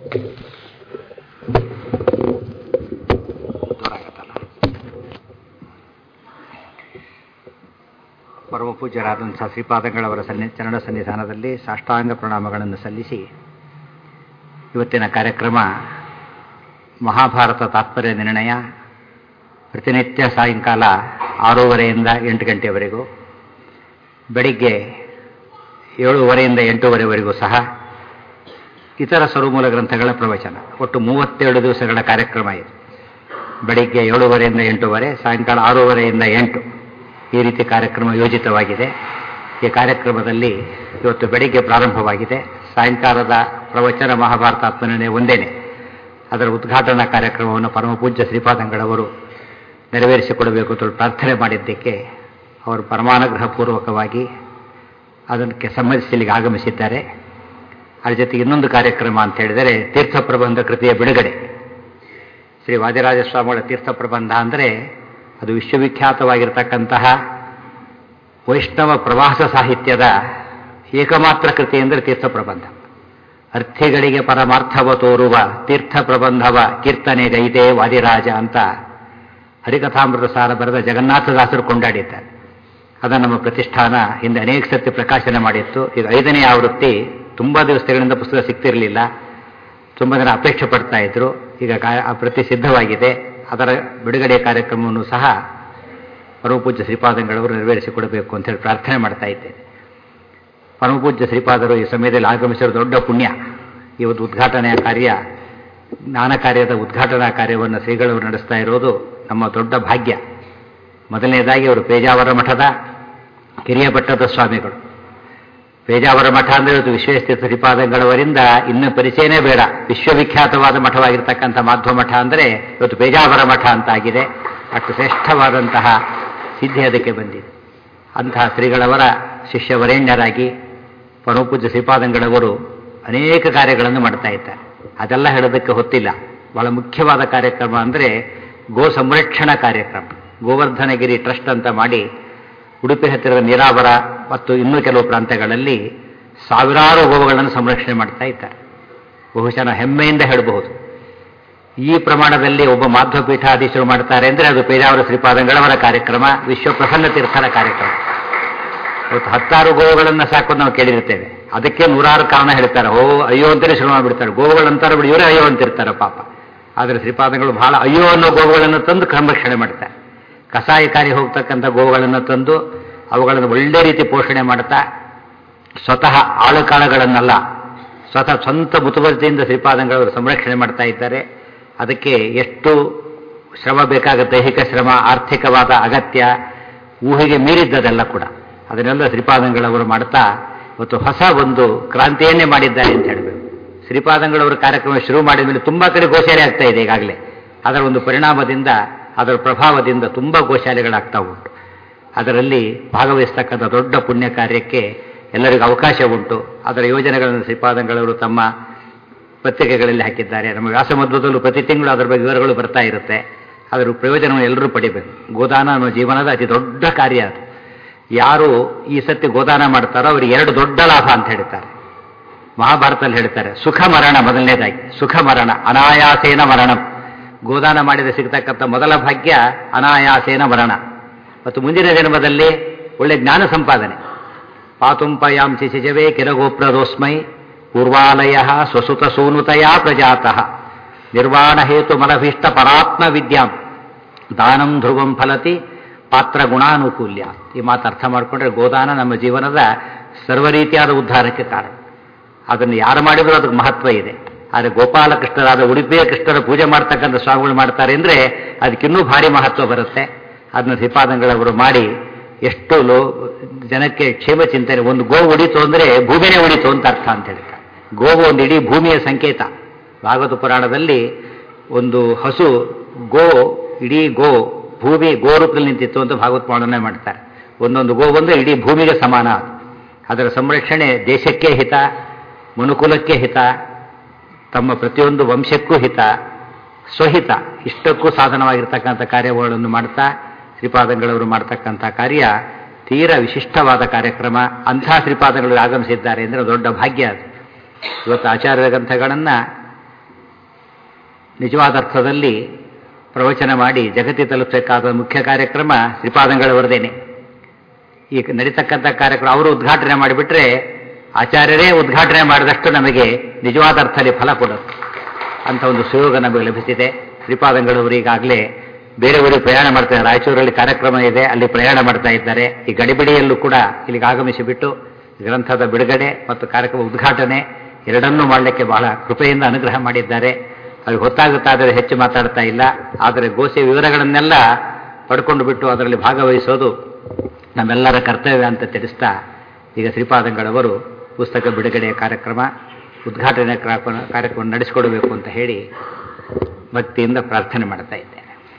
ಪರಮ ಪೂಜ್ಯರಾದಂಥ ಶ್ರೀಪಾದಂಗಳವರ ಸನ್ನಿ ಚರಣ ಸನ್ನಿಧಾನದಲ್ಲಿ ಸಾಷ್ಟಾಂಗ ಪ್ರಣಾಮಗಳನ್ನು ಸಲ್ಲಿಸಿ ಇವತ್ತಿನ ಕಾರ್ಯಕ್ರಮ ಮಹಾಭಾರತ ತಾತ್ಪರ್ಯ ನಿರ್ಣಯ ಪ್ರತಿನಿತ್ಯ ಸಾಯಂಕಾಲ ಆರೂವರೆಯಿಂದ ಎಂಟು ಗಂಟೆಯವರೆಗೂ ಬೆಳಿಗ್ಗೆ ಏಳೂವರೆಯಿಂದ ಎಂಟೂವರೆವರೆಗೂ ಸಹ ಇತರ ಸರುಮೂಲ ಗ್ರಂಥಗಳ ಪ್ರವಚನ ಒಟ್ಟು ಮೂವತ್ತೇಳು ದಿವಸಗಳ ಕಾರ್ಯಕ್ರಮ ಇದು ಬೆಳಿಗ್ಗೆ ಏಳೂವರೆಯಿಂದ ಎಂಟೂವರೆ ಸಾಯಂಕಾಲ ಆರೂವರೆಯಿಂದ ಎಂಟು ಈ ರೀತಿ ಕಾರ್ಯಕ್ರಮ ಯೋಜಿತವಾಗಿದೆ ಈ ಕಾರ್ಯಕ್ರಮದಲ್ಲಿ ಇವತ್ತು ಬೆಳಿಗ್ಗೆ ಪ್ರಾರಂಭವಾಗಿದೆ ಸಾಯಂಕಾಲದ ಪ್ರವಚನ ಮಹಾಭಾರತ ಆತ್ಮನಿರ್ಣಯ ಒಂದೇನೆ ಅದರ ಉದ್ಘಾಟನಾ ಕಾರ್ಯಕ್ರಮವನ್ನು ಪರಮಪೂಜ್ಯ ಶ್ರೀಪಾದಂಗಳವರು ನೆರವೇರಿಸಿಕೊಡಬೇಕು ಅಂತ ಪ್ರಾರ್ಥನೆ ಮಾಡಿದ್ದಕ್ಕೆ ಅವರು ಪರಮಾನುಗ್ರಹ ಪೂರ್ವಕವಾಗಿ ಅದಕ್ಕೆ ಸಂಬಂಧಿಸಿ ಇಲ್ಲಿಗೆ ಆಗಮಿಸಿದ್ದಾರೆ ಅದರ ಜೊತೆಗೆ ಇನ್ನೊಂದು ಕಾರ್ಯಕ್ರಮ ಅಂತ ಹೇಳಿದರೆ ತೀರ್ಥ ಪ್ರಬಂಧ ಕೃತಿಯ ಬಿಡುಗಡೆ ಶ್ರೀ ವಾದಿರಾಜ ಸ್ವಾಮಿಗಳ ತೀರ್ಥ ಪ್ರಬಂಧ ಅಂದರೆ ಅದು ವಿಶ್ವವಿಖ್ಯಾತವಾಗಿರ್ತಕ್ಕಂತಹ ವೈಷ್ಣವ ಪ್ರವಾಸ ಸಾಹಿತ್ಯದ ಏಕಮಾತ್ರ ಕೃತಿ ಎಂದರೆ ತೀರ್ಥ ಪ್ರಬಂಧ ಅರ್ಥಿಗಳಿಗೆ ಪರಮಾರ್ಥವ ತೋರುವ ತೀರ್ಥ ಪ್ರಬಂಧವ ಕೀರ್ತನೆ ಗೈದೆ ವಾದಿರಾಜ ಅಂತ ಹರಿಕಥಾಮೃತ ಸಾರ ಬರೆದ ಜಗನ್ನಾಥದಾಸರು ಕೊಂಡಾಡಿದ್ದಾರೆ ಅದನ್ನು ನಮ್ಮ ಪ್ರತಿಷ್ಠಾನ ಹಿಂದೆ ಅನೇಕ ಸರ್ತಿ ಪ್ರಕಾಶನ ಮಾಡಿತ್ತು ಈಗ ಐದನೇ ಆವೃತ್ತಿ ತುಂಬ ದಿವಸಗಳಿಂದ ಪುಸ್ತಕ ಸಿಗ್ತಿರಲಿಲ್ಲ ತುಂಬ ಜನ ಅಪೇಕ್ಷೆ ಪಡ್ತಾ ಇದ್ರು ಈಗ ಆ ಪ್ರತಿ ಸಿದ್ಧವಾಗಿದೆ ಅದರ ಬಿಡುಗಡೆ ಕಾರ್ಯಕ್ರಮವನ್ನು ಸಹ ಪರಮಪೂಜ್ಯ ಶ್ರೀಪಾದಂಗಳವರು ನೆರವೇರಿಸಿಕೊಡಬೇಕು ಅಂತ ಹೇಳಿ ಪ್ರಾರ್ಥನೆ ಮಾಡ್ತಾ ಇದ್ದೇನೆ ಪರಮಪೂಜ್ಯ ಶ್ರೀಪಾದರು ಈ ಸಮಯದಲ್ಲಿ ಆಗಮಿಸಿರೋ ದೊಡ್ಡ ಪುಣ್ಯ ಈ ಒಂದು ಉದ್ಘಾಟನೆಯ ಕಾರ್ಯ ಜ್ಞಾನ ಕಾರ್ಯದ ಉದ್ಘಾಟನಾ ಕಾರ್ಯವನ್ನು ಶ್ರೀಗಳವರು ನಡೆಸ್ತಾ ಇರೋದು ನಮ್ಮ ದೊಡ್ಡ ಭಾಗ್ಯ ಮೊದಲನೇದಾಗಿ ಅವರು ಪೇಜಾವರ ಮಠದ ಕಿರಿಯ ಭಟ್ಟದ ಸ್ವಾಮಿಗಳು ಪೇಜಾವರ ಮಠ ಅಂದರೆ ಇವತ್ತು ವಿಶ್ವೇಶ್ವರ ಶ್ರೀಪಾದಂಗಳವರಿಂದ ಇನ್ನು ಪರಿಚಯನೇ ಬೇಡ ವಿಶ್ವವಿಖ್ಯಾತವಾದ ಮಠವಾಗಿರ್ತಕ್ಕಂಥ ಮಾಧ್ವ ಮಠ ಅಂದರೆ ಇವತ್ತು ಪೇಜಾವರ ಮಠ ಅಂತಾಗಿದೆ ಅಷ್ಟು ಶ್ರೇಷ್ಠವಾದಂತಹ ಸಿದ್ಧಿ ಅದಕ್ಕೆ ಬಂದಿದೆ ಅಂತಹ ಶ್ರೀಗಳವರ ಶಿಷ್ಯವರೇಣ್ಯರಾಗಿ ಪರಮಪೂಜ್ಯ ಶ್ರೀಪಾದಂಗಳವರು ಅನೇಕ ಕಾರ್ಯಗಳನ್ನು ಮಾಡ್ತಾ ಇದ್ದಾರೆ ಅದೆಲ್ಲ ಹೇಳೋದಕ್ಕೆ ಹೊತ್ತಿಲ್ಲ ಬಹಳ ಮುಖ್ಯವಾದ ಕಾರ್ಯಕ್ರಮ ಅಂದರೆ ಗೋ ಸಂರಕ್ಷಣಾ ಕಾರ್ಯಕ್ರಮ ಗೋವರ್ಧನಗಿರಿ ಟ್ರಸ್ಟ್ ಅಂತ ಮಾಡಿ ಉಡುಪಿ ಹತ್ತಿರದ ನೀರಾವರ ಮತ್ತು ಇನ್ನೂ ಕೆಲವು ಪ್ರಾಂತ್ಯಗಳಲ್ಲಿ ಸಾವಿರಾರು ಗೋವುಗಳನ್ನು ಸಂರಕ್ಷಣೆ ಮಾಡ್ತಾ ಇದ್ದಾರೆ ಬಹುಶಃ ನಾವು ಹೆಮ್ಮೆಯಿಂದ ಹೇಳಬಹುದು ಈ ಪ್ರಮಾಣದಲ್ಲಿ ಒಬ್ಬ ಮಾಧ್ವ ಪೀಠಾಧೀಶರು ಮಾಡ್ತಾರೆ ಅಂದರೆ ಅದು ಪೇಜಾವರ ಶ್ರೀಪಾದಂಗಳವರ ಕಾರ್ಯಕ್ರಮ ವಿಶ್ವ ಪ್ರಸನ್ನ ತೀರ್ಥರ ಕಾರ್ಯಕ್ರಮ ಇವತ್ತು ಹತ್ತಾರು ಗೋವುಗಳನ್ನು ಸಾಕೋದು ನಾವು ಕೇಳಿರ್ತೇವೆ ಅದಕ್ಕೆ ನೂರಾರು ಕಾರಣ ಹೇಳ್ತಾರೆ ಓ ಅಯ್ಯೋ ಅಂತಲೇ ಶುರು ಮಾಡಿಬಿಡ್ತಾರೆ ಗೋವುಗಳಂತಾರೆ ಬಿಡಿ ಇವರೇ ಅಯ್ಯೋ ಅಂತಿರ್ತಾರೆ ಪಾಪ ಆದರೆ ಶ್ರೀಪಾದಗಳು ಬಹಳ ಅಯ್ಯೋ ಅನ್ನೋ ಗೋವುಗಳನ್ನು ತಂದು ಸಂರಕ್ಷಣೆ ಮಾಡ್ತಾರೆ ಕಸಾಯಕಾರಿ ಹೋಗ್ತಕ್ಕಂಥ ಗೋವುಗಳನ್ನು ತಂದು ಅವುಗಳನ್ನು ಒಳ್ಳೆ ರೀತಿ ಪೋಷಣೆ ಮಾಡ್ತಾ ಸ್ವತಃ ಆಳುಕಾಳುಗಳನ್ನೆಲ್ಲ ಸ್ವತಃ ಸ್ವಂತ ಮುತುವರ್ಜಿಯಿಂದ ಶ್ರೀಪಾದಂಗಳವರು ಸಂರಕ್ಷಣೆ ಮಾಡ್ತಾ ಇದ್ದಾರೆ ಅದಕ್ಕೆ ಎಷ್ಟು ಶ್ರಮ ಬೇಕಾಗುತ್ತೆ ದೈಹಿಕ ಶ್ರಮ ಆರ್ಥಿಕವಾದ ಅಗತ್ಯ ಊಹೆಗೆ ಮೀರಿದ್ದದೆಲ್ಲ ಕೂಡ ಅದನ್ನೆಲ್ಲ ಶ್ರೀಪಾದಂಗಳವರು ಮಾಡ್ತಾ ಇವತ್ತು ಹೊಸ ಒಂದು ಕ್ರಾಂತಿಯನ್ನೇ ಮಾಡಿದ್ದಾರೆ ಅಂತ ಹೇಳಬೇಕು ಶ್ರೀಪಾದಂಗಳವರ ಕಾರ್ಯಕ್ರಮ ಶುರು ಮಾಡಿದ ಮೇಲೆ ತುಂಬ ಕಡೆ ಗೋಶಾಲೆ ಆಗ್ತಾ ಇದೆ ಈಗಾಗಲೇ ಅದರ ಒಂದು ಪರಿಣಾಮದಿಂದ ಅದರ ಪ್ರಭಾವದಿಂದ ತುಂಬ ಗೋಶಾಲೆಗಳಾಗ್ತಾ ಉಂಟು ಅದರಲ್ಲಿ ಭಾಗವಹಿಸ್ತಕ್ಕಂಥ ದೊಡ್ಡ ಪುಣ್ಯ ಕಾರ್ಯಕ್ಕೆ ಎಲ್ಲರಿಗೂ ಅವಕಾಶ ಉಂಟು ಅದರ ಯೋಜನೆಗಳನ್ನು ಶ್ರೀಪಾದಂಗಳವರು ತಮ್ಮ ಪತ್ರಿಕೆಗಳಲ್ಲಿ ಹಾಕಿದ್ದಾರೆ ನಮ್ಮ ವ್ಯಾಸಮಧ್ವದಲ್ಲೂ ಪ್ರತಿ ತಿಂಗಳು ಅದರ ಬಗ್ಗೆ ವಿವರಗಳು ಬರ್ತಾ ಇರುತ್ತೆ ಅದರ ಪ್ರಯೋಜನವನ್ನು ಎಲ್ಲರೂ ಪಡಿಬೇಕು ಗೋದಾನ ಅನ್ನೋ ಜೀವನದ ಅತಿ ದೊಡ್ಡ ಕಾರ್ಯ ಅದು ಯಾರು ಈ ಸತ್ಯ ಗೋದಾನ ಮಾಡ್ತಾರೋ ಅವರಿಗೆ ಎರಡು ದೊಡ್ಡ ಲಾಭ ಅಂತ ಹೇಳ್ತಾರೆ ಮಹಾಭಾರತದಲ್ಲಿ ಹೇಳ್ತಾರೆ ಸುಖ ಮರಣ ಮೊದಲನೇದಾಗಿ ಸುಖ ಮರಣ ಅನಾಯಾಸೇನ ಮರಣ ಗೋದಾನ ಮಾಡಿದ ಸಿಗ್ತಕ್ಕಂಥ ಮೊದಲ ಭಾಗ್ಯ ಅನಾಯಾಸೇನ ಮರಣ ಮತ್ತು ಮುಂದಿನ ಜನ್ಮದಲ್ಲಿ ಒಳ್ಳೆ ಜ್ಞಾನ ಸಂಪಾದನೆ ಪಾತುಂಪಯಾಂಸಿ ಸಿಜವೇ ಕಿರಗೋಪ್ರದೋಸ್ಮೈ ಪೂರ್ವಾಲಯ ಸ್ವಸುತ ಸೂನುತಯ ಪ್ರಜಾತಃ ನಿರ್ವಾಣ ಹೇತು ಮಲಭೀಷ್ಟ ಪರಾತ್ಮ ವಿದ್ಯಾಂ ದಾನಂ ಧ್ರುವಂ ಫಲತಿ ಪಾತ್ರ ಗುಣಾನುಕೂಲ್ಯ ಈ ಮಾತು ಅರ್ಥ ಮಾಡಿಕೊಂಡ್ರೆ ಗೋದಾನ ನಮ್ಮ ಜೀವನದ ಸರ್ವರೀತಿಯಾದ ಉದ್ಧಾರಕ್ಕೆ ಕಾರಣ ಅದನ್ನು ಯಾರು ಮಾಡಿದರೂ ಅದಕ್ಕೆ ಮಹತ್ವ ಇದೆ ಆದರೆ ಗೋಪಾಲಕೃಷ್ಣರಾದ ಉಡುಪಿಯ ಕೃಷ್ಣರ ಪೂಜೆ ಮಾಡ್ತಕ್ಕಂಥ ಸ್ವಾಮಿಗಳು ಮಾಡ್ತಾರೆ ಅಂದರೆ ಅದಕ್ಕಿನ್ನೂ ಭಾರಿ ಮಹತ್ವ ಬರುತ್ತೆ ಅದನ್ನು ಶ್ರೀಪಾದಂಗಳವರು ಮಾಡಿ ಎಷ್ಟು ಲೋ ಜನಕ್ಕೆ ಕ್ಷೇಮ ಚಿಂತನೆ ಒಂದು ಗೋ ಉಡಿತು ಅಂದರೆ ಭೂಮಿನೇ ಉಡಿತು ಅಂತ ಅರ್ಥ ಅಂತ ಹೇಳ್ತಾರೆ ಗೋವು ಒಂದು ಇಡೀ ಭೂಮಿಯ ಸಂಕೇತ ಭಾಗವತ ಪುರಾಣದಲ್ಲಿ ಒಂದು ಹಸು ಗೋ ಇಡೀ ಗೋ ಭೂಮಿ ಗೋ ರೂಪದಲ್ಲಿ ನಿಂತಿತ್ತು ಅಂತ ಭಾಗವತ ಪುರಾಣನೆ ಮಾಡ್ತಾರೆ ಒಂದೊಂದು ಗೋ ಬಂದರೆ ಇಡೀ ಭೂಮಿಗೆ ಸಮಾನ ಅದು ಅದರ ಸಂರಕ್ಷಣೆ ದೇಶಕ್ಕೆ ಹಿತ ಮನುಕುಲಕ್ಕೆ ಹಿತ ತಮ್ಮ ಪ್ರತಿಯೊಂದು ವಂಶಕ್ಕೂ ಹಿತ ಸ್ವಹಿತ ಇಷ್ಟಕ್ಕೂ ಸಾಧನವಾಗಿರ್ತಕ್ಕಂಥ ಕಾರ್ಯಗಳನ್ನು ಮಾಡ್ತಾ ಶ್ರೀಪಾದಂಗಳವರು ಮಾಡ್ತಕ್ಕಂಥ ಕಾರ್ಯ ತೀರ ವಿಶಿಷ್ಟವಾದ ಕಾರ್ಯಕ್ರಮ ಅಂಥ ಶ್ರೀಪಾದಗಳು ಆಗಮಿಸಿದ್ದಾರೆ ಅಂದರೆ ದೊಡ್ಡ ಭಾಗ್ಯ ಅದು ಇವತ್ತು ಆಚಾರ್ಯ ಗ್ರಂಥಗಳನ್ನು ನಿಜವಾದ ಅರ್ಥದಲ್ಲಿ ಪ್ರವಚನ ಮಾಡಿ ಜಗತ್ತಿ ತಲುಪಬೇಕಾದ ಮುಖ್ಯ ಕಾರ್ಯಕ್ರಮ ಶ್ರೀಪಾದಂಗಳವರದೇನೆ ಈಗ ನಡೀತಕ್ಕಂಥ ಕಾರ್ಯಕ್ರಮ ಅವರು ಉದ್ಘಾಟನೆ ಮಾಡಿಬಿಟ್ರೆ ಆಚಾರ್ಯರೇ ಉದ್ಘಾಟನೆ ಮಾಡಿದಷ್ಟು ನಮಗೆ ನಿಜವಾದ ಅರ್ಥದಲ್ಲಿ ಫಲ ಕೊಡೋದು ಅಂತ ಒಂದು ಸುಯೋಗ ನಮಗೆ ಲಭಿಸಿದೆ ಶ್ರೀಪಾದಂಗಳವರು ಈಗಾಗಲೇ ಬೇರೆ ಊರಿಗೆ ಪ್ರಯಾಣ ಮಾಡ್ತಾರೆ ರಾಯಚೂರಲ್ಲಿ ಕಾರ್ಯಕ್ರಮ ಇದೆ ಅಲ್ಲಿ ಪ್ರಯಾಣ ಮಾಡ್ತಾ ಇದ್ದಾರೆ ಈ ಗಡಿಬಿಡಿಯಲ್ಲೂ ಕೂಡ ಇಲ್ಲಿಗೆ ಆಗಮಿಸಿ ಬಿಟ್ಟು ಗ್ರಂಥದ ಬಿಡುಗಡೆ ಮತ್ತು ಕಾರ್ಯಕ್ರಮ ಉದ್ಘಾಟನೆ ಎರಡನ್ನೂ ಮಾಡಲಿಕ್ಕೆ ಬಹಳ ಕೃಪೆಯಿಂದ ಅನುಗ್ರಹ ಮಾಡಿದ್ದಾರೆ ಅವ್ರಿಗೆ ಹೊತ್ತಾಗುತ್ತಾದರೆ ಹೆಚ್ಚು ಮಾತಾಡ್ತಾ ಇಲ್ಲ ಆದರೆ ಗೋಸೆ ವಿವರಗಳನ್ನೆಲ್ಲ ಪಡ್ಕೊಂಡು ಬಿಟ್ಟು ಅದರಲ್ಲಿ ಭಾಗವಹಿಸೋದು ನಮ್ಮೆಲ್ಲರ ಕರ್ತವ್ಯ ಅಂತ ತಿಳಿಸ್ತಾ ಈಗ ಶ್ರೀಪಾದಂಗಳವರು ಪುಸ್ತಕ ಬಿಡುಗಡೆಯ ಕಾರ್ಯಕ್ರಮ ಉದ್ಘಾಟನೆ ಕಾರ್ಯಕ್ರಮ ನಡೆಸಿಕೊಡಬೇಕು ಅಂತ ಹೇಳಿ ಭಕ್ತಿಯಿಂದ ಪ್ರಾರ್ಥನೆ ಮಾಡ್ತಾ ಇದ್ದೇನೆ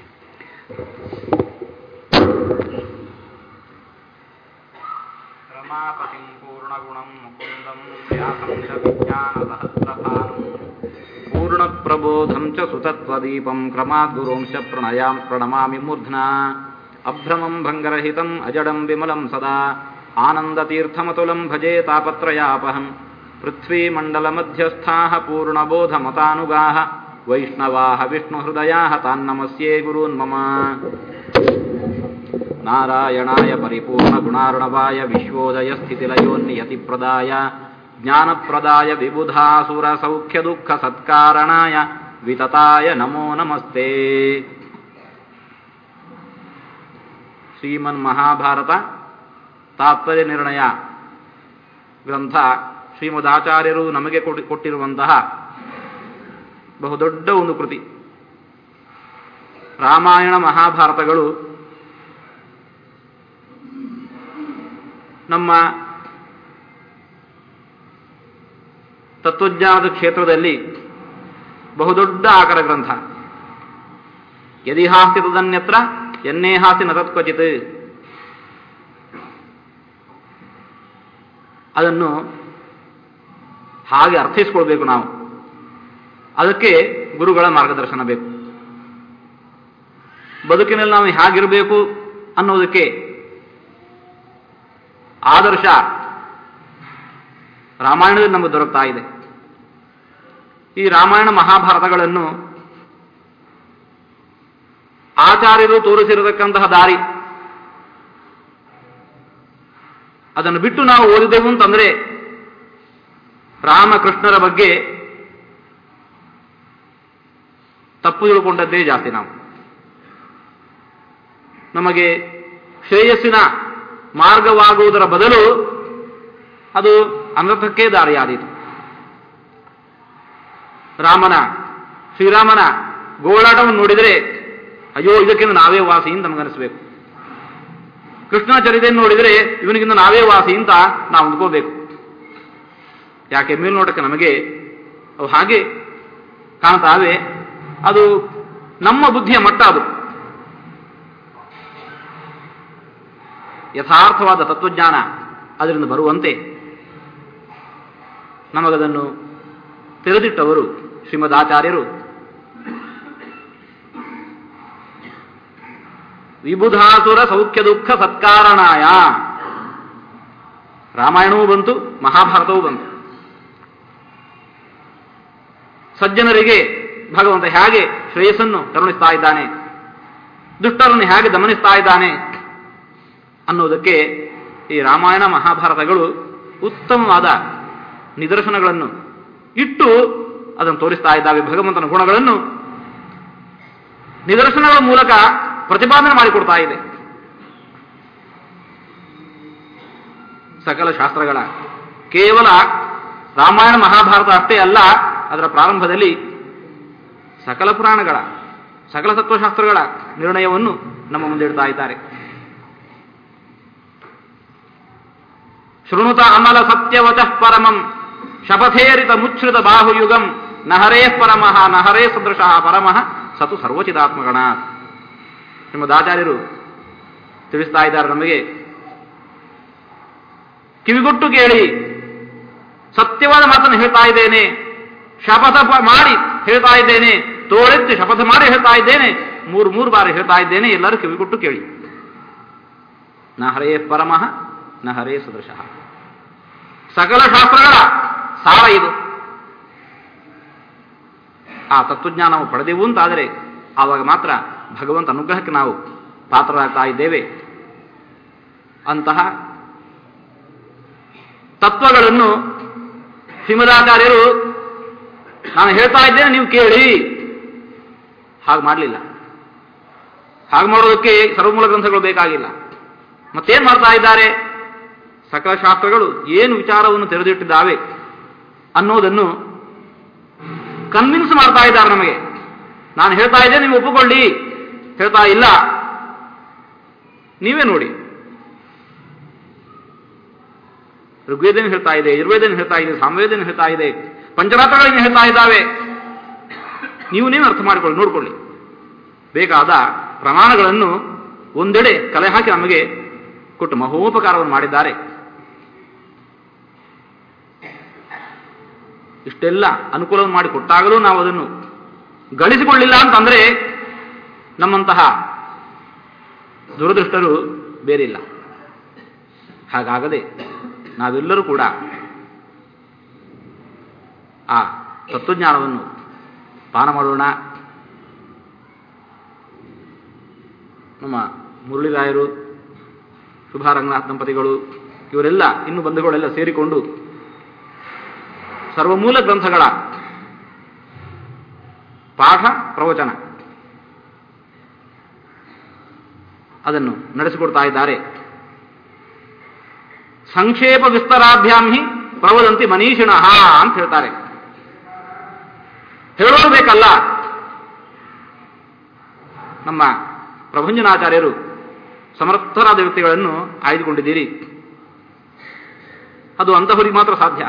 ರಮಾಪತಿಂ ಪೂರ್ಣಗುಣಂ ಮುಕುಂದಂ ವ್ಯಾಸಂ ಚ ವಿಜ್ಞಾನಸಹಸ್ರಭಾನಂ ಪೂರ್ಣಪ್ರಬೋಧಂ ಚ ಸುತತ್ವದೀಪಂ ಕ್ರಮಾದ್ಗುರುಂಶ ಪ್ರಣಯಾಂ ಪ್ರಣಮಾಮಿ ಮೂರ್ಧ್ನಾ ಅಭ್ರಮಂ ಭಂಗರಹಿತಂ ಅಜಡಂ ವಿಮಲಂ ಸದಾ ಆನಂದತೀರ್ಥಮತುಲಂ ಭಜೆ ತಾಪತ್ರಯಾಪಹಂ ಪೃಥ್ವೀಮण्डलमध्यस्थाः पूर्णबोधमतानुगाः वैष्णवाः विष्णुहृदयाः तान्नमस्ये गुरून् मम नारायणाय परिपूर्णगुणार्णवाय विश्वोदयस्थितिलयोन्नियतिप्रदाय ज्ञानप्रदाय विबुधासुरसौख्यदुःखसत्कारणाय वितताय नमो नमस्ते ಶ್ರೀಮನ್ಮಹಾಭಾರತ ತಾತ್ಪರ್ಯ ನಿರ್ಣಯ ಗ್ರಂಥ ಶ್ರೀಮದಾಚಾರ್ಯರು ನಮಗೆ ಕೊಡಿ- ಕೊಟ್ಟಿರುವಂತಹ ಬಹುದೊಡ್ಡ ಒಂದು ಕೃತಿ ರಾಮಾಯಣ ಮಹಾಭಾರತಗಳು ನಮ್ಮ ತತ್ವಜ್ಞಾನದ ಕ್ಷೇತ್ರದಲ್ಲಿ ಬಹುದೊಡ್ಡ ಆಕರ ಗ್ರಂಥ ಯದಿಹಾಸ್ತಿ ತದನ್ಯತ್ರ ಎನ್ನೇಹಾಸ್ತಿ ನ ತತ್ಕ್ವಚಿತ್ ಅದನ್ನು ಹಾಗೆ ಅರ್ಥೈಸ್ಕೊಳ್ಬೇಕು ನಾವು ಅದಕ್ಕೆ ಗುರುಗಳ ಮಾರ್ಗದರ್ಶನ ಬೇಕು ಬದುಕಿನಲ್ಲಿ ನಾವು ಹೇಗಿರಬೇಕು ಅನ್ನೋದಕ್ಕೆ ಆದರ್ಶ ರಾಮಾಯಣದಲ್ಲಿ ನಮಗೆ ದೊರಕ್ತಾ ಇದೆ ಈ ರಾಮಾಯಣ ಮಹಾಭಾರತಗಳನ್ನು ಆಚಾರ್ಯರು ತೋರಿಸಿರತಕ್ಕಂತಹ ದಾರಿ ಅದನ್ನು ಬಿಟ್ಟು ನಾವು ಓದಿದೆವು ಅಂತಂದ್ರೆ ರಾಮಕೃಷ್ಣರ ಬಗ್ಗೆ ತಪ್ಪು ತಿಳ್ಕೊಂಡದ್ದೇ ಜಾಸ್ತಿ ನಾವು ನಮಗೆ ಶ್ರೇಯಸ್ಸಿನ ಮಾರ್ಗವಾಗುವುದರ ಬದಲು ಅದು ಅನರ್ಥಕ್ಕೆ ದಾರಿಯಾದೀತು ರಾಮನ ಶ್ರೀರಾಮನ ಗೋಳಾಟವನ್ನು ನೋಡಿದರೆ ಅಯ್ಯೋ ಇದಕ್ಕಿಂತ ನಾವೇ ವಾಸಿ ಅಂತ ನಮಗನಿಸ್ಬೇಕು ಕೃಷ್ಣನ ಚರಿತೆಯನ್ನು ನೋಡಿದರೆ ಇವನಿಗಿಂತ ನಾವೇ ವಾಸಿ ಅಂತ ನಾವು ಅಂದ್ಕೋಬೇಕು ಯಾಕೆ ಮೇಲ್ನೋಟಕ್ಕೆ ನಮಗೆ ಅವು ಹಾಗೆ ಕಾಣ್ತಾವೆ ಅದು ನಮ್ಮ ಬುದ್ಧಿಯ ಮಟ್ಟ ಅದು ಯಥಾರ್ಥವಾದ ತತ್ವಜ್ಞಾನ ಅದರಿಂದ ಬರುವಂತೆ ನಮಗದನ್ನು ತೆರೆದಿಟ್ಟವರು ಶ್ರೀಮದ್ ಆಚಾರ್ಯರು ವಿಬುಧಾಸುರ ಸೌಖ್ಯ ದುಃಖ ಸತ್ಕಾರಣಾಯ ರಾಮಾಯಣವೂ ಬಂತು ಮಹಾಭಾರತವೂ ಬಂತು ಸಜ್ಜನರಿಗೆ ಭಗವಂತ ಹೇಗೆ ಶ್ರೇಯಸ್ಸನ್ನು ಕರುಣಿಸ್ತಾ ಇದ್ದಾನೆ ದುಷ್ಟರನ್ನು ಹೇಗೆ ದಮನಿಸ್ತಾ ಇದ್ದಾನೆ ಅನ್ನೋದಕ್ಕೆ ಈ ರಾಮಾಯಣ ಮಹಾಭಾರತಗಳು ಉತ್ತಮವಾದ ನಿದರ್ಶನಗಳನ್ನು ಇಟ್ಟು ಅದನ್ನು ತೋರಿಸ್ತಾ ಇದ್ದಾವೆ ಭಗವಂತನ ಗುಣಗಳನ್ನು ನಿದರ್ಶನಗಳ ಮೂಲಕ ಪ್ರತಿಪಾದನೆ ಮಾಡಿಕೊಡ್ತಾ ಇದೆ ಸಕಲ ಶಾಸ್ತ್ರಗಳ ಕೇವಲ ರಾಮಾಯಣ ಮಹಾಭಾರತ ಅಷ್ಟೇ ಅಲ್ಲ ಅದರ ಪ್ರಾರಂಭದಲ್ಲಿ ಸಕಲ ಪುರಾಣಗಳ ಸಕಲ ತತ್ವಶಾಸ್ತ್ರಗಳ ನಿರ್ಣಯವನ್ನು ನಮ್ಮ ಮುಂದೆ ಇಡ್ತಾ ಇದ್ದಾರೆ ಶೃಣುತ ಅಮಲ ಸತ್ಯವಚಃ ಪರಮಂ ಶಪಥೇರಿತ ಮುಚ್ಛ್ರಿತ ಬಾಹುಯುಗಂ ನಹರೇ ಪರಮಃ ನಹರೇ ಸದೃಶಃ ಪರಮಃ ಸತು ಸರ್ವಚಿದಾತ್ಮಗಣ ಶ್ರೀಮದ್ ಆಚಾರ್ಯರು ತಿಳಿಸ್ತಾ ಇದ್ದಾರೆ ನಮಗೆ ಕಿವಿಗೊಟ್ಟು ಕೇಳಿ ಸತ್ಯವಾದ ಮಾತನ್ನು ಹೇಳ್ತಾ ಇದ್ದೇನೆ ಶಪಥ ಪ- ಮಾಡಿ ಹೇಳ್ತಾ ಇದ್ದೇನೆ ತೋಳೆತ್ತಿ ಶಪಥ ಮಾಡಿ ಹೇಳ್ತಾ ಇದ್ದೇನೆ ಮೂರು ಮೂರು ಬಾರಿ ಹೇಳ್ತಾ ಇದ್ದೇನೆ ಎಲ್ಲರೂ ಕಿವಿಗೊಟ್ಟು ಕೇಳಿ ನ ಹರೇ ಪರಮಃ ನ ಹರೇ ಸದೃಶಃ ಸಕಲ ಶಾಸ್ತ್ರಗಳ ಸಾರ ಇದು ಆ ತತ್ವಜ್ಞಾನ ನಾವು ಪಡೆದೆವು ಅಂತಾದರೆ ಆವಾಗ ಮಾತ್ರ ಭಗವಂತ ಅನುಗ್ರಹಕ್ಕೆ ನಾವು ಪಾತ್ರರಾಗ್ತಾ ಇದ್ದೇವೆ ಅಂತಹ ತತ್ವಗಳನ್ನು ಶ್ರೀಮದಾಚಾರ್ಯರು ನಾನು ಹೇಳ್ತಾ ಇದ್ದೇನೆ ನೀವು ಕೇಳಿ ಹಾಗೆ ಮಾಡಲಿಲ್ಲ ಹಾಗೆ ಮಾಡೋದಕ್ಕೆ ಸರ್ವಮೂಲ ಗ್ರಂಥಗಳು ಬೇಕಾಗಿಲ್ಲ ಮತ್ತೇನು ಮಾಡ್ತಾ ಇದ್ದಾರೆ ಸಕಲ ಶಾಸ್ತ್ರಗಳು ಏನು ವಿಚಾರವನ್ನು ತೆರೆದಿಟ್ಟಿದ್ದಾವೆ ಅನ್ನೋದನ್ನು ಕನ್ವಿನ್ಸ್ ಮಾಡ್ತಾ ಇದ್ದಾರೆ ನಮಗೆ ನಾನು ಹೇಳ್ತಾ ಇದ್ದೆ ನೀವು ಒಪ್ಪಿಕೊಳ್ಳಿ ಹೇಳ್ತಾ ಇಲ್ಲ ನೀವೇ ನೋಡಿ ಋಗ್ವೇದನ ಹೇಳ್ತಾ ಇದೆ ಯಜುರ್ವೇದನ ಹೇಳ್ತಾ ಇದೆ ಸಾಮವೇದನ ಹೇಳ್ತಾ ಇದೆ ಪಂಚರಾತ್ರಗಳನ್ನು ಹೇಳ್ತಾ ಇದ್ದಾವೆ ನೀವು ನೀವು ಅರ್ಥ ಮಾಡಿಕೊಳ್ಳಿ ನೋಡ್ಕೊಳ್ಳಿ ಬೇಕಾದ ಪ್ರಮಾಣಗಳನ್ನು ಒಂದೆಡೆ ಕಲೆ ಹಾಕಿ ನಮಗೆ ಕೊಟ್ಟು ಮಹೋಪಕಾರವನ್ನು ಮಾಡಿದ್ದಾರೆ ಇಷ್ಟೆಲ್ಲ ಅನುಕೂಲವನ್ನು ಮಾಡಿ ಕೊಟ್ಟಾಗಲೂ ನಾವು ಅದನ್ನು ಗಳಿಸಿಕೊಳ್ಳಿಲ್ಲ ಅಂತಂದ್ರೆ ನಮ್ಮಂತಹ ದುರದೃಷ್ಟರು ಬೇರಿಲ್ಲ ಹಾಗಾಗದೆ ನಾವೆಲ್ಲರೂ ಕೂಡ ಆ ತತ್ವಜ್ಞಾನವನ್ನು ಪಾನ ಮಾಡೋಣ ನಮ್ಮ ಮುರಳೀರಾಯರು ಶುಭಾರಂಗನಾಥ್ ದಂಪತಿಗಳು ಇವರೆಲ್ಲ ಇನ್ನು ಬಂಧುಗಳೆಲ್ಲ ಸೇರಿಕೊಂಡು ಸರ್ವಮೂಲ ಗ್ರಂಥಗಳ ಪಾಠ ಪ್ರವಚನ ಅದನ್ನು ನಡೆಸಿಕೊಡ್ತಾ ಇದ್ದಾರೆ ಸಂಕ್ಷೇಪ ವಿಸ್ತರಾಭ್ಯಾಂ ಹಿ ಪ್ರವದಂತಿ ಮನೀಷಿಣಃ ಅಂತ ಹೇಳ್ತಾರೆ ಹೇಳೋದು ಬೇಕಲ್ಲ ನಮ್ಮ ಪ್ರಭಂಜನಾಚಾರ್ಯರು ಸಮರ್ಥರಾದ ವ್ಯಕ್ತಿಗಳನ್ನು ಆಯ್ದುಕೊಂಡಿದ್ದೀರಿ ಅದು ಅಂತಹವರಿಗೆ ಮಾತ್ರ ಸಾಧ್ಯ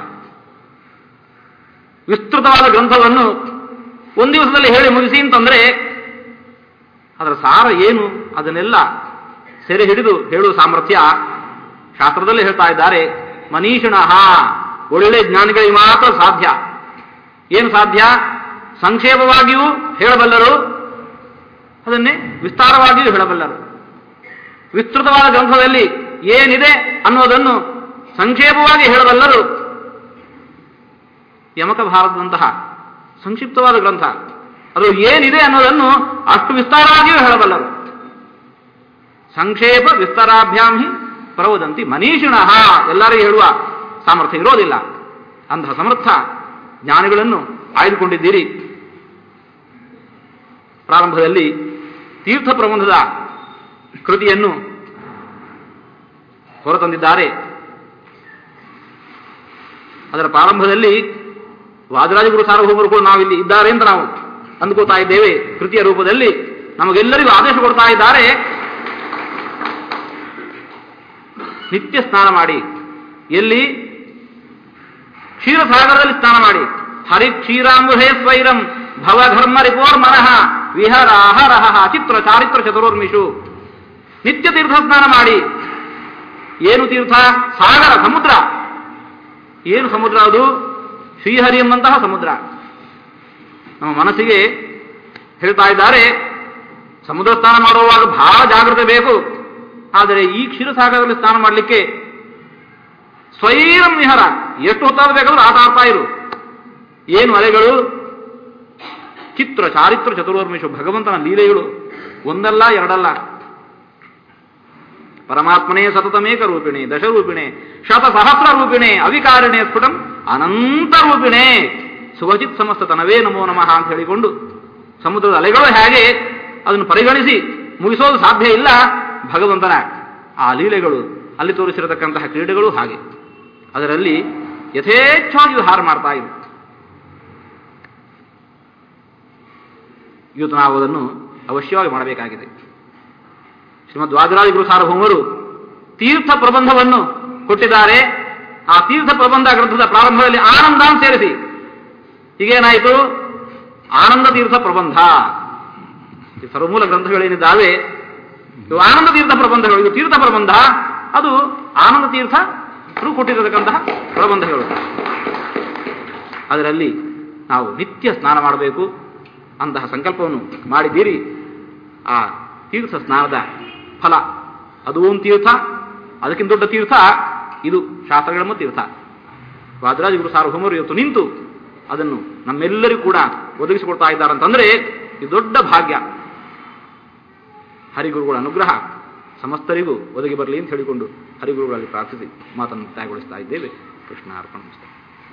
ವಿಸ್ತೃತವಾದ ಗ್ರಂಥವನ್ನು ಒಂದು ದಿವಸದಲ್ಲಿ ಹೇಳಿ ಮುಗಿಸಿ ಅಂತಂದ್ರೆ ಅದರ ಸಾರ ಏನು ಅದನ್ನೆಲ್ಲ ಸೆರೆ ಹಿಡಿದು ಹೇಳುವ ಸಾಮರ್ಥ್ಯ ಶಾಸ್ತ್ರದಲ್ಲಿ ಹೇಳ್ತಾ ಇದ್ದಾರೆ ಮನೀಷಿಣಃ ಒಳ್ಳೆ ಜ್ಞಾನಿಗಳಿಗೆ ಮಾತ್ರ ಸಾಧ್ಯ ಏನು ಸಾಧ್ಯ ಸಂಕ್ಷೇಪವಾಗಿಯೂ ಹೇಳಬಲ್ಲರು ಅದನ್ನೇ ವಿಸ್ತಾರವಾಗಿಯೂ ಹೇಳಬಲ್ಲರು ವಿಸ್ತೃತವಾದ ಗ್ರಂಥದಲ್ಲಿ ಏನಿದೆ ಅನ್ನೋದನ್ನು ಸಂಕ್ಷೇಪವಾಗಿ ಹೇಳಬಲ್ಲರು ಯಮಕ ಭಾರತದಂತಹ ಸಂಕ್ಷಿಪ್ತವಾದ ಗ್ರಂಥ ಅದು ಏನಿದೆ ಅನ್ನೋದನ್ನು ಅಷ್ಟು ವಿಸ್ತಾರವಾಗಿಯೂ ಹೇಳಬಲ್ಲರು ಸಂಕ್ಷೇಪ ವಿಸ್ತಾರಾಭ್ಯಾಂ ಹಿ ಪ್ರವದಂತಿ ಮನೀಷಿಣಃ ಎಲ್ಲರಿಗೂ ಹೇಳುವ ಸಾಮರ್ಥ್ಯ ಇರೋದಿಲ್ಲ ಅಂತಹ ಸಮರ್ಥ ಜ್ಞಾನಿಗಳನ್ನು ಆಯ್ದುಕೊಂಡಿದ್ದೀರಿ ಪ್ರಾರಂಭದಲ್ಲಿ ತೀರ್ಥ ಪ್ರಬಂಧದ ಕೃತಿಯನ್ನು ಹೊರತಂದಿದ್ದಾರೆ ಅದರ ಪ್ರಾರಂಭದಲ್ಲಿ ವಾದರಾಜಗುರು ಸಾರ್ವಭೌಮರು ಕೂಡ ನಾವಿಲ್ಲಿ ಇದ್ದಾರೆ ಅಂತ ನಾವು ಅಂದ್ಕೋತಾ ಇದ್ದೇವೆ ಕೃತಿಯ ರೂಪದಲ್ಲಿ ನಮಗೆಲ್ಲರಿಗೂ ಆದೇಶ ಕೊಡ್ತಾ ಇದ್ದಾರೆ ನಿತ್ಯ ಸ್ನಾನ ಮಾಡಿ ಎಲ್ಲಿ ಕ್ಷೀರಸಾಗರದಲ್ಲಿ ಸ್ನಾನ ಮಾಡಿ ಹರಿ ಕ್ಷೀರಾಂಬುಹೇ ಸ್ವೈರಂ ಭವಧರ್ಮ ರಿಪೋರ್ ಮನಃ ವಿಹರಾಹರಹ ಚಿತ್ರ ಚಾರಿತ್ರ ಚತುರೋರ್ಮಿಷು ನಿತ್ಯ ತೀರ್ಥ ಸ್ನಾನ ಮಾಡಿ ಏನು ತೀರ್ಥ ಸಾಗರ ಸಮುದ್ರ ಏನು ಸಮುದ್ರ ಅದು ಶ್ರೀಹರಿ ಎಂಬಂತಹ ಸಮುದ್ರ ನಮ್ಮ ಮನಸ್ಸಿಗೆ ಹೇಳ್ತಾ ಇದ್ದಾರೆ ಸಮುದ್ರ ಸ್ನಾನ ಮಾಡುವಾಗ ಬಹಳ ಜಾಗ್ರತೆ ಬೇಕು ಆದರೆ ಈ ಕ್ಷೀರಸಾಗರದಲ್ಲಿ ಸ್ನಾನ ಮಾಡಲಿಕ್ಕೆ ಸ್ವೈರಂ ವಿಹಾರ ಎಷ್ಟು ಹೊತ್ತಾದ ಬೇಕಾದ್ರೂ ಆಟ ಆಡ್ತಾ ಇರು ಏನು ಅಲೆಗಳು ಚಿತ್ರ ಚಾರಿತ್ರ ಚತುರ್ವರ್ಮಿಷು ಭಗವಂತನ ಲೀಲೆಗಳು ಒಂದಲ್ಲ ಎರಡಲ್ಲ ಪರಮಾತ್ಮನೇ ಸತತಮೇಕ ರೂಪಿಣೆ ದಶರೂಪಿಣೆ ಶತ ಸಹಸ್ರ ರೂಪಿಣೆ ಅವಿಕಾರಿಣೆ ಸ್ಫುಟಂ ಅನಂತ ರೂಪಿಣೆ ಸುಭಚಿತ್ ಸಮಸ್ತ ತನವೇ ನಮೋ ನಮಃ ಅಂತ ಹೇಳಿಕೊಂಡು ಸಮುದ್ರದ ಅಲೆಗಳು ಹೇಗೆ ಅದನ್ನು ಪರಿಗಣಿಸಿ ಮುಗಿಸೋದು ಸಾಧ್ಯ ಇಲ್ಲ ಭಗವಂತನ ಆ ಲೀಲೆಗಳು ಅಲ್ಲಿ ತೋರಿಸಿರತಕ್ಕಂತಹ ಕ್ರೀಡೆಗಳು ಹಾಗೆ ಅದರಲ್ಲಿ ಯಥೇಚ್ಛವಾಗಿ ವಿಹಾರ ಮಾಡ್ತಾ ಇರು ಇವತ್ತು ನಾವು ಅದನ್ನು ಅವಶ್ಯವಾಗಿ ಮಾಡಬೇಕಾಗಿದೆ ಶ್ರೀಮದ್ ವಾದರಾಜ ಗುರು ಸಾರ್ವಭೌಮರು ತೀರ್ಥ ಪ್ರಬಂಧವನ್ನು ಕೊಟ್ಟಿದ್ದಾರೆ ಆ ತೀರ್ಥ ಪ್ರಬಂಧ ಗ್ರಂಥದ ಪ್ರಾರಂಭದಲ್ಲಿ ಆನಂದ ಅಂತ ಸೇರಿಸಿ ಈಗೇನಾಯಿತು ಆನಂದ ತೀರ್ಥ ಪ್ರಬಂಧ ಈ ಸರ್ವಮೂಲ ಗ್ರಂಥಗಳೇನಿದ್ದಾವೆ ಇವು ಆನಂದ ತೀರ್ಥ ಪ್ರಬಂಧಗಳು ಇದು ತೀರ್ಥ ಪ್ರಬಂಧ ಅದು ಆನಂದ ತೀರ್ಥ ಕೊಟ್ಟಿರತಕ್ಕಂತಹ ಪ್ರಬಂಧಗಳು ಅದರಲ್ಲಿ ನಾವು ನಿತ್ಯ ಸ್ನಾನ ಮಾಡಬೇಕು ಅಂತಹ ಸಂಕಲ್ಪವನ್ನು ಮಾಡಿದ್ದೀರಿ ಆ ತೀರ್ಥ ಸ್ನಾನದ ಫಲ ಅದು ಒಂದು ತೀರ್ಥ ಅದಕ್ಕಿಂತ ದೊಡ್ಡ ತೀರ್ಥ ಇದು ಶಾಸ್ತ್ರಗಳ ತೀರ್ಥ ವಾದರಾಜ ಗುರು ಸಾರ್ವಭೌಮರು ಇವತ್ತು ನಿಂತು ಅದನ್ನು ನಮ್ಮೆಲ್ಲರಿಗೂ ಕೂಡ ಒದಗಿಸಿಕೊಡ್ತಾ ಇದ್ದಾರೆ ಅಂತಂದ್ರೆ ಇದು ದೊಡ್ಡ ಭಾಗ್ಯ ಹರಿಗುರುಗಳ ಅನುಗ್ರಹ ಸಮಸ್ತರಿಗೂ ಒದಗಿ ಬರಲಿ ಅಂತ ಹೇಳಿಕೊಂಡು ಹರಿಗುರುಗಳಲ್ಲಿ ಪ್ರಾರ್ಥಿಸಿ ಮಾತನ್ನು ಮುಕ್ತಾಯಗೊಳಿಸ್ತಾ ಇದ್ದೇವೆ ಕೃಷ್ಣ ಅರ್ಪಣ ಮಸ್ತು.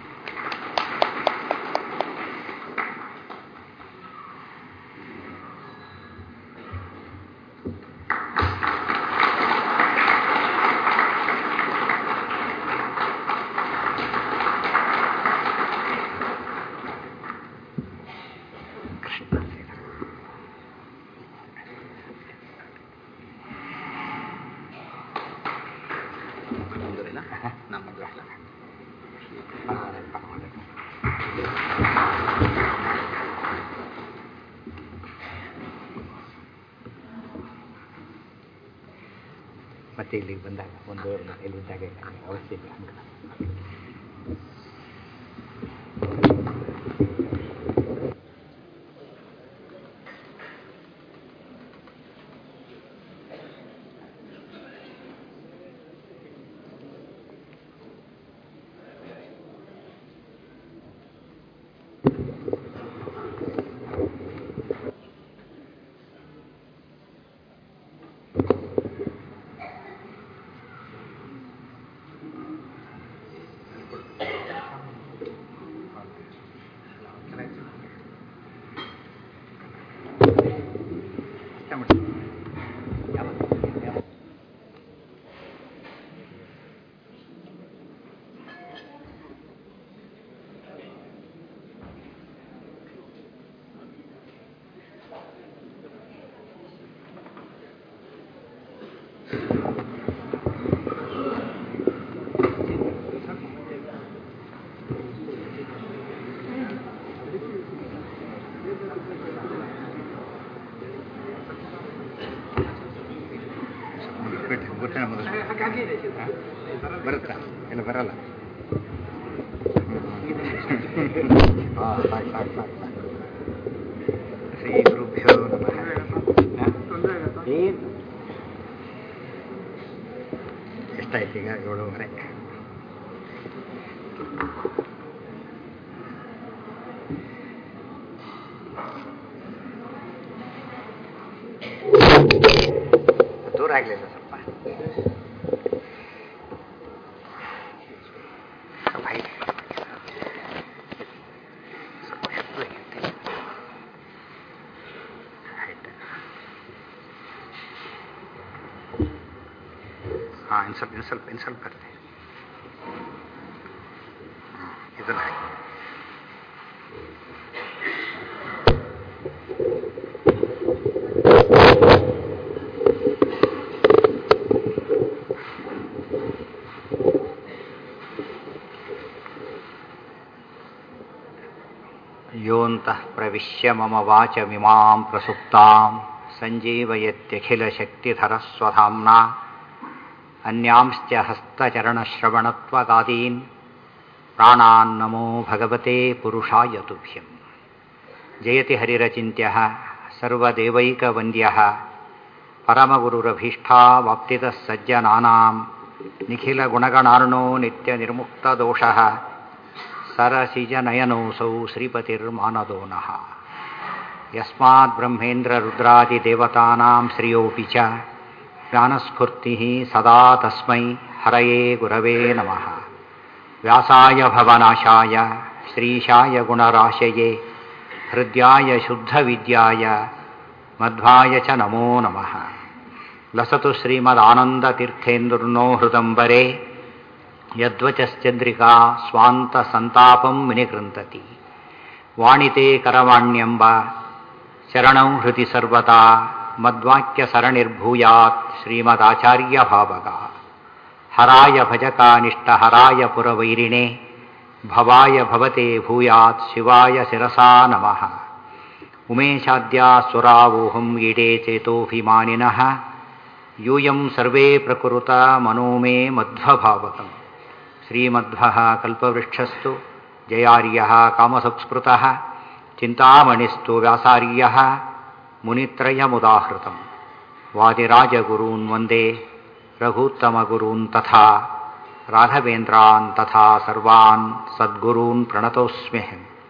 ಮುಂದುವರಿಲ್ಲ? ನಾನು ಮುಂದುವರಿಲ್ಲ. ಮತ್ತೆ ಇಲ್ಲಿಗೆ ಬಂದಾಗ ಒಂದು ಇಲ್ಲಿದ್ದಾಗ ಅವಶ್ಯ ಇಲ್ಲ ಗೊತ್ತೇನ ಮೊದಲು ಬರುತ್ತಾ ಇಲ್ಲ ಬರಲ್ಲ ಹಾಂ ಸಾಕು ಸಾಕು ಸಾಕು ಸಾಕು ಶ್ರೀ ಗುರುಭ್ಯೋ ನಮಃ ಏನು ಎಷ್ಟಾಯ್ತು ಈಗ ಏಳುವರೆ ದೂರ ಆಗಲಿಲ್ಲ ಸ್ವಲ್ಪ ಸ್ವಲ್ಪ height. ಸ್ವಲ್ಪ ಎತ್ತರಕ್ಕೆ ಎತ್ತಿ. height. ಹಾಂ ಇನ್ನು ಸ್ವಲ್ಪ ಇನ್ನು ಸ್ವಲ್ಪ ಇನ್ನು ಸ್ವಲ್ಪ ಬರುತ್ತೆ ಹ್ಮ್, ಇದನ್ನ ಹಾಕಿ ಯೋऽन्तः प्रविश्य मम वाचमिमां प्रसुप्तां सञ्जीवयत्यखिलशक्तिधरस्वधाम्ना अन्यांश्च हस्तचरणश्रवणत्वगादीन् प्राणान्नमो भगवते पुरुषाय तुभ्यम् जयति हरिरचिन्त्यः सर्वदेवैकवन्द्यः परमगुरुरभीष्टावाप्तितः सज्जनानां निखिलगुणगणार्णो नित्यनिर्मुक्तदोषः सरसिजनयनोऽसौ श्रीपतिर्मानदो नः यस्माद्ब्रह्मेन्द्ररुद्रादिदेवतानां श्रियोऽपि च ज्ञानस्फूर्तिः सदा तस्मै हरये गुरवे नमः व्यासाय भवनाशाय श्रीशाय गुणराशये हृद्याय शुद्धविद्याय मध्वाय च नमो नमः लसतु श्रीमदानन्दतीर्थेन्दुर्नो हृदम्बरे यद्वचश्चन्द्रिका स्वान्तसन्तापं विनिकृन्तति वाणिते करवाण्यम्ब शरणौ हृदि सर्वदा मद्वाक्यसरणिर्भूयात् श्रीमदाचार्यभावगा हराय भजकानिष्टहराय पुरवैरिणे भवाय भवते भूयात् शिवाय शिरसा नमः उमेशाद्यासुरावोहं ईडे चेतोऽभिमानिनः यूयं सर्वे प्रकुरुता मनो मे मध्वभावकम् श्रीमध्वः कल्पवृक्षस्तु जयार्यः कामसंस्मृतः चिन्तामणिस्तु व्यासार्यः मुनित्रयमुदाहृतम् वादिराजगुरून् वन्दे रघूत्तमगुरून् तथा राघवेन्द्रान् तथा सर्वान् सद्गुरून् प्रणतोऽस्म्यहम्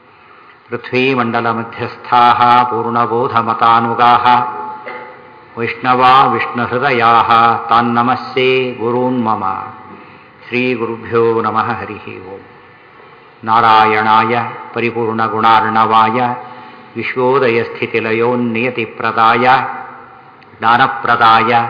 पृथ्वीमण्डलमध्यस्थाः पूर्णबोधमतानुगाः वैष्णवा विष्णुहृदयाः तान्नमस्ये गुरून् मम श्रीगुरुभ्यो नमः हरिः ओम् नारायणाय परिपूर्णगुणार्णवाय विश्वोदयस्थितिलयोन्नियतिप्रदाय ज्ञानप्रदाय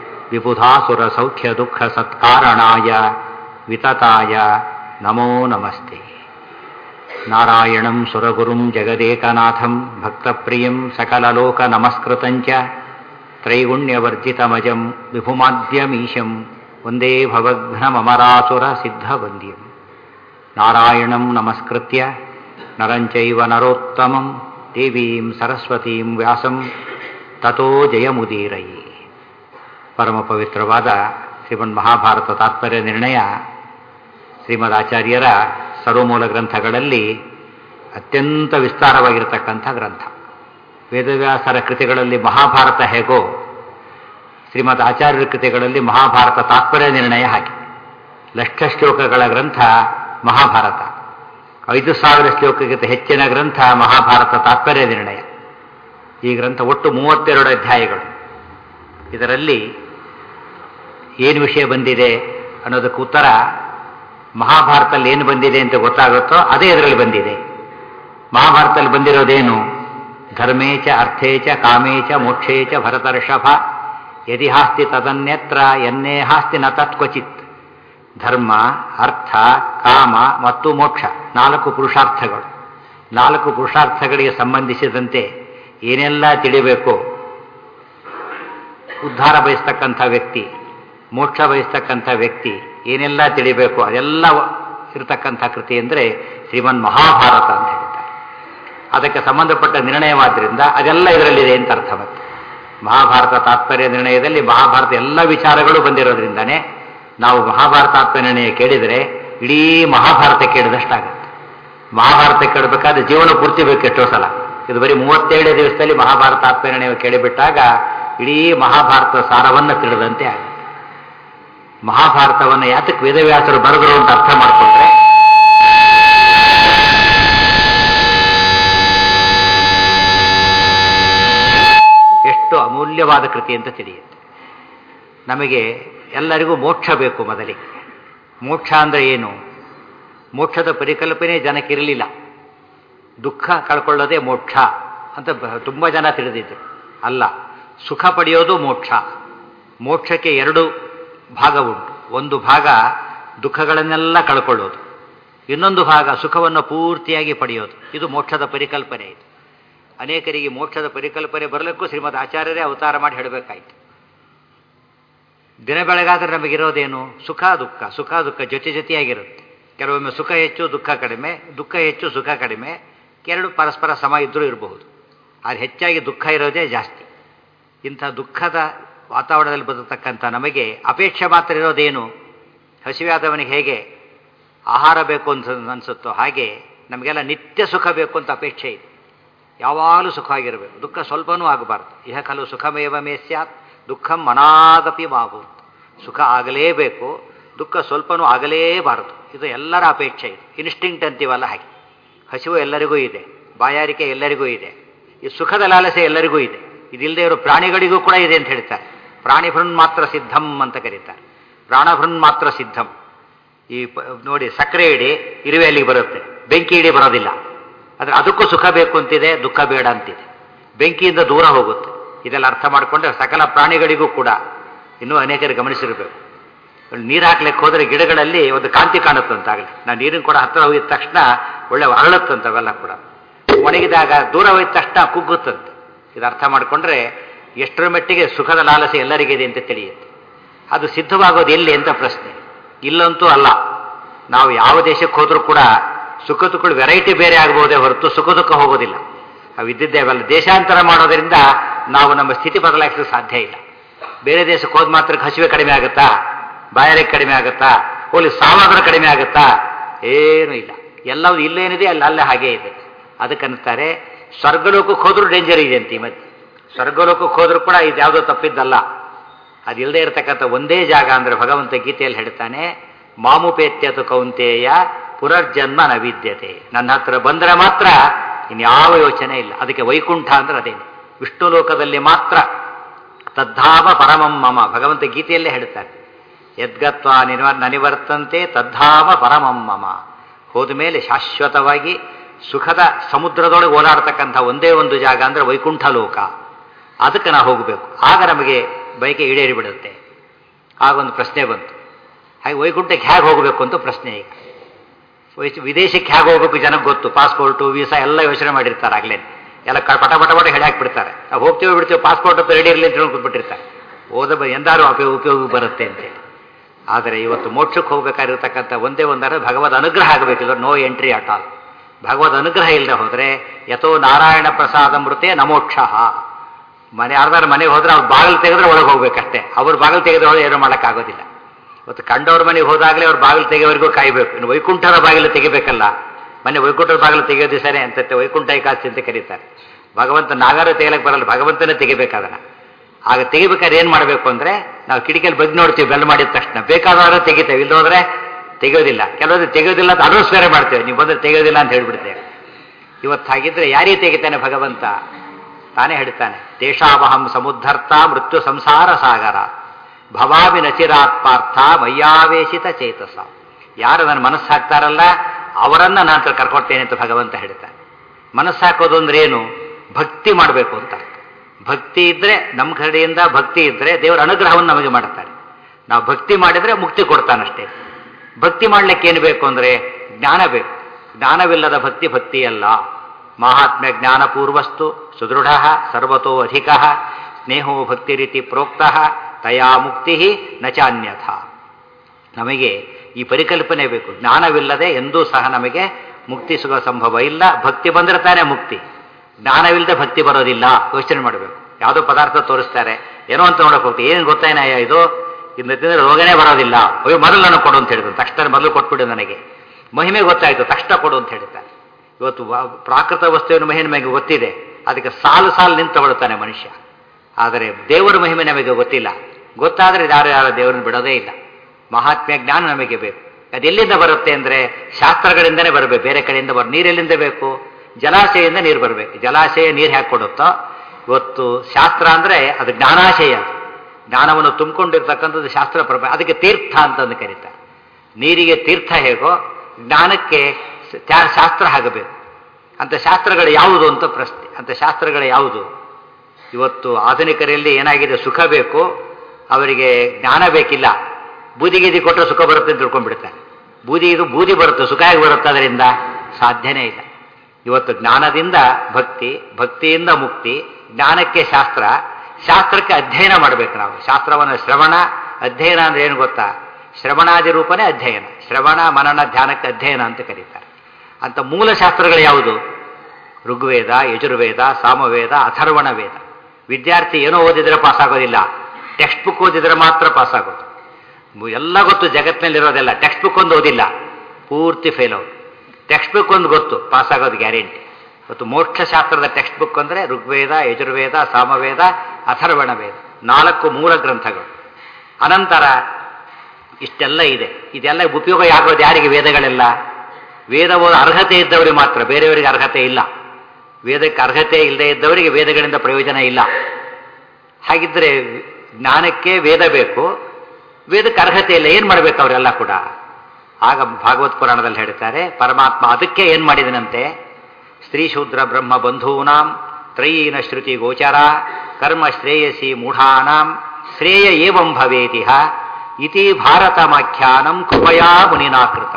विबुधासुरसौख्यदुःखसत्कारणाय वितताय नमो नमस्ते नारायणं सुरगुरुं जगदेकनाथं भक्तप्रियं सकललोकनमस्कृतं च त्रैगुण्यवर्जितमजं विभुमाद्यमीशं वन्दे भवघ्नममरासुरसिद्धवन्द्यं नारायणं नमस्कृत्य नरं चैव नरोत्तमं देवीं सरस्वतीं ವ್ಯಾಸಂ ತಥೋ ಜಯಮುದೀರಯಿ ಪರಮ ಪವಿತ್ರವಾದ ಶ್ರೀಮನ್ ಮಹಾಭಾರತ ತಾತ್ಪರ್ಯ ನಿರ್ಣಯ ಶ್ರೀಮದ್ ಆಚಾರ್ಯರ ಸರ್ವಮೂಲ ಗ್ರಂಥಗಳಲ್ಲಿ ಅತ್ಯಂತ ವಿಸ್ತಾರವಾಗಿರತಕ್ಕಂಥ ಗ್ರಂಥ ವೇದವ್ಯಾಸರ ಕೃತಿಗಳಲ್ಲಿ ಮಹಾಭಾರತ ಹೇಗೋ ಶ್ರೀಮದ್ ಆಚಾರ್ಯರ ಕೃತಿಗಳಲ್ಲಿ ಮಹಾಭಾರತ ತಾತ್ಪರ್ಯ ನಿರ್ಣಯ ಹಾಗೆ ಲಕ್ಷ ಶ್ಲೋಕಗಳ ಗ್ರಂಥ ಮಹಾಭಾರತ ಐದು ಸಾವಿರ ಶ್ಲೋಕಕ್ಕಿಂತ ಹೆಚ್ಚಿನ ಗ್ರಂಥ ಮಹಾಭಾರತ ತಾತ್ಪರ್ಯ ನಿರ್ಣಯ ಈ ಗ್ರಂಥ ಒಟ್ಟು ಮೂವತ್ತೆರಡು ಅಧ್ಯಾಯಗಳು ಇದರಲ್ಲಿ ಏನು ವಿಷಯ ಬಂದಿದೆ ಅನ್ನೋದಕ್ಕೆ ಉತ್ತರ ಮಹಾಭಾರತದಲ್ಲಿ ಏನು ಬಂದಿದೆ ಅಂತ ಗೊತ್ತಾಗುತ್ತೋ ಅದೇ ಇದರಲ್ಲಿ ಬಂದಿದೆ ಮಹಾಭಾರತದಲ್ಲಿ ಬಂದಿರೋದೇನು ಧರ್ಮೇಚ ಅರ್ಥೇಚ ಕಾಮೇಚ ಮೋಕ್ಷೇಚ ಭರತರ್ಷಭ ಯದಿ ಹಾಸ್ತಿ ತದನ್ಯತ್ರ ಎನ್ನೇ ಹಾಸ್ತಿ ನ ತತ್ಕ್ವಚಿತ್ ಧರ್ಮ ಅರ್ಥ ಕಾಮ ಮತ್ತು ಮೋಕ್ಷ ನಾಲ್ಕು ಪುರುಷಾರ್ಥಗಳು ನಾಲ್ಕು ಪುರುಷಾರ್ಥಗಳಿಗೆ ಸಂಬಂಧಿಸಿದಂತೆ ಏನೆಲ್ಲ ತಿಳಿಬೇಕು ಉದ್ಧಾರ ಬಯಸ್ತಕ್ಕಂಥ ವ್ಯಕ್ತಿ ಮೋಕ್ಷ ಬಯಸ್ತಕ್ಕಂಥ ವ್ಯಕ್ತಿ ಏನೆಲ್ಲ ತಿಳಿಬೇಕು ಅದೆಲ್ಲ ಇರತಕ್ಕಂಥ ಕೃತಿ ಅಂದರೆ ಶ್ರೀಮನ್ ಮಹಾಭಾರತ ಅಂತ ಹೇಳ್ತಾರೆ ಅದಕ್ಕೆ ಸಂಬಂಧಪಟ್ಟ ನಿರ್ಣಯವಾದ್ರಿಂದ ಅದೆಲ್ಲ ಇದರಲ್ಲಿದೆ ಅಂತ ಅರ್ಥ ಮತ್ತೆ ಮಹಾಭಾರತ ತಾತ್ಪರ್ಯ ನಿರ್ಣಯದಲ್ಲಿ ಮಹಾಭಾರತ ಎಲ್ಲ ವಿಚಾರಗಳು ಬಂದಿರೋದ್ರಿಂದಾನೇ ನಾವು ಮಹಾಭಾರತ ತಾತ್ಪರ್ಯ ನಿರ್ಣಯ ಕೇಳಿದರೆ ಇಡೀ ಮಹಾಭಾರತ ಕೇಳಿದಷ್ಟಾಗುತ್ತೆ ಮಹಾಭಾರತ ಕೇಳಬೇಕಾದ್ರೆ ಜೀವನ ಪೂರ್ತಿ ಬೇಕು ಎಷ್ಟೋ ಸಲ ಇದು ಬರೀ ಮೂವತ್ತೇಳು ದಿವಸದಲ್ಲಿ ಮಹಾಭಾರತ ತಾತ್ಪರ್ಯ ನಿರ್ಣಯ ಕೇಳಿಬಿಟ್ಟಾಗ ಇಡೀ ಮಹಾಭಾರತ ಸಾರವನ್ನು ತಿಳಿದಂತೆ ಆಗುತ್ತೆ ಮಹಾಭಾರತವನ್ನು ಯಾತಕ್ಕೆ ವೇದವ್ಯಾಸರು ಬರೆದರು ಅಂತ ಅರ್ಥ ಮಾಡಿಕೊಂಡ್ರೆ ಎಷ್ಟು ಅಮೂಲ್ಯವಾದ ಕೃತಿ ಅಂತ ತಿಳಿಯುತ್ತೆ ನಮಗೆ ಎಲ್ಲರಿಗೂ ಮೋಕ್ಷ ಬೇಕು ಮೊದಲಿಗೆ ಮೋಕ್ಷ ಅಂದರೆ ಏನು ಮೋಕ್ಷದ ಪರಿಕಲ್ಪನೆ ಜನಕ್ಕಿರಲಿಲ್ಲ ದುಃಖ ಕಳ್ಕೊಳ್ಳೋದೇ ಮೋಕ್ಷ ಅಂತ ತುಂಬ ಜನ ತಿಳಿದಿದ್ರು ಅಲ್ಲ ಸುಖ ಪಡೆಯೋದು ಮೋಕ್ಷ ಮೋಕ್ಷಕ್ಕೆ ಎರಡು ಭಾಗ ಉಂಟು ಒಂದು ಭಾಗ ದುಃಖಗಳನ್ನೆಲ್ಲ ಕಳ್ಕೊಳ್ಳೋದು ಇನ್ನೊಂದು ಭಾಗ ಸುಖವನ್ನು ಪೂರ್ತಿಯಾಗಿ ಪಡೆಯೋದು ಇದು ಮೋಕ್ಷದ ಪರಿಕಲ್ಪನೆ ಇದು ಅನೇಕರಿಗೆ ಮೋಕ್ಷದ ಪರಿಕಲ್ಪನೆ ಬರಲಿಕ್ಕೂ ಶ್ರೀಮದ್ ಆಚಾರ್ಯರೇ ಅವತಾರ ಮಾಡಿ ಹೇಳಬೇಕಾಯ್ತು ದಿನ ಬೆಳಗಾದ್ರೆ ನಮಗಿರೋದೇನು ಸುಖ ದುಃಖ ಸುಖ ದುಃಖ ಜೊತೆ ಜೊತೆಯಾಗಿರುತ್ತೆ ಕೆಲವೊಮ್ಮೆ ಸುಖ ಹೆಚ್ಚು ದುಃಖ ಕಡಿಮೆ ದುಃಖ ಹೆಚ್ಚು ಸುಖ ಕಡಿಮೆ ಎರಡು ಪರಸ್ಪರ ಸಮ ಇದ್ದರೂ ಇರಬಹುದು ಆದರೆ ಹೆಚ್ಚಾಗಿ ದುಃಖ ಇರೋದೇ ಜಾಸ್ತಿ ಇಂಥ ದುಃಖದ ವಾತಾವರಣದಲ್ಲಿ ಬದುಕತಕ್ಕಂಥ ನಮಗೆ ಅಪೇಕ್ಷೆ ಮಾತ್ರ ಇರೋದೇನು ಹಸಿವಾದವನಿಗೆ ಹೇಗೆ ಆಹಾರ ಬೇಕು ಅಂತ ಅನಿಸುತ್ತೋ ಹಾಗೆ ನಮಗೆಲ್ಲ ನಿತ್ಯ ಸುಖ ಬೇಕು ಅಂತ ಅಪೇಕ್ಷೆ ಇದೆ ಯಾವಾಗಲೂ ಸುಖವಾಗಿರಬೇಕು ದುಃಖ ಸ್ವಲ್ಪನೂ ಆಗಬಾರ್ದು ಇಹ ಕಲು ಸುಖಮೇವ ಮೇ ಸ್ಯಾತ್ ದುಃಖಂ ಮನಾಗಪಿ ಮಾಭೂತ್ ಸುಖ ಆಗಲೇಬೇಕು ದುಃಖ ಸ್ವಲ್ಪನೂ ಆಗಲೇಬಾರದು ಇದು ಎಲ್ಲರ ಅಪೇಕ್ಷೆ ಇದು ಇನ್ಸ್ಟಿಂಕ್ಟ್ ಅಂತೀವಲ್ಲ ಹಾಗೆ ಹಸಿವು ಎಲ್ಲರಿಗೂ ಇದೆ ಬಾಯಾರಿಕೆ ಎಲ್ಲರಿಗೂ ಇದೆ ಈ ಸುಖದ ಲಾಲಸೆ ಎಲ್ಲರಿಗೂ ಇದೆ ಇದಿಲ್ಲದೆ ಇರೋ ಪ್ರಾಣಿಗಳಿಗೂ ಕೂಡ ಇದೆ ಅಂತ ಹೇಳ್ತಾರೆ ಪ್ರಾಣಿಭೃನ್ ಮಾತ್ರ ಸಿದ್ಧಂ ಅಂತ ಕರೀತಾರೆ ಪ್ರಾಣಭೃನ್ ಮಾತ್ರ ಸಿದ್ಧಂ ಈ ನೋಡಿ ಸಕ್ಕರೆ ಇಡಿ ಇರುವೆ ಅಲ್ಲಿಗೆ ಬರುತ್ತೆ ಬೆಂಕಿ ಇಡಿ ಬರೋದಿಲ್ಲ ಆದರೆ ಅದಕ್ಕೂ ಸುಖ ಬೇಕು ಅಂತಿದೆ ದುಃಖ ಬೇಡ ಅಂತಿದೆ ಬೆಂಕಿಯಿಂದ ದೂರ ಹೋಗುತ್ತೆ ಇದೆಲ್ಲ ಅರ್ಥ ಮಾಡಿಕೊಂಡ್ರೆ ಸಕಲ ಪ್ರಾಣಿಗಳಿಗೂ ಕೂಡ ಇನ್ನೂ ಅನೇಕರು ಗಮನಿಸಿರಬೇಕು ನೀರು ಹಾಕ್ಲಿಕ್ಕೆ ಹೋದರೆ ಗಿಡಗಳಲ್ಲಿ ಒಂದು ಕಾಂತಿ ಕಾಣುತ್ತಂತಾಗಲಿ ನಾವು ನೀರಿನ ಕೂಡ ಹತ್ತಿರ ಹೋಗಿದ ತಕ್ಷಣ ಒಳ್ಳೆ ಅರಳುತ್ತಂತ ಅವೆಲ್ಲ ಕೂಡ ಒಣಗಿದಾಗ ದೂರ ಹೋಗಿದ ತಕ್ಷಣ ಕುಗ್ಗುತ್ತಂತೆ ಇದು ಅರ್ಥ ಮಾಡಿಕೊಂಡ್ರೆ ಎಷ್ಟರ ಮಟ್ಟಿಗೆ ಸುಖದ ಲಾಲಸೆ ಎಲ್ಲರಿಗಿದೆ ಅಂತ ತಿಳಿಯುತ್ತೆ ಅದು ಸಿದ್ಧವಾಗೋದು ಎಲ್ಲಿ ಅಂತ ಪ್ರಶ್ನೆ ಇಲ್ಲಂತೂ ಅಲ್ಲ ನಾವು ಯಾವ ದೇಶಕ್ಕೆ ಹೋದರೂ ಕೂಡ ಸುಖ ದುಃಖಗಳು ವೆರೈಟಿ ಬೇರೆ ಆಗಬಹುದೇ ಹೊರತು ಸುಖ ದುಃಖ ಹೋಗೋದಿಲ್ಲ ನಾವು ಇದ್ದಿದ್ದೇವಲ್ಲ ದೇಶಾಂತರ ಮಾಡೋದರಿಂದ ನಾವು ನಮ್ಮ ಸ್ಥಿತಿ ಬದಲಾಯಿಸಲು ಸಾಧ್ಯ ಇಲ್ಲ ಬೇರೆ ದೇಶಕ್ಕೆ ಹೋದ ಮಾತ್ರಕ್ಕೆ ಹಸಿವೆ ಕಡಿಮೆ ಆಗುತ್ತಾ ಬಾಯಾರಿಕೆ ಕಡಿಮೆ ಆಗುತ್ತಾ ಹೋಲಿ ಸಾವಾದ್ರೆ ಕಡಿಮೆ ಆಗುತ್ತಾ ಏನೂ ಇಲ್ಲ ಎಲ್ಲವೂ ಇಲ್ಲೇನಿದೆ ಅಲ್ಲಿ ಅಲ್ಲೇ ಹಾಗೇ ಇದೆ ಅದಕ್ಕನ್ನುತ್ತಾರೆ ಸ್ವರ್ಗಲೋಕಕ್ಕೆ ಹೋದ್ರೂ ಡೇಂಜರ್ ಇದೆ ಅಂತ ಈ ಮಧ್ಯೆ ಸ್ವರ್ಗಲೋಕಕ್ಕೆ ಹೋದ್ರೂ ಕೂಡ ಇದು ಯಾವುದೋ ತಪ್ಪಿದ್ದಲ್ಲ ಅದಿಲ್ಲದೆ ಇರತಕ್ಕಂಥ ಒಂದೇ ಜಾಗ ಅಂದರೆ ಭಗವಂತ ಗೀತೆಯಲ್ಲಿ ಹೇಳ್ತಾನೆ ಮಾಮುಪೇತ್ಯತು ಕೌಂತೆಯ ಪುನರ್ಜನ್ಮ ನವಿದ್ಯತೆ ನನ್ನ ಹತ್ರ ಬಂದರೆ ಮಾತ್ರ ಇನ್ಯಾವ ಯೋಚನೆ ಇಲ್ಲ ಅದಕ್ಕೆ ವೈಕುಂಠ ಅಂದ್ರೆ ಅದೇನೆ ವಿಷ್ಣು ಲೋಕದಲ್ಲಿ ಮಾತ್ರ ತದ್ಧಾವ ಪರಮಂ ಮಮ ಭಗವಂತ ಗೀತೆಯಲ್ಲೇ ಹೇಳ್ತಾರೆ ಯದ್ಗತ್ವ ನಿವ ನನಿವರ್ತಂತೆ ತದ್ಧಾವ ಪರಮಂ ಮಮ ಹೋದ ಮೇಲೆ ಶಾಶ್ವತವಾಗಿ ಸುಖದ ಸಮುದ್ರದೊಳಗೆ ಓಡಾಡ್ತಕ್ಕಂಥ ಒಂದೇ ಒಂದು ಜಾಗ ಅಂದ್ರೆ ವೈಕುಂಠ ಲೋಕ ಅದಕ್ಕೆ ನಾವು ಹೋಗಬೇಕು ಆಗ ನಮಗೆ ಬೈಕೆ ಈಡೇರಿ ಬಿಡುತ್ತೆ ಆಗೊಂದು ಪ್ರಶ್ನೆ ಬಂತು ಹಾಗೆ ವೈಕುಂಠಕ್ಕೆ ಹೇಗೆ ಹೋಗಬೇಕು ಅಂತ ಪ್ರಶ್ನೆ ಈಗ ವೈಸ್- ವಿದೇಶಕ್ಕೆ ಹೇಗೆ ಹೋಗ್ಬೇಕು ಜನಕ್ಕೆ ಗೊತ್ತು ಪಾಸ್ಪೋರ್ಟು ವೀಸಾ ಎಲ್ಲ ಯೋಚನೆ ಮಾಡಿರ್ತಾರೆ ಆಗ್ಲೇ ಎಲ್ಲ ಕ- ಪಟ ಪಟ ಪಟ ಹೇಳಿ ಹಾಕ್ಬಿಡ್ತಾರೆ ನಾವು ಹೋಗ್ತೀವಿ ಬಿಡ್ತೀವಿ ಪಾಸ್ಪೋರ್ಟ್ ಅಂತ ರೆಡಿ ಇರಲಿ ಅಂತ ಹೇಳಿ ಕೂತ್ಬಿಟ್ಟಿರ್ತಾರೆ ಓದ ಬ- ಎಂದಾರು ಉಪಯೋಗ ಉಪಯೋಗ ಬರುತ್ತೆ ಅಂತೇಳಿ ಆದರೆ ಇವತ್ತು ಮೋಕ್ಷಕ್ಕೆ ಹೋಗ್ಬೇಕಾಗಿರ್ತಕ್ಕಂಥ ಒಂದೇ ಒಂದರ ಭಗವದ್ ಅನುಗ್ರಹ ಆಗಬೇಕಿಲ್ಲ ನೋ ಎಂಟ್ರಿ ಅಟ್ ಆಲ್ ಭಗವದ್ ಅನುಗ್ರಹ ಇಲ್ಲದೆ ಹೋದರೆ ಯಥೋ ನಾರಾಯಣ ಪ್ರಸಾದ ಮೃತೆ ನಮೋಕ್ಷ ಮನೆ ಯಾರ್ದಾರು ಮನೆಗೆ ಹೋದ್ರೆ ಅವ್ರು ಬಾಗಿಲು ತೆಗೆದ್ರೆ ಒಳಗೆ ಹೋಗ್ಬೇಕಷ್ಟೇ ಅವ್ರು ಬಾಗಿಲು ತೆಗೆದ್ರೆ ಒಳಗೆ ಏನೂ ಮಾಡೋಕ್ಕಾಗೋದಿಲ್ಲ ಇವತ್ತು ಕಂಡವ್ರ ಮನೆಗೆ ಹೋದಾಗಲೇ ಅವ್ರು ಬಾಗಿಲು ತೆಗೆಯವರೆಗೂ ಕಾಯಬೇಕು ಇನ್ನು ವೈಕುಂಠರ ಬಾಗಿಲು ತೆಗಿಬೇಕಲ್ಲ ಮನೆ ವೈಕುಂಠರ ಬಾಗಿಲು ತೆಗೆಯೋದು ಸರಿ ಅಂತ ವೈಕುಂಠ ಏಕಾದಶಿ ಅಂತ ಕರೀತಾರೆ ಭಗವಂತ ನಾಗಾರು ತೆಗಿಲಕ್ಕೆ ಬರಲ್ಲ ಭಗವಂತನೇ ತೆಗಿಬೇಕು ಅದನ್ನ ಆಗ ತೆಗಿಬೇಕಾದ್ರೆ ಏನು ಮಾಡಬೇಕು ಅಂದ್ರೆ ನಾವು ಕಿಟಕಿಯಲ್ಲಿ ಬಗ್ಗೆ ನೋಡ್ತೀವಿ ಬೆಲ್ ಮಾಡಿದ ತಕ್ಷಣ ಬೇಕಾದವರು ತೆಗಿತೇವೆ ಇಲ್ಲದೋದ್ರೆ ತೆಗೆಯೋದಿಲ್ಲ ಕೆಲವೊಂದು ತೆಗೆಯೋದಿಲ್ಲ ಅಂತ ಅನೌನ್ಸ್ ಬೇರೆ ಮಾಡ್ತೇವೆ ನೀವು ಬಂದ್ರೆ ತೆಗೆಯೋದಿಲ್ಲ ಅಂತ ಹೇಳ್ಬಿಡ್ತೇವೆ ಇವತ್ತು ಹಾಗಿದ್ರೆ ಯಾರಿಗೆ ತೆಗಿತಾನೆ ಭಗವಂತ ತಾನೇ ಹೇಳ್ತಾನೆ ದೇಶಾವಹಂ ಸಮುದ್ಧರ್ತ ಮೃತ್ಯು ಸಂಸಾರ ಸಾಗರ ಭವಾಮಿ ನಚಿರಾತ್ ಪಾರ್ಥ ಮಯ್ಯಾವೇಶಿತ ಚೇತಸ ಯಾರು ನನ್ನ ಮನಸ್ಸು ಹಾಕ್ತಾರಲ್ಲ ಅವರನ್ನ ನಾನು ಹತ್ರ ಕರ್ಕೊಡ್ತೇನೆ ಅಂತ ಭಗವಂತ ಹೇಳ್ತಾನೆ ಮನಸ್ಸು ಹಾಕೋದು ಅಂದ್ರೆ ಏನು ಭಕ್ತಿ ಮಾಡಬೇಕು ಅಂತ ಅರ್ಥ. ಭಕ್ತಿ ಇದ್ರೆ ನಮ್ಮ ಕಡೆಯಿಂದ ಭಕ್ತಿ ಇದ್ರೆ ದೇವರ ಅನುಗ್ರಹವನ್ನು ನಮಗೆ ಮಾಡ್ತಾರೆ ನಾವು ಭಕ್ತಿ ಮಾಡಿದ್ರೆ ಮುಕ್ತಿ ಕೊಡ್ತಾನಷ್ಟೇ ಭಕ್ತಿ ಮಾಡ್ಲಿಕ್ಕೆ ಏನು ಬೇಕು ಅಂದ್ರೆ ಜ್ಞಾನ ಬೇಕು ಜ್ಞಾನವಿಲ್ಲದ ಭಕ್ತಿ ಭಕ್ತಿ ಅಲ್ಲ ಮಹಾತ್ಮ್ಯ ಜ್ಞಾನಪೂರ್ವಸ್ತು ಸುದೃಢ ಸರ್ವತೋ ಅಧಿಕ ಸ್ನೇಹೋ ಭಕ್ತಿ ರೀತಿ ಪ್ರೋಕ್ತ ತಯಾ ಮುಕ್ತಿ ನ ಚಾನ್ಯಥ ನಮಗೆ ಈ ಪರಿಕಲ್ಪನೆ ಬೇಕು ಜ್ಞಾನವಿಲ್ಲದೆ ಎಂದೂ ಸಹ ನಮಗೆ ಮುಕ್ತಿ ಸಿಗೋ ಸಂಭವ ಇಲ್ಲ ಭಕ್ತಿ ಬಂದ್ರೆ ತಾನೇ ಮುಕ್ತಿ ಜ್ಞಾನವಿಲ್ಲದೆ ಭಕ್ತಿ ಬರೋದಿಲ್ಲ ಯೋಚನೆ ಮಾಡಬೇಕು ಯಾವುದೋ ಪದಾರ್ಥ ತೋರಿಸ್ತಾರೆ ಏನೋ ಅಂತ ನೋಡಕ್ ಹೋಗ್ತೀವಿ ಏನು ಗೊತ್ತೇನಯ್ಯ ಇದು ಇನ್ನು ತಿಂದ್ರೆ ರೋಗನೇ ಬರೋದಿಲ್ಲ ಅಯ್ಯೋ ಮೊದಲು ನನಗೆ ಕೊಡು ಅಂತ ಹೇಳಿದ್ರು ತಕ್ಷಣ ಮೊದಲು ಕೊಟ್ಬಿಡು ನನಗೆ ಮಹಿಮೆ ಗೊತ್ತಾಯ್ತು ತಕ್ಷಣ ಕೊಡು ಅಂತ ಹೇಳ್ತಾರೆ ಇವತ್ತು ವ- ಪ್ರಾಕೃತ ವಸ್ತುವಿನ ಮಹಿಮೆ ನಮಗೆ ಗೊತ್ತಿದೆ ಅದಕ್ಕೆ ಸಾಲು ಸಾಲು ನಿಂತು ತಗೊಳ್ತಾನೆ ಮನುಷ್ಯ ಆದರೆ ದೇವರ ಮಹಿಮೆ ನಮಗೆ ಗೊತ್ತಿಲ್ಲ ಗೊತ್ತಾದರೆ ಯಾರು ಯಾರು ದೇವರನ್ನು ಬಿಡೋದೇ ಇಲ್ಲ ಮಹಾತ್ಮ್ಯ ಜ್ಞಾನ ನಮಗೆ ಬೇಕು ಅದೆಲ್ಲಿಂದ ಬರುತ್ತೆ ಅಂದರೆ ಶಾಸ್ತ್ರಗಳಿಂದನೇ ಬರಬೇಕು ಬೇರೆ ಕಡೆಯಿಂದ ಬರ ನೀರೆಲ್ಲಿಂದ ಬೇಕು ಜಲಾಶಯದಿಂದ ನೀರು ಬರಬೇಕು ಜಲಾಶಯ ನೀರು ಹಾಕಿ ಕೊಡುತ್ತೋ ಇವತ್ತು ಶಾಸ್ತ್ರ ಅಂದರೆ ಅದು ಜ್ಞಾನಾಶಯ ಅದು. ಜ್ಞಾನವನ್ನು ತುಂಬಿಕೊಂಡಿರ್ತಕ್ಕಂಥದ್ದು ಶಾಸ್ತ್ರ ಪ್ರಭ ಅದಕ್ಕೆ ತೀರ್ಥ ಅಂತಂದು ಕರೀತಾರೆ ನೀರಿಗೆ ತೀರ್ಥ ಹೇಗೋ ಜ್ಞಾನಕ್ಕೆ ಸ- ತ್ಯಾ- ಶಾಸ್ತ್ರ ಆಗಬೇಕು ಅಂತ ಶಾಸ್ತ್ರಗಳು ಯಾವುದು ಅಂತ ಪ್ರಶ್ನೆ ಅಂತ ಶಾಸ್ತ್ರಗಳು ಯಾವುದು ಇವತ್ತು ಆಧುನಿಕರಲ್ಲಿ ಏನಾಗಿದೆ ಸುಖ ಬೇಕು ಅವರಿಗೆ ಜ್ಞಾನ ಬೇಕಿಲ್ಲ ಬೂದಿ ಗೀದಿ ಕೊಟ್ಟರೆ ಸುಖ ಬರುತ್ತೆ ಅಂತ ತಿಳ್ಕೊಂಡ್ಬಿಡ್ತಾರೆ ಬೂದಿ ಇದು ಬೂದಿ ಬರುತ್ತೆ ಸುಖ ಹೇಗೆ ಬರುತ್ತೆ ಅದರಿಂದ ಸಾಧ್ಯನೇ ಇಲ್ಲ ಇವತ್ತು ಜ್ಞಾನದಿಂದ ಭಕ್ತಿ ಭಕ್ತಿಯಿಂದ ಮುಕ್ತಿ ಜ್ಞಾನಕ್ಕೆ ಶಾಸ್ತ್ರ ಶಾಸ್ತ್ರಕ್ಕೆ ಅಧ್ಯಯನ ಮಾಡಬೇಕು ನಾವು ಶಾಸ್ತ್ರವನ್ನು ಶ್ರವಣ ಅಧ್ಯಯನ ಅಂದ್ರೆ ಏನು ಗೊತ್ತಾ ಶ್ರವಣಾದಿ ರೂಪನೇ ಅಧ್ಯಯನ ಶ್ರವಣ ಮನನ ಧ್ಯಾನಕ್ಕೆ ಅಧ್ಯಯನ ಅಂತ ಕರೀತಾರೆ ಅಂತ ಮೂಲ ಶಾಸ್ತ್ರಗಳು ಯಾವುದು ಋಗ್ವೇದ ಯಜುರ್ವೇದ ಸಾಮವೇದ ಅಥರ್ವಣ ವೇದ ವಿದ್ಯಾರ್ಥಿ ಏನೋ ಓದಿದ್ರೆ ಪಾಸ್ ಆಗೋದಿಲ್ಲ ಟೆಕ್ಸ್ಟ್ ಬುಕ್ ಓದಿದ್ರೆ ಮಾತ್ರ ಪಾಸ್ ಆಗೋದು ಮು- ಎಲ್ಲ ಗೊತ್ತು ಜಗತ್ತಿನಲ್ಲಿರೋದೆಲ್ಲ ಟೆಕ್ಸ್ಟ್ ಬುಕ್ ಒಂದು ಓದಿಲ್ಲ ಪೂರ್ತಿ ಫೇಲ್ ಅವರು ಟೆಕ್ಸ್ಟ್ ಬುಕ್ ಒಂದು ಗೊತ್ತು ಪಾಸ್ ಆಗೋದು ಗ್ಯಾರಂಟಿ ಇವತ್ತು ಮೋಕ್ಷಶಾಸ್ತ್ರದ ಟೆಕ್ಸ್ಟ್ ಬುಕ್ ಅಂದರೆ ಋಗ್ವೇದ ಯಜುರ್ವೇದ ಸಾಮವೇದ ಅಥರ್ವಣ ವೇದ ನಾಲ್ಕು ಮೂಲ ಗ್ರಂಥಗಳು ಅನಂತರ ಇಷ್ಟೆಲ್ಲ ಇದೆ ಇದೆಲ್ಲ ಉಪಯೋಗ ಆಗೋದು ಯಾರಿಗೆ ವೇದಗಳೆಲ್ಲ ವೇದ ಓದ ಅರ್ಹತೆ ಇದ್ದವರಿಗೆ ಮಾತ್ರ ಬೇರೆಯವರಿಗೆ ಅರ್ಹತೆ ಇಲ್ಲ ವೇದಕ್ಕೆ ಅರ್ಹತೆ ಇಲ್ಲದೆ ಇದ್ದವರಿಗೆ ವೇದಗಳಿಂದ ಪ್ರಯೋಜನ ಇಲ್ಲ ಹಾಗಿದ್ರೆ ಜ್ಞಾನಕ್ಕೆ ವೇದ ಬೇಕು ವೇದಕ್ಕೆ ಅರ್ಹತೆ ಇಲ್ಲ ಏನು ಮಾಡಬೇಕು ಅವರೆಲ್ಲ ಕೂಡ ಆಗ ಭಾಗವತ್ ಪುರಾಣದಲ್ಲಿ ಹೇಳ್ತಾರೆ ಪರಮಾತ್ಮ ಅದಕ್ಕೆ ಏನು ಮಾಡಿದನಂತೆ ಸ್ತ್ರೀ ಶೂದ್ರ ಬ್ರಹ್ಮ ಬಂಧೂನಾಂ ತ್ರಯೀನ ಶ್ರುತಿ ಗೋಚರ ಕರ್ಮ ಶ್ರೇಯಸಿ ಮೂಢಾನಾಂ ಶ್ರೇಯ ಏವಂ ಭವೇತಿಹ ಇತಿ ಭಾರತಮಾಖ್ಯಾನಂ ಕೃಪಯಾ ಮುನಿನಾಕೃತಂ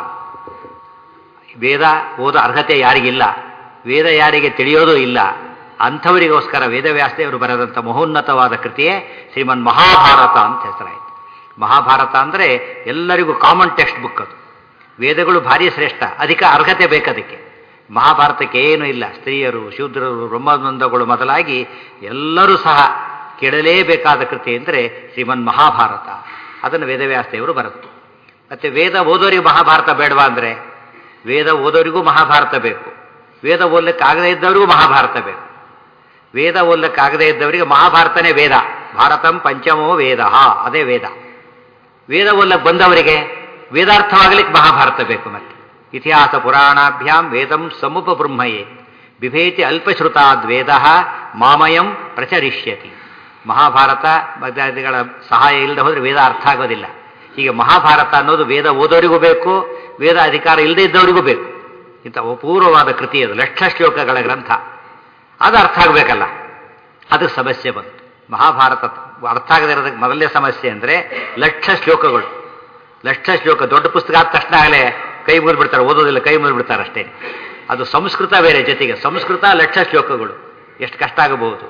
ವೇದ ಓದ ಅರ್ಹತೆ ಯಾರಿಗಿಲ್ಲ ವೇದ ಯಾರಿಗೆ ತಿಳಿಯೋದು ಇಲ್ಲ ಅಂಥವರಿಗೋಸ್ಕರ ವೇದವ್ಯಾಸದೇವರು ಬರೆದಂಥ ಮಹೋನ್ನತವಾದ ಕೃತಿಯೇ ಶ್ರೀಮನ್ ಮಹಾಭಾರತ ಅಂತ ಹೆಸರಾಯಿತು ಮಹಾಭಾರತ ಅಂದರೆ ಎಲ್ಲರಿಗೂ ಕಾಮನ್ ಟೆಕ್ಸ್ಟ್ ಬುಕ್ ಅದು ವೇದಗಳು ಭಾರಿ ಶ್ರೇಷ್ಠ ಅಧಿಕ ಅರ್ಹತೆ ಬೇಕದಕ್ಕೆ ಮಹಾಭಾರತಕ್ಕೆ ಏನೂ ಇಲ್ಲ ಸ್ತ್ರೀಯರು ಶೂದ್ರರು ಬ್ರಹ್ಮಬಂಧಗಳು ಮೊದಲಾಗಿ ಎಲ್ಲರೂ ಸಹ ಕೇಳಲೇಬೇಕಾದ ಕೃತಿ ಅಂದರೆ ಶ್ರೀಮನ್ ಮಹಾಭಾರತ ಅದನ್ನು ವೇದವ್ಯಾಸದೇವರು ಬರೆದರು ಮತ್ತು ವೇದ ಓದೋರಿಗೆ ಮಹಾಭಾರತ ಬೇಡವಾ ಅಂದರೆ ವೇದ ಓದೋರಿಗೂ ಮಹಾಭಾರತ ಬೇಕು ವೇದ ಓದಲಿಕ್ಕಾಗದೇ ಇದ್ದವರಿಗೂ ಮಹಾಭಾರತ ಬೇಕು ವೇದ ಓದಲಿಕ್ಕಾಗದೇ ಇದ್ದವರಿಗೆ ಮಹಾಭಾರತನೇ ವೇದ ಭಾರತಂ ಪಂಚಮೋ ವೇದ ಅದೇ ವೇದ ವೇದ ಓದಲಿಕ್ಕೆ ಬಂದವರಿಗೆ ವೇದಾರ್ಥವಾಗಲಿಕ್ಕೆ ಮಹಾಭಾರತ ಬೇಕು ಮತ್ತೆ ಇತಿಹಾಸ ಪುರಾಣಾಭ್ಯಾಂ ವೇದಂ ಸಮುಪ ಬ್ರಹ್ಮಯೇ ಬಿಭೇತಿ ಅಲ್ಪಶ್ರುತಾದ್ವೇದ ಮಾಮಯಂ ಪ್ರಚರಿಷ್ಯತಿ ಮಹಾಭಾರತ ಮಧ್ಯಾದಿಗಳ ಸಹಾಯ ಇಲ್ಲದೆ ಹೋದರೆ ವೇದ ಅರ್ಥ ಆಗೋದಿಲ್ಲ ಹೀಗೆ ಮಹಾಭಾರತ ಅನ್ನೋದು ವೇದ ಓದೋರಿಗೂ ಬೇಕು ವೇದ ಅಧಿಕಾರ ಇಲ್ಲದೆ ಇದ್ದವರಿಗೂ ಬೇಕು ಇಂಥ ಅಪೂರ್ವವಾದ ಕೃತಿ ಅದು ಲಕ್ಷ ಶ್ಲೋಕಗಳ ಗ್ರಂಥ ಅದು ಅರ್ಥ ಆಗಬೇಕಲ್ಲ ಅದಕ್ಕೆ ಸಮಸ್ಯೆ ಬಂತು ಮಹಾಭಾರತ ಅರ್ಥ ಆಗದೇ ಇರೋದಕ್ಕೆ ಮೊದಲನೇ ಸಮಸ್ಯೆ ಅಂದರೆ ಲಕ್ಷ ಶ್ಲೋಕಗಳು ಲಕ್ಷ ಶ್ಲೋಕ ದೊಡ್ಡ ಪುಸ್ತಕ ಆದ ತಕ್ಷಣ ಆಗಲೇ ಕೈ ಮುರಿದ್ಬಿಡ್ತಾರೆ ಓದೋದಿಲ್ಲ ಕೈ ಮುರಿದ್ಬಿಡ್ತಾರೆ ಅಷ್ಟೇ ಅದು ಸಂಸ್ಕೃತ ಬೇರೆ ಜೊತೆಗೆ ಸಂಸ್ಕೃತ ಲಕ್ಷ ಶ್ಲೋಕಗಳು ಎಷ್ಟು ಕಷ್ಟ ಆಗಬಹುದು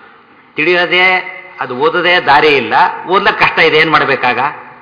ತಿಳಿಯೋದೇ ಅದು ಓದೋದೇ ದಾರಿ ಇಲ್ಲ ಓದ್ಲಕ್ಕೆ ಕಷ್ಟ ಇದೆ ಏನು ಮಾಡಬೇಕಾಗ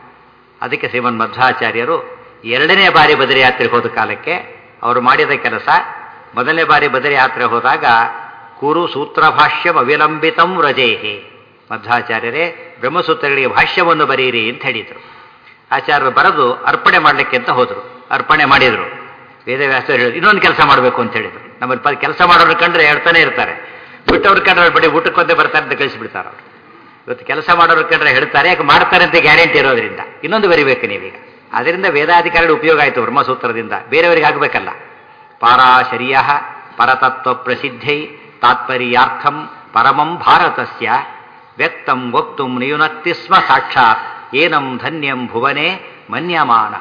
ಅದಕ್ಕೆ ಶ್ರೀಮನ್ ಮಧ್ವಾಚಾರ್ಯರು ಎರಡನೇ ಬಾರಿ ಬದರಿ ಯಾತ್ರೆಗೆ ಹೋದ ಕಾಲಕ್ಕೆ ಅವರು ಮಾಡಿದ ಕೆಲಸ ಮೊದಲನೇ ಬಾರಿ ಬದರಿ ಯಾತ್ರೆ ಹೋದಾಗ ಕುರು ಸೂತ್ರ ಭಾಷ್ಯಂ ಅವಿಲಂಬಿತಂ ರಜೇಹಿ ಮಧ್ವಾಚಾರ್ಯರೇ ಬ್ರಹ್ಮಸೂತ್ರಗಳಿಗೆ ಭಾಷ್ಯವನ್ನು ಬರೆಯಿರಿ ಅಂತ ಹೇಳಿದರು ಆಚಾರ್ಯರು ಬರೆದು ಅರ್ಪಣೆ ಮಾಡಲಿಕ್ಕೆ ಅಂತ ಹೋದರು ಅರ್ಪಣೆ ಮಾಡಿದರು ವೇದವ್ಯಾಸರು ಹೇಳಿದ್ರು ಇನ್ನೊಂದು ಕೆಲಸ ಮಾಡಬೇಕು ಅಂತ ಹೇಳಿದರು ನಮ್ಮಲ್ಲಿ ಪ ಕೆಲಸ ಮಾಡೋರು ಕಂಡ್ರೆ ಹೇಳ್ತಾನೆ ಇರ್ತಾರೆ ಬಿಟ್ಟವ್ರು ಕಂಡ್ರೆ ಅವ್ರು ಬರೀ ಊಟಕ್ಕೊಂದೇ ಬರ್ತಾರೆ ಅಂತ ಕಳಿಸಿಬಿಡ್ತಾರೆ ಅವರು ಇವತ್ತು ಕೆಲಸ ಮಾಡೋರು ಕಂಡ್ರೆ ಹೇಳ್ತಾರೆ ಯಾಕೆ ಮಾಡ್ತಾರೆ ಅಂತ ಗ್ಯಾರಂಟಿ ಇರೋದ್ರಿಂದ ಇನ್ನೊಂದು ಬರಿಬೇಕು ನೀವೀಗ ಅದರಿಂದ ವೇದಾಧಿಕಾರಿಗಳ ಉಪಯೋಗ ಆಯಿತು ಬ್ರಹ್ಮಸೂತ್ರದಿಂದ ಬೇರೆಯವರಿಗೆ ಆಗಬೇಕಲ್ಲ ಪಾರಾಶರ್ಯ ಪರತತ್ವ ಪ್ರಸಿದ್ಧೈ ತಾತ್ಪರ್ಯಾರ್ಥಂ ಪರಮಂ ಭಾರತಸ್ಯ ವ್ಯಕ್ತಂ ವಕ್ತು ನಿಯುನಕ್ತಿ ಸ್ಮ ಸಾಕ್ಷಾತ್ ಏನಂ ಧನ್ಯಂ ಭುವನೆ ಮನ್ಯಮಾನ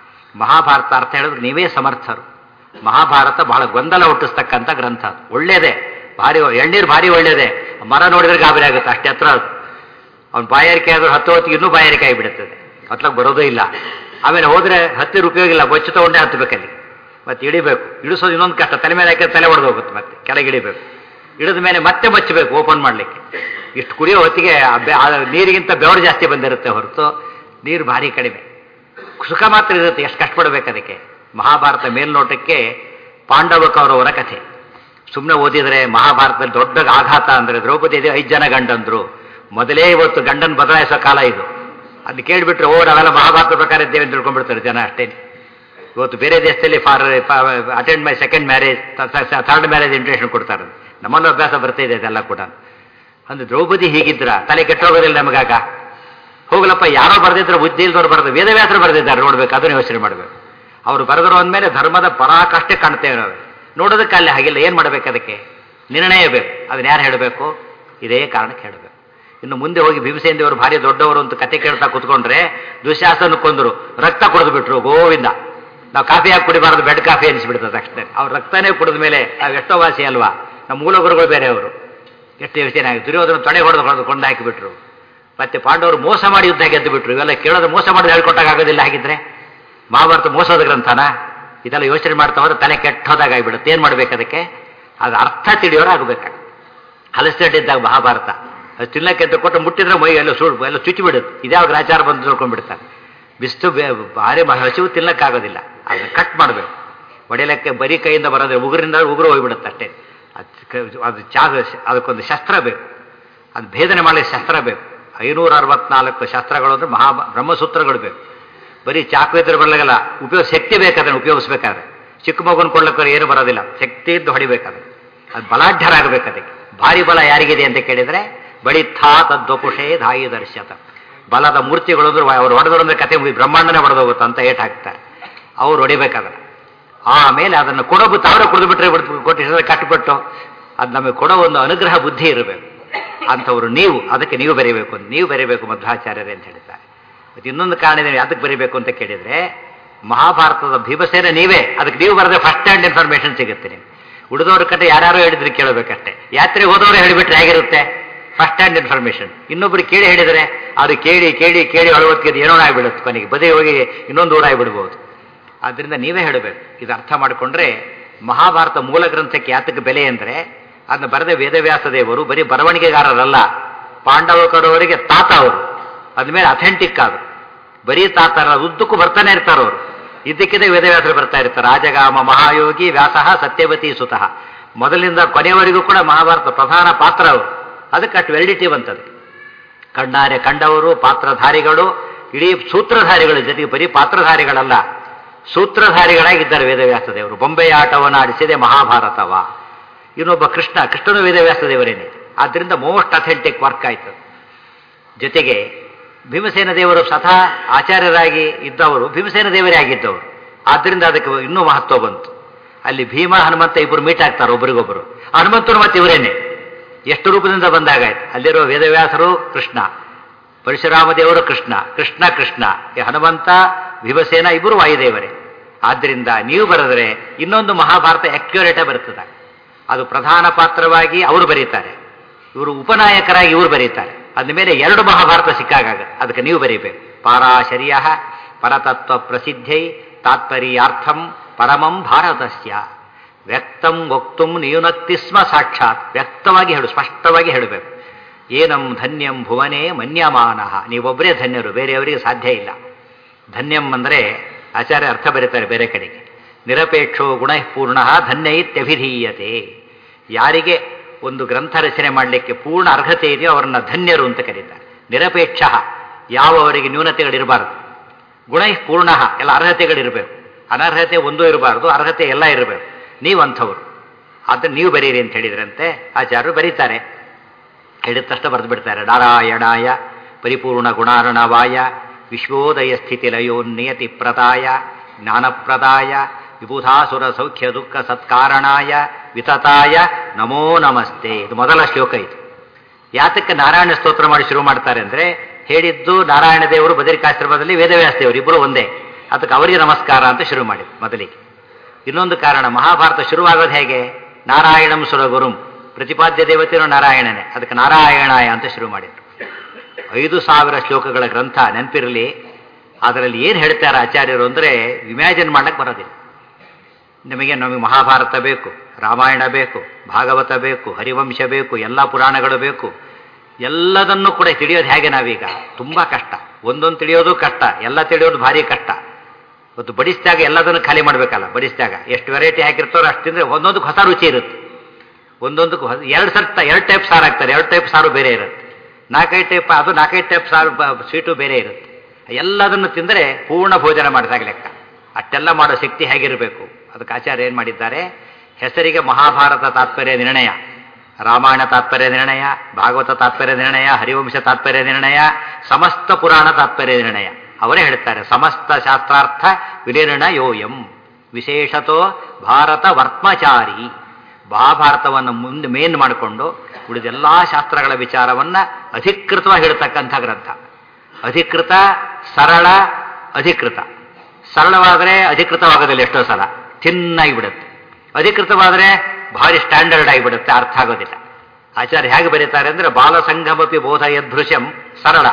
ಮಹಾಭಾರತ ಅರ್ಥ ಹೇಳಿದ್ರೆ ನೀವೇ ಸಮರ್ಥರು ಮಹಾಭಾರತ ಬಹಳ ಗೊಂದಲ ಹುಟ್ಟಿಸ್ತಕ್ಕಂಥ ಗ್ರಂಥ ಅದು ಒಳ್ಳೇದೇ ಭಾರಿ ಎಳ್ನೀರು ಭಾರಿ ಒಳ್ಳೇದೇ ಮರ ನೋಡಿದ್ರೆ ಗಾಬರಿ ಆಗುತ್ತೆ ಅಷ್ಟೇ ಹತ್ರ ಅದು ಅವ್ನು ಬಾಯಾರಿಕೆ ಆದ್ರೂ ಹತ್ತು ಹೊತ್ತಿಗೆ ಇನ್ನೂ ಬಾಯಾರಿಕೆ ಆಗಿಬಿಡುತ್ತದೆ ಹತ್ಲಕ್ಕೆ ಬರೋದೇ ಇಲ್ಲ ಆಮೇಲೆ ಹೋದ್ರೆ ಹತ್ತಿರ ಉಪಯೋಗ ಇಲ್ಲ ಬೊಚ್ಚು ತಗೊಂಡೇ ಹತ್ತಬೇಕಲ್ಲಿ ಮತ್ತೆ ಇಳಿಬೇಕು ಇಳಿಸೋದು ಇನ್ನೊಂದು ಕಷ್ಟ ತಲೆ ಮೇಲೆ ಹಾಕಿದ್ರೆ ತಲೆ ಹೊಡೆದು ಹೋಗುತ್ತೆ ಮತ್ತೆ ಕೆಳಗೆ ಇಳಿಬೇಕು ಇಳಿದ ಮೇಲೆ ಮತ್ತೆ ಮಚ್ಚಬೇಕು ಓಪನ್ ಮಾಡಲಿಕ್ಕೆ ಇಷ್ಟು ಕುಡಿಯೋ ಹೊತ್ತಿಗೆ ಆ ಬೆ- ಆ ನೀರಿಗಿಂತ ಬೆವರು ಜಾಸ್ತಿ ಬಂದಿರುತ್ತೆ ಹೊರತು ನೀರು ಭಾರಿ ಕಡಿಮೆ ಸುಖ ಮಾತ್ರ ಇರುತ್ತೆ ಎಷ್ಟು ಕಷ್ಟಪಡಬೇಕು ಅದಕ್ಕೆ ಮಹಾಭಾರತ ಮೇಲ್ನೋಟಕ್ಕೆ ಪಾಂಡವ ಕೌರವರ ಕಥೆ ಸುಮ್ಮನೆ ಓದಿದರೆ ಮಹಾಭಾರತದಲ್ಲಿ ದೊಡ್ಡ ಆಘಾತ ಅಂದರೆ ದ್ರೌಪದಿ ಐದು ಜನ ಗಂಡಂದ್ರು ಮೊದಲೇ ಇವತ್ತು ಗಂಡನ ಬದಲಾಯಿಸೋ ಕಾಲ ಇದು ಅದು ಕೇಳಿಬಿಟ್ರೆ ಓ ನಾವೆಲ್ಲ ಮಹಾಭಾರತ ಪ್ರಕಾರ ಇದ್ದೇವೆ ಅಂತ ತಿಳ್ಕೊಂಡ್ಬಿಡ್ತಾರೆ ಜನ ಅಷ್ಟೇ ಇವತ್ತು ಬೇರೆ ದೇಶದಲ್ಲಿ for attend my second marriage third marriage ಇಂಟ್ರೇಷನ್ ಕೊಡ್ತಾರೆ ನಮ್ಮಲ್ಲೂ ಅಭ್ಯಾಸ ಬರ್ತಾ ಇದೆ ಅದೆಲ್ಲ ಕೂಡ ಅಂದ್ರೆ ದ್ರೌಪದಿ ಹೀಗಿದ್ರ ತಲೆ ಕೆಟ್ಟೋಗೋದಿಲ್ಲ ನಮಗಾಗ ಹೋಗ್ಲಪ್ಪ ಯಾರೋ ಬರೆದಿದ್ರು ಬುದ್ಧಿ ಇಲ್ದವ್ರು ಬರೆದು ವೇದವ್ಯಾಸರು ಬರೆದಿದ್ದಾರೆ ನೋಡ್ಬೇಕು ಅದನ್ನು ಯೋಚನೆ ಮಾಡಬೇಕು ಅವರು ಬರೆದ್ರು ಅಂದಮೇಲೆ ಧರ್ಮದ ಪರಾಕಷ್ಟೇ ಕಾಣ್ತೇವೆ ನಾವು ನೋಡೋದಕ್ಕೆ ಅಲ್ಲಿ ಹಾಗಿಲ್ಲ ಏನು ಮಾಡಬೇಕು ಅದಕ್ಕೆ ನಿರ್ಣಯ ಬೇಕು ಅದನ್ನ ಯಾರು ಹೇಳಬೇಕು ಇದೇ ಕಾರಣಕ್ಕೆ ಹೇಳಬೇಕು ಇನ್ನು ಮುಂದೆ ಹೋಗಿ ಭೀಮಸೇನ ದೇವರು ಭಾರಿ ದೊಡ್ಡವರು ಅಂತ ಕತೆ ಕೇಳ್ತಾ ಕೂತ್ಕೊಂಡ್ರೆ ದುಶ್ಯಾಸನ ಕೊಂದರು ರಕ್ತ ಕುಡಿದು ಬಿಟ್ರು ಗೋವಿಂದ ನಾವು ಕಾಫಿ ಹಾಕಿ ಕುಡಿಬಾರ್ದು ಬೆಡ್ ಕಾಫಿ ಅನಿಸ್ಬಿಡ್ತದೆ ತಕ್ಷಣ ಅವ್ರು ರಕ್ತನೇ ಕುಡಿದ ಮೇಲೆ ನಾವು ಎಷ್ಟೋ ವಾಸಿ ಅಲ್ವಾ ನಮ್ಮ ಮೂಲ ಗುರುಗಳು ಬೇರೆ ಅವರು ಎಷ್ಟು ಯೋಚನೆ ಆಗಿ ದುರ್ಯೋಧನ ತೊಡೆ ಹೊಡೆದು ಹೊಡೆದು ಕೊಂಡು ಹಾಕಿಬಿಟ್ರು ಮತ್ತೆ ಪಾಂಡವರು ಮೋಸ ಮಾಡಿ ಯುದ್ಧ ಗೆದ್ದು ಬಿಟ್ರು ಇವೆಲ್ಲ ಕೇಳೋದು ಮೋಸ ಮಾಡಿ ಹೇಳ್ಕೊಟ್ಟಾಗ ಆಗೋದಿಲ್ಲ ಹಾಗಿದ್ರೆ ಮಹಾಭಾರತ ಮೋಸದ ಗ್ರಂಥನ ಇದೆಲ್ಲ ಯೋಚನೆ ಮಾಡ್ತಾ ಹೋದ್ರೆ ತಲೆ ಕೆಟ್ಟೋದಾಗ ಆಗಿಬಿಡುತ್ತೆ ಏನು ಮಾಡ್ಬೇಕು ಅದಕ್ಕೆ ಅದು ಅರ್ಥ ತಿಳಿಯೋರು ಆಗಬೇಕಾಗ ಹಲಸಿಟ್ಟಿದ್ದಾಗ ಮಹಾಭಾರತ ಅದು ತಿನ್ನಕ್ಕೆ ಅಂತ ಕೊಟ್ಟು ಮುಟ್ಟಿದ್ರೆ ಮೈ ಎಲ್ಲ ಸುಡ್ ಎಲ್ಲ ಚುಚ್ಚಿ ಬಿಡುತ್ತೆ ಇದ್ಯಾವಾಗ ಆಚಾರ ಬಂದು ತಿಳ್ಕೊಂಡ್ಬಿಡ್ತಾರೆ ಬಿಸ್ತು ಬೇ ಭಾರಿ ಮ- ಹಸಿವು ತಿನ್ನಕ್ಕಾಗೋದಿಲ್ಲ ಅದನ್ನ ಕಟ್ ಮಾಡಬೇಕು ಒಡೆಯಲಕ್ಕೆ ಬರೀ ಕೈಯಿಂದ ಬರೋದ್ರೆ ಉಗುರಿಂದ ಉಗುರು ಹೋಗ್ಬಿಡುತ್ತೆ ಅಷ್ಟೇ ಅದು ಕ- ಅದು ಚಾ ಅದಕ್ಕೊಂದು ಶಸ್ತ್ರ ಬೇಕು ಅದು ಭೇದನೆ ಮಾಡಲಿಕ್ಕೆ ಶಸ್ತ್ರ ಬೇಕು ಐನೂರ ಅರವತ್ನಾಲ್ಕು ಶಸ್ತ್ರಗಳು ಅಂದ್ರೆ ಮಹಾ ಬ್ರಹ್ಮಸೂತ್ರಗಳು ಬೇಕು ಬರೀ ಚಾಕು ಇದ್ರೆ ಬರಲಾಗಲ್ಲ ಉಪಯೋಗ ಶಕ್ತಿ ಬೇಕು ಅದನ್ನು ಉಪಯೋಗಿಸ್ಬೇಕಾದ್ರೆ ಚಿಕ್ಕ ಮಗುನ ಕೊಡ್ಲಿಕ್ಕೆ ಏನು ಬರೋದಿಲ್ಲ ಶಕ್ತಿ ಇದ್ದು ಹೊಡಿಬೇಕಾದ್ರೆ ಅದು ಬಲಾಢ್ಯರಾಗಬೇಕು ಅದಕ್ಕೆ ಭಾರಿ ಬಲ ಯಾರಿಗಿದೆ ಅಂತ ಕೇಳಿದ್ರೆ ಬಳಿಥಾ ತದ್ವಪುಷೇ ಧಾಯಿ ದರ್ಶತ ಬಲದ ಮೂರ್ತಿಗಳು ಅಂದ್ರೆ ಅವ್ರು ಹೊಡೆದ್ರು ಅಂದ್ರೆ ಕತೆ ಮುಗಿ ಬ್ರಹ್ಮಾಂಡನೇ ಹೊಡೆದೋಗುತ್ತೆ ಅಂತ ಏಟ್ ಹಾಕ್ತಾರೆ ಅವ್ರು ಹೊಡಿಬೇಕಾದ್ರೆ ಆಮೇಲೆ ಅದನ್ನು ಕೊಡೋದು ತಾವರ ಕುಡಿದು ಬಿಟ್ರೆ ಕೊಟ್ಟಿದ್ರೆ ಕಟ್ಟಿಬಿಟ್ಟು ಅದು ನಮಗೆ ಕೊಡೋ ಒಂದು ಅನುಗ್ರಹ ಬುದ್ಧಿ ಇರಬೇಕು ಅಂಥವ್ರು ನೀವು ಅದಕ್ಕೆ ನೀವು ಬರೀಬೇಕು ಅಂತ ನೀವು ಬರೀಬೇಕು ಮಧ್ವಾಚಾರ್ಯರೇ ಅಂತ ಹೇಳಿದ್ದಾರೆ ಮತ್ತೆ ಇನ್ನೊಂದು ಕಾರಣ ಇದೆ ಅದಕ್ಕೆ ಬರೀಬೇಕು ಅಂತ ಕೇಳಿದ್ರೆ ಮಹಾಭಾರತದ ಭೀಮಸೇನ ನೀವೇ ಅದಕ್ಕೆ ನೀವು ಬರೆದ್ರೆ ಫಸ್ಟ್ ಹ್ಯಾಂಡ್ ಇನ್ಫಾರ್ಮೇಶನ್ ಸಿಗುತ್ತೆ ನಿಮ್ಗೆ ಉಳಿದವ್ರ ಕತೆ ಯಾರ್ಯಾರೋ ಹೇಳಿದ್ರೆ ಕೇಳಬೇಕಷ್ಟೇ ಯಾತ್ರೆಗೆ ಹೋದವರು ಹೇಳಿಬಿಟ್ರೆ ಹೇಗಿರುತ್ತೆ ಫಸ್ಟ್ ಹ್ಯಾಂಡ್ ಇನ್ಫಾರ್ಮೇಶನ್ ಇನ್ನೊಬ್ರು ಕೇಳಿ ಹೇಳಿದರೆ ಅದು ಕೇಳಿ ಕೇಳಿ ಕೇಳಿ ಅಳವತ್ತಿಗೆ ಏನೋ ಆಗಿಬಿಡುತ್ತೆ ಕೊನೆಗೆ ಬದಿ ಹೋಗಿ ಇನ್ನೊಂದು ಊರ ಆಗಿಬಿಡ್ಬೋದು ಆದ್ದರಿಂದ ನೀವೇ ಹೇಳಬೇಕು ಇದು ಅರ್ಥ ಮಾಡಿಕೊಂಡ್ರೆ ಮಹಾಭಾರತ ಮೂಲ ಗ್ರಂಥಕ್ಕೆ ಯಾತಕ್ಕೆ ಬೆಲೆ ಅಂದರೆ ಅದನ್ನ ಬರೆದ ವೇದವ್ಯಾಸ ದೇವರು ಬರೀ ಬರವಣಿಗೆಗಾರರಲ್ಲ ಪಾಂಡವ ಕರೋವರಿಗೆ ತಾತ ಅವರು ಅದ್ಮೇಲೆ ಅಥೆಂಟಿಕ್ ಅದು ಬರೀ ತಾತರ ಉದ್ದಕ್ಕೂ ಬರ್ತಾನೆ ಇರ್ತಾರೆ ಅವರು ಇದ್ದಕ್ಕಿದ್ದೇ ವೇದವ್ಯಾಸರು ಬರ್ತಾ ಇರ್ತಾರೆ ರಾಜಗಾಮ ಮಹಾಯೋಗಿ ವ್ಯಾಸಃ ಸತ್ಯವತಿ ಸುತಃ ಮೊದಲಿಂದ ಕೊನೆಯವರೆಗೂ ಕೂಡ ಮಹಾಭಾರತ ಪ್ರಧಾನ ಪಾತ್ರ ಅವರು ಅದಕ್ಕೆ ಅಷ್ಟು ವೆಲಿಡಿಟಿ ಬಂತದೆ ಕಣ್ಣಾರೆ ಕಂಡವರು ಪಾತ್ರಧಾರಿಗಳು ಇಡೀ ಸೂತ್ರಧಾರಿಗಳು ಜೊತೆಗೆ ಬರೀ ಪಾತ್ರಧಾರಿಗಳಲ್ಲ ಸೂತ್ರಧಾರಿಗಳಾಗಿದ್ದಾರೆ ವೇದವ್ಯಾಸ ದೇವರು ಬೊಂಬೆಯ ಆಟವನ್ನು ಆಡಿಸಿದೆ ಮಹಾಭಾರತವ ಇನ್ನೊಬ್ಬ ಕೃಷ್ಣ ಕೃಷ್ಣನು ವೇದವ್ಯಾಸ ದೇವರೇನೆ ಆದ್ದರಿಂದ ಮೋಸ್ಟ್ ಅಥೆಂಟಿಕ್ ವರ್ಕ್ ಆಯ್ತು ಜೊತೆಗೆ ಭೀಮಸೇನ ದೇವರು ಸ್ವತಃ ಆಚಾರ್ಯರಾಗಿ ಇದ್ದವರು ಭೀಮಸೇನ ದೇವರೇ ಆಗಿದ್ದವರು ಆದ್ದರಿಂದ ಅದಕ್ಕೆ ಇನ್ನೂ ಮಹತ್ವ ಬಂತು ಅಲ್ಲಿ ಭೀಮ ಹನುಮಂತ ಇಬ್ಬರು ಮೀಟ್ ಆಗ್ತಾರೆ ಒಬ್ರಿಗೊಬ್ರು ಹನುಮಂತರು ಮತ್ತೆ ಇವರೇನೆ ಎಷ್ಟು ರೂಪದಿಂದ ಬಂದಾಗಾಯ್ತು ಅಲ್ಲಿರೋ ವೇದವ್ಯಾಸರು ಕೃಷ್ಣ ಪರಶುರಾಮ ದೇವರು ಕೃಷ್ಣ ಕೃಷ್ಣ ಕೃಷ್ಣ ಈ ಹನುಮಂತ ಭೀಮಸೇನ ಇಬ್ಬರು ವಾಯುದೇವರೇ ಆದ್ದರಿಂದ ನೀವು ಬರೆದರೆ ಇನ್ನೊಂದು ಮಹಾಭಾರತ ಅಕ್ಯುರೇಟ ಬರ್ತದೆ ಅದು ಪ್ರಧಾನ ಪಾತ್ರವಾಗಿ ಅವರು ಬರೀತಾರೆ ಇವರು ಉಪನಾಯಕರಾಗಿ ಇವರು ಬರೀತಾರೆ ಅಂದಮೇಲೆ ಎರಡು ಮಹಾಭಾರತ ಸಿಕ್ಕಾಗ ಅದಕ್ಕೆ ನೀವು ಬರೀಬೇಕು ಪಾರಾಶರ್ಯ ಪರತತ್ವ ಪ್ರಸಿದ್ಧೈ ತಾತ್ಪರ್ಯಾರ್ಥಂ ಪರಮಂ ಭಾರತಸ್ಯ ವ್ಯಕ್ತಂ ವಕ್ತುಂ ನಿಯುನಕ್ತಿ ಸ್ಮ ಸಾಕ್ಷಾತ್ ವ್ಯಕ್ತವಾಗಿ ಹೇಳು ಸ್ಪಷ್ಟವಾಗಿ ಹೇಳಬೇಕು ಏನಂ ಧನ್ಯಂ ಭುವನೇ ಮನ್ಯಮಾನಃ ನೀವೊಬ್ಬರೇ ಧನ್ಯರು ಬೇರೆಯವರಿಗೆ ಸಾಧ್ಯ ಇಲ್ಲ ಧನ್ಯಂ ಅಂದರೆ ಆಚಾರ್ಯ ಅರ್ಥ ಬರೀತಾರೆ ಬೇರೆ ಕಡೆಗೆ ನಿರಪೇಕ್ಷೋ ಗುಣಪೂರ್ಣ ಧನ್ಯ ಇತ್ಯಭಿಧೀಯತೆ ಯಾರಿಗೆ ಒಂದು ಗ್ರಂಥ ರಚನೆ ಮಾಡಲಿಕ್ಕೆ ಪೂರ್ಣ ಅರ್ಹತೆ ಇದೆಯೋ ಅವರನ್ನ ಧನ್ಯರು ಅಂತ ಕರೀತಾರೆ ನಿರಪೇಕ್ಷ ಯಾವ ಅವರಿಗೆ ನ್ಯೂನತೆಗಳಿರಬಾರದು ಗುಣ ಪೂರ್ಣ ಎಲ್ಲ ಅರ್ಹತೆಗಳಿರಬೇಕು ಅನರ್ಹತೆ ಒಂದೂ ಇರಬಾರ್ದು ಅರ್ಹತೆ ಎಲ್ಲ ಇರಬೇಕು ನೀವಂಥವ್ರು ಅದನ್ನು ನೀವು ಬರೀರಿ ಅಂತ ಹೇಳಿದ್ರಂತೆ ಆಚಾರ್ಯರು ಬರೀತಾರೆ ಹೇಳಿದ ತಕ್ಷಣ ಬರೆದು ಬಿಡ್ತಾರೆ ನಾರಾಯಣಾಯ ಪರಿಪೂರ್ಣ ಗುಣಾರ್ಣವಾಯ ವಿಶ್ವೋದಯ ಸ್ಥಿತಿ ಲಯೋನ್ನಿಯತಿ ಪ್ರದಾಯ ಜ್ಞಾನಪ್ರದಾಯ ವಿಬುಧಾಸುರ ಸೌಖ್ಯ ದುಃಖ ಸತ್ಕಾರಣಾಯ ವಿತತಾಯ ನಮೋ ನಮಸ್ತೆ ಇದು ಮೊದಲ ಶ್ಲೋಕ ಇದು ಯಾತಕ್ಕೆ ನಾರಾಯಣ ಸ್ತೋತ್ರ ಮಾಡಿ ಶುರು ಮಾಡ್ತಾರೆ ಅಂದರೆ ಹೇಳಿದ್ದು ನಾರಾಯಣ ದೇವರು ಬದರಿಕಾಶ್ರಮದಲ್ಲಿ ವೇದವ್ಯಾಸ ದೇವರು ಇಬ್ಬರು ಒಂದೇ ಅದಕ್ಕೆ ಅವರಿಗೆ ನಮಸ್ಕಾರ ಅಂತ ಶುರು ಮಾಡಿದ್ರು ಮೊದಲಿಗೆ ಇನ್ನೊಂದು ಕಾರಣ ಮಹಾಭಾರತ ಶುರುವಾಗೋದು ಹೇಗೆ ನಾರಾಯಣಂ ಸುರಗುರುಂ ಪ್ರತಿಪಾದ್ಯ ದೇವತೆಯು ನಾರಾಯಣನೇ ಅದಕ್ಕೆ ನಾರಾಯಣಾಯ ಅಂತ ಶುರು ಮಾಡಿದ್ರು ಐದು ಸಾವಿರ ಶ್ಲೋಕಗಳ ಗ್ರಂಥ ನೆನಪಿರಲಿ ಅದರಲ್ಲಿ ಏನು ಹೇಳ್ತಾರೆ ಆಚಾರ್ಯರು ಅಂದರೆ ಇಮ್ಯಾಜಿನ್ ಮಾಡಕ್ಕೆ ಬರೋದಿಲ್ಲ ನಿಮಗೆ ನಮಗೆ ಮಹಾಭಾರತ ಬೇಕು ರಾಮಾಯಣ ಬೇಕು ಭಾಗವತ ಬೇಕು ಹರಿವಂಶ ಬೇಕು ಎಲ್ಲ ಪುರಾಣಗಳು ಬೇಕು ಎಲ್ಲದನ್ನು ಕೂಡ ತಿಳಿಯೋದು ಹೇಗೆ ನಾವೀಗ ತುಂಬ ಕಷ್ಟ ಒಂದೊಂದು ತಿಳಿಯೋದು ಕಷ್ಟ ಎಲ್ಲ ತಿಳಿಯೋದು ಭಾರಿ ಕಷ್ಟ ಇವತ್ತು ಬಡಿಸಿದಾಗ ಎಲ್ಲದನ್ನು ಖಾಲಿ ಮಾಡಬೇಕಲ್ಲ ಬಡಿಸಿದಾಗ ಎಷ್ಟು ವೆರೈಟಿ ಹಾಕಿರ್ತಾರೋ ಅಷ್ಟು ತಿಂದರೆ ಒಂದೊಂದಕ್ಕೆ ಹೊಸ ರುಚಿ ಇರುತ್ತೆ ಒಂದೊಂದಕ್ಕೂ ಹೊಸ ಎರಡು ಸರ್ತ ಎರಡು ಟೈಪ್ ಸಾರು ಹಾಕ್ತಾರೆ ಎರಡು ಟೈಪ್ ಸಾರು ಬೇರೆ ಇರುತ್ತೆ ನಾಲ್ಕೈದು ಟೈಪ್ ಅದು ನಾಲ್ಕೈದು ಟೈಪ್ ಸಾರು ಸ್ವೀಟು ಬೇರೆ ಇರುತ್ತೆ ಎಲ್ಲದನ್ನು ತಿಂದರೆ ಪೂರ್ಣ ಭೋಜನ ಮಾಡಿದಾಗ ಲೆಕ್ಕ ಅಷ್ಟೆಲ್ಲ ಮಾಡೋ ಶಕ್ತಿ ಹೇಗಿರಬೇಕು ಅದಕ್ಕೆ ಆಚಾರ್ಯ ಏನು ಮಾಡಿದ್ದಾರೆ ಹೆಸರಿಗೆ ಮಹಾಭಾರತ ತಾತ್ಪರ್ಯ ನಿರ್ಣಯ ರಾಮಾಯಣ ತಾತ್ಪರ್ಯ ನಿರ್ಣಯ ಭಾಗವತ ತಾತ್ಪರ್ಯ ನಿರ್ಣಯ ಹರಿವಂಶ ತಾತ್ಪರ್ಯ ನಿರ್ಣಯ ಸಮಸ್ತ ಪುರಾಣ ತಾತ್ಪರ್ಯ ನಿರ್ಣಯ ಅವರೇ ಹೇಳ್ತಾರೆ ಸಮಸ್ತ ಶಾಸ್ತ್ರಾರ್ಥ ವಿನಿರ್ಣಯೋಯಂ ವಿಶೇಷತೋ ಭಾರತ ವರ್ತ್ಮಚಾರಿ ಮಹಾಭಾರತವನ್ನು ಮುಂದೆ ಮೇನ್ ಮಾಡಿಕೊಂಡು ಉಳಿದೆಲ್ಲ ಶಾಸ್ತ್ರಗಳ ವಿಚಾರವನ್ನು ಅಧಿಕೃತವಾಗಿ ಹೇಳ್ತಕ್ಕಂಥ ಗ್ರಂಥ ಅಧಿಕೃತ ಸರಳ ಅಧಿಕೃತ ಸರಳವಾದರೆ ಅಧಿಕೃತವಾಗೋದಿಲ್ಲ ಎಷ್ಟೋ ಸಲ ಥಿನ್ನಾಗಿ ಬಿಡುತ್ತೆ ಅಧಿಕೃತವಾದರೆ ಭಾರಿ ಸ್ಟ್ಯಾಂಡರ್ಡ್ ಆಗಿಬಿಡುತ್ತೆ ಅರ್ಥ ಆಗೋದಿಲ್ಲ ಆಚಾರ್ಯ ಹೇಗೆ ಬರೀತಾರೆ ಅಂದರೆ ಬಾಲಸಂಗಮಪಿ ಬೋಧ ಯದೃಶ್ಯಂ ಸರಳ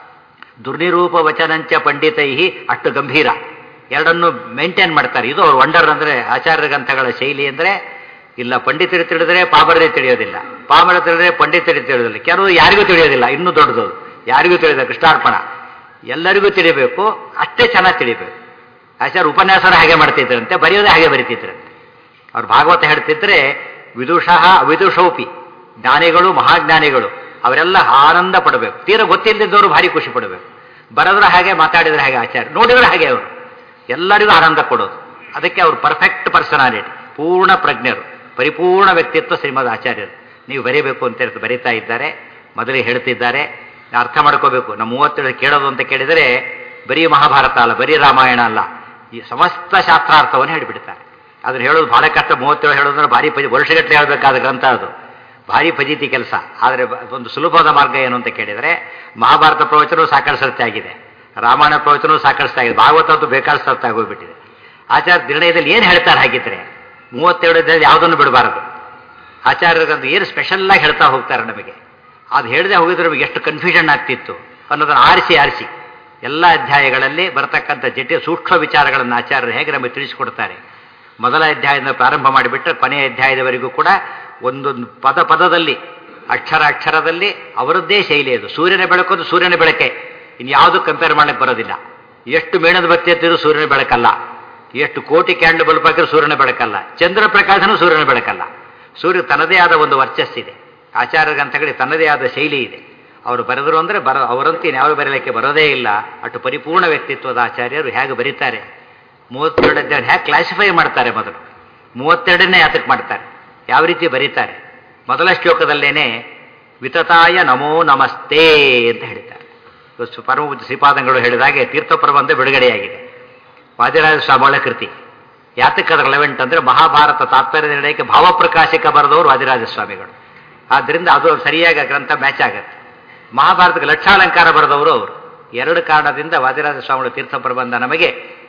ದುರ್ನಿರೂಪ ವಚನಂಚ ಪಂಡಿತೈ ಅಷ್ಟು ಗಂಭೀರ ಎರಡನ್ನು ಮೇಂಟೈನ್ ಮಾಡ್ತಾರೆ ಇದು ಅವ್ರ ವಂಡರ್ ಅಂದರೆ ಆಚಾರ್ಯ ಗ್ರಂಥಗಳ ಶೈಲಿ ಅಂದರೆ ಇಲ್ಲ ಪಂಡಿತರು ತಿಳಿದರೆ ಪಾಮರರೇ ತಿಳಿಯೋದಿಲ್ಲ ಪಾಮರ ತಿಳಿದ್ರೆ ಪಂಡಿತರಿಗೆ ತಿಳಿಯೋದಿಲ್ಲ ಕೆಲವು ಯಾರಿಗೂ ತಿಳಿಯೋದಿಲ್ಲ ಇನ್ನೂ ದೊಡ್ಡದು ಯಾರಿಗೂ ತಿಳಿಯೋದಿಲ್ಲ ಕೃಷ್ಣಾರ್ಪಣ ಎಲ್ಲರಿಗೂ ತಿಳಿಬೇಕು ಅಷ್ಟೇ ಚೆನ್ನಾಗಿ ತಿಳಿಬೇಕು ಆಚಾರ್ಯ ಉಪನ್ಯಾಸನ ಹಾಗೆ ಮಾಡ್ತಿದ್ರಂತೆ ಬರೆಯೋದೇ ಹಾಗೆ ಬರೀತಿದ್ರಂತೆ ಅವ್ರು ಭಾಗವತ ಹೇಳ್ತಿದ್ರೆ ವಿದುಷಃ ಅವಿದುಷೋಪಿ ಜ್ಞಾನಿಗಳು ಮಹಾಜ್ಞಾನಿಗಳು ಅವರೆಲ್ಲ ಆನಂದ ಪಡಬೇಕು ತೀರ ಗೊತ್ತಿಲ್ಲದಿದ್ದವರು ಭಾರಿ ಖುಷಿ ಪಡಬೇಕು ಬರೆದ್ರೆ ಹಾಗೆ ಮಾತಾಡಿದ್ರೆ ಹಾಗೆ ಆಚಾರ್ಯ ನೋಡಿದ್ರೆ ಹಾಗೆ ಅವರು ಎಲ್ಲರಿಗೂ ಆನಂದ ಕೊಡೋದು ಅದಕ್ಕೆ ಅವರು ಪರ್ಫೆಕ್ಟ್ ಪರ್ಸನಾಲಿಟಿ ಪೂರ್ಣ ಪ್ರಜ್ಞರು ಪರಿಪೂರ್ಣ ವ್ಯಕ್ತಿತ್ವ ಶ್ರೀಮದ್ ಆಚಾರ್ಯರು ನೀವು ಬರೀಬೇಕು ಅಂತ ಹೇಳ್ತು ಬರೀತಾ ಇದ್ದಾರೆ ಮೊದಲಿಗೆ ಹೇಳ್ತಿದ್ದಾರೆ ಅರ್ಥ ಮಾಡ್ಕೋಬೇಕು ನಮ್ಮ ಮೂವತ್ತೇಳು ಕೇಳೋದು ಅಂತ ಕೇಳಿದರೆ ಬರೀ ಮಹಾಭಾರತ ಅಲ್ಲ ಬರೀ ರಾಮಾಯಣ ಅಲ್ಲ ಈ ಸಮಸ್ತ ಶಾಸ್ತ್ರಾರ್ಥವನ್ನು ಹೇಳಿಬಿಡ್ತಾರೆ ಅದನ್ನು ಹೇಳೋದು ಬಹಳ ಕಷ್ಟ ಮೂವತ್ತೇಳು ಹೇಳೋದ್ರೆ ಭಾರಿ ಪಜಿ ವರ್ಷಗಟ್ಟಲೆ ಹೇಳಬೇಕಾದ ಗ್ರಂಥ ಅದು ಭಾರಿ ಫಜೀತಿ ಕೆಲಸ ಆದರೆ ಒಂದು ಸುಲಭವಾದ ಮಾರ್ಗ ಏನು ಅಂತ ಕೇಳಿದರೆ ಮಹಾಭಾರತ ಪ್ರವಚನವೂ ಸಾಕಷ್ಟು ಸರ್ತಿ ಆಗಿದೆ ರಾಮಾಯಣ ಪ್ರವಚನವೂ ಸಾಕಷ್ಟು ಆಗಿದೆ ಭಾಗವತ ಅಂತೂ ಬೇಕಾದಷ್ಟು ಅರ್ಥ ಆಗೋಗ್ಬಿಟ್ಟಿದೆ ಆಚಾರ್ಯ ನಿರ್ಣಯದಲ್ಲಿ ಏನು ಹೇಳ್ತಾರೆ ಹಾಗಿದ್ರೆ ಮೂವತ್ತೆರಡರಲ್ಲಿ ಯಾವುದನ್ನು ಬಿಡಬಾರದು ಆಚಾರ್ಯರಂದು ಏನು ಸ್ಪೆಷಲ್ಲಾಗಿ ಹೇಳ್ತಾ ಹೋಗ್ತಾರೆ ನಮಗೆ ಅದು ಹೇಳದೆ ಹೋಗಿದ್ರೆ ನಮಗೆ ಎಷ್ಟು ಕನ್ಫ್ಯೂಷನ್ ಆಗ್ತಿತ್ತು ಅನ್ನೋದನ್ನು ಆರಿಸಿ ಆರಿಸಿ ಎಲ್ಲ ಅಧ್ಯಾಯಗಳಲ್ಲಿ ಬರತಕ್ಕಂಥ ಜಟಿಲ ಸೂಕ್ಷ್ಮ ವಿಚಾರಗಳನ್ನು ಆಚಾರ್ಯರು ಹೇಗೆ ನಮಗೆ ತಿಳಿಸಿಕೊಡ್ತಾರೆ ಮೊದಲ ಅಧ್ಯಾಯದಿಂದ ಪ್ರಾರಂಭ ಮಾಡಿಬಿಟ್ರೆ ಕೊನೆಯ ಅಧ್ಯಾಯದವರೆಗೂ ಕೂಡ ಒಂದೊಂದು ಪದ ಪದದಲ್ಲಿ ಅಕ್ಷರ ಅಕ್ಷರದಲ್ಲಿ ಅವರದ್ದೇ ಶೈಲಿ ಅದು ಸೂರ್ಯನ ಬೆಳಕೋದು ಸೂರ್ಯನ ಬೆಳಕೆ ಇನ್ಯಾವುದು ಕಂಪೇರ್ ಮಾಡಕ್ಕೆ ಬರೋದಿಲ್ಲ ಎಷ್ಟು ಮೇಣದ ಬತ್ತಿ ಎತ್ತಿದ್ರು ಸೂರ್ಯನ ಬೆಳಕಲ್ಲ ಎಷ್ಟು ಕೋಟಿ ಕ್ಯಾಂಡಲ್ ಬಲ್ಬ್ ಹಾಕಿದ್ರು ಸೂರ್ಯನ ಬೆಳಕಲ್ಲ ಚಂದ್ರ ಪ್ರಕಾಶನೂ ಸೂರ್ಯನ ಬೆಳಕಲ್ಲ ಸೂರ್ಯ ತನ್ನದೇ ಆದ ಒಂದು ವರ್ಚಸ್ಸಿದೆ ಆಚಾರ್ಯ ಗ್ರಂಥಗಳಿಗೆ ತನ್ನದೇ ಆದ ಶೈಲಿ ಇದೆ ಅವರು ಬರೆದರು ಅಂದರೆ ಬರ ಅವರಂತೂ ಇನ್ಯಾರು ಬರೀಲಿಕ್ಕೆ ಬರೋದೇ ಇಲ್ಲ ಅಷ್ಟು ಪರಿಪೂರ್ಣ ವ್ಯಕ್ತಿತ್ವದ ಆಚಾರ್ಯರು ಹೇಗೆ ಬರೀತಾರೆ ಮೂವತ್ತೆರಡು ಅಧ್ಯಾಯ ಹೇಗೆ ಕ್ಲಾಸಿಫೈ ಮಾಡ್ತಾರೆ ಮೊದಲು ಮೂವತ್ತೆರಡನ್ನೇ ಯಾತಕ್ಕೆ ಮಾಡ್ತಾರೆ ಯಾವ ರೀತಿ ಬರೀತಾರೆ ಮೊದಲ ಶ್ಲೋಕದಲ್ಲೇನೆ ವಿತತಾಯ ನಮೋ ನಮಸ್ತೆ ಅಂತ ಹೇಳ್ತಾರೆ ಪರಮಪೂಜ್ಯ ಶ್ರೀಪಾದಂಗಳು ಹೇಳಿದಾಗೆ ತೀರ್ಥಪ್ರಬಂಧ ಬಿಡುಗಡೆಯಾಗಿದೆ ವಾದಿರಾಜ ಸ್ವಾಮಿಗಳ ಕೃತಿ ಯಾತಕ್ಕೆ ಅದು ರೆಲೆವೆಂಟ್ ಅಂದ್ರೆ ಮಹಾಭಾರತ ತಾತ್ಪರ್ಯ ನಿರ್ಣಯಕ್ಕೆ ಭಾವಪ್ರಕಾಶಕ ಬರೆದವರು ವಾದಿರಾಜ ಸ್ವಾಮಿಗಳು ಆದ್ದರಿಂದ ಅದು ಸರಿಯಾಗಿ ಆ ಗ್ರಂಥ ಮ್ಯಾಚ್ ಆಗುತ್ತೆ ಮಹಾಭಾರತಕ್ಕೆ ಲಕ್ಷಾಲಂಕಾರ ಬರೆದವರು ಅವರು ಎರಡು ಕಾರಣದಿಂದ ವಾದಿರಾಜ ಸ್ವಾಮಿಗಳು ತೀರ್ಥ ಪ್ರಬಂಧ ನಮಗೆ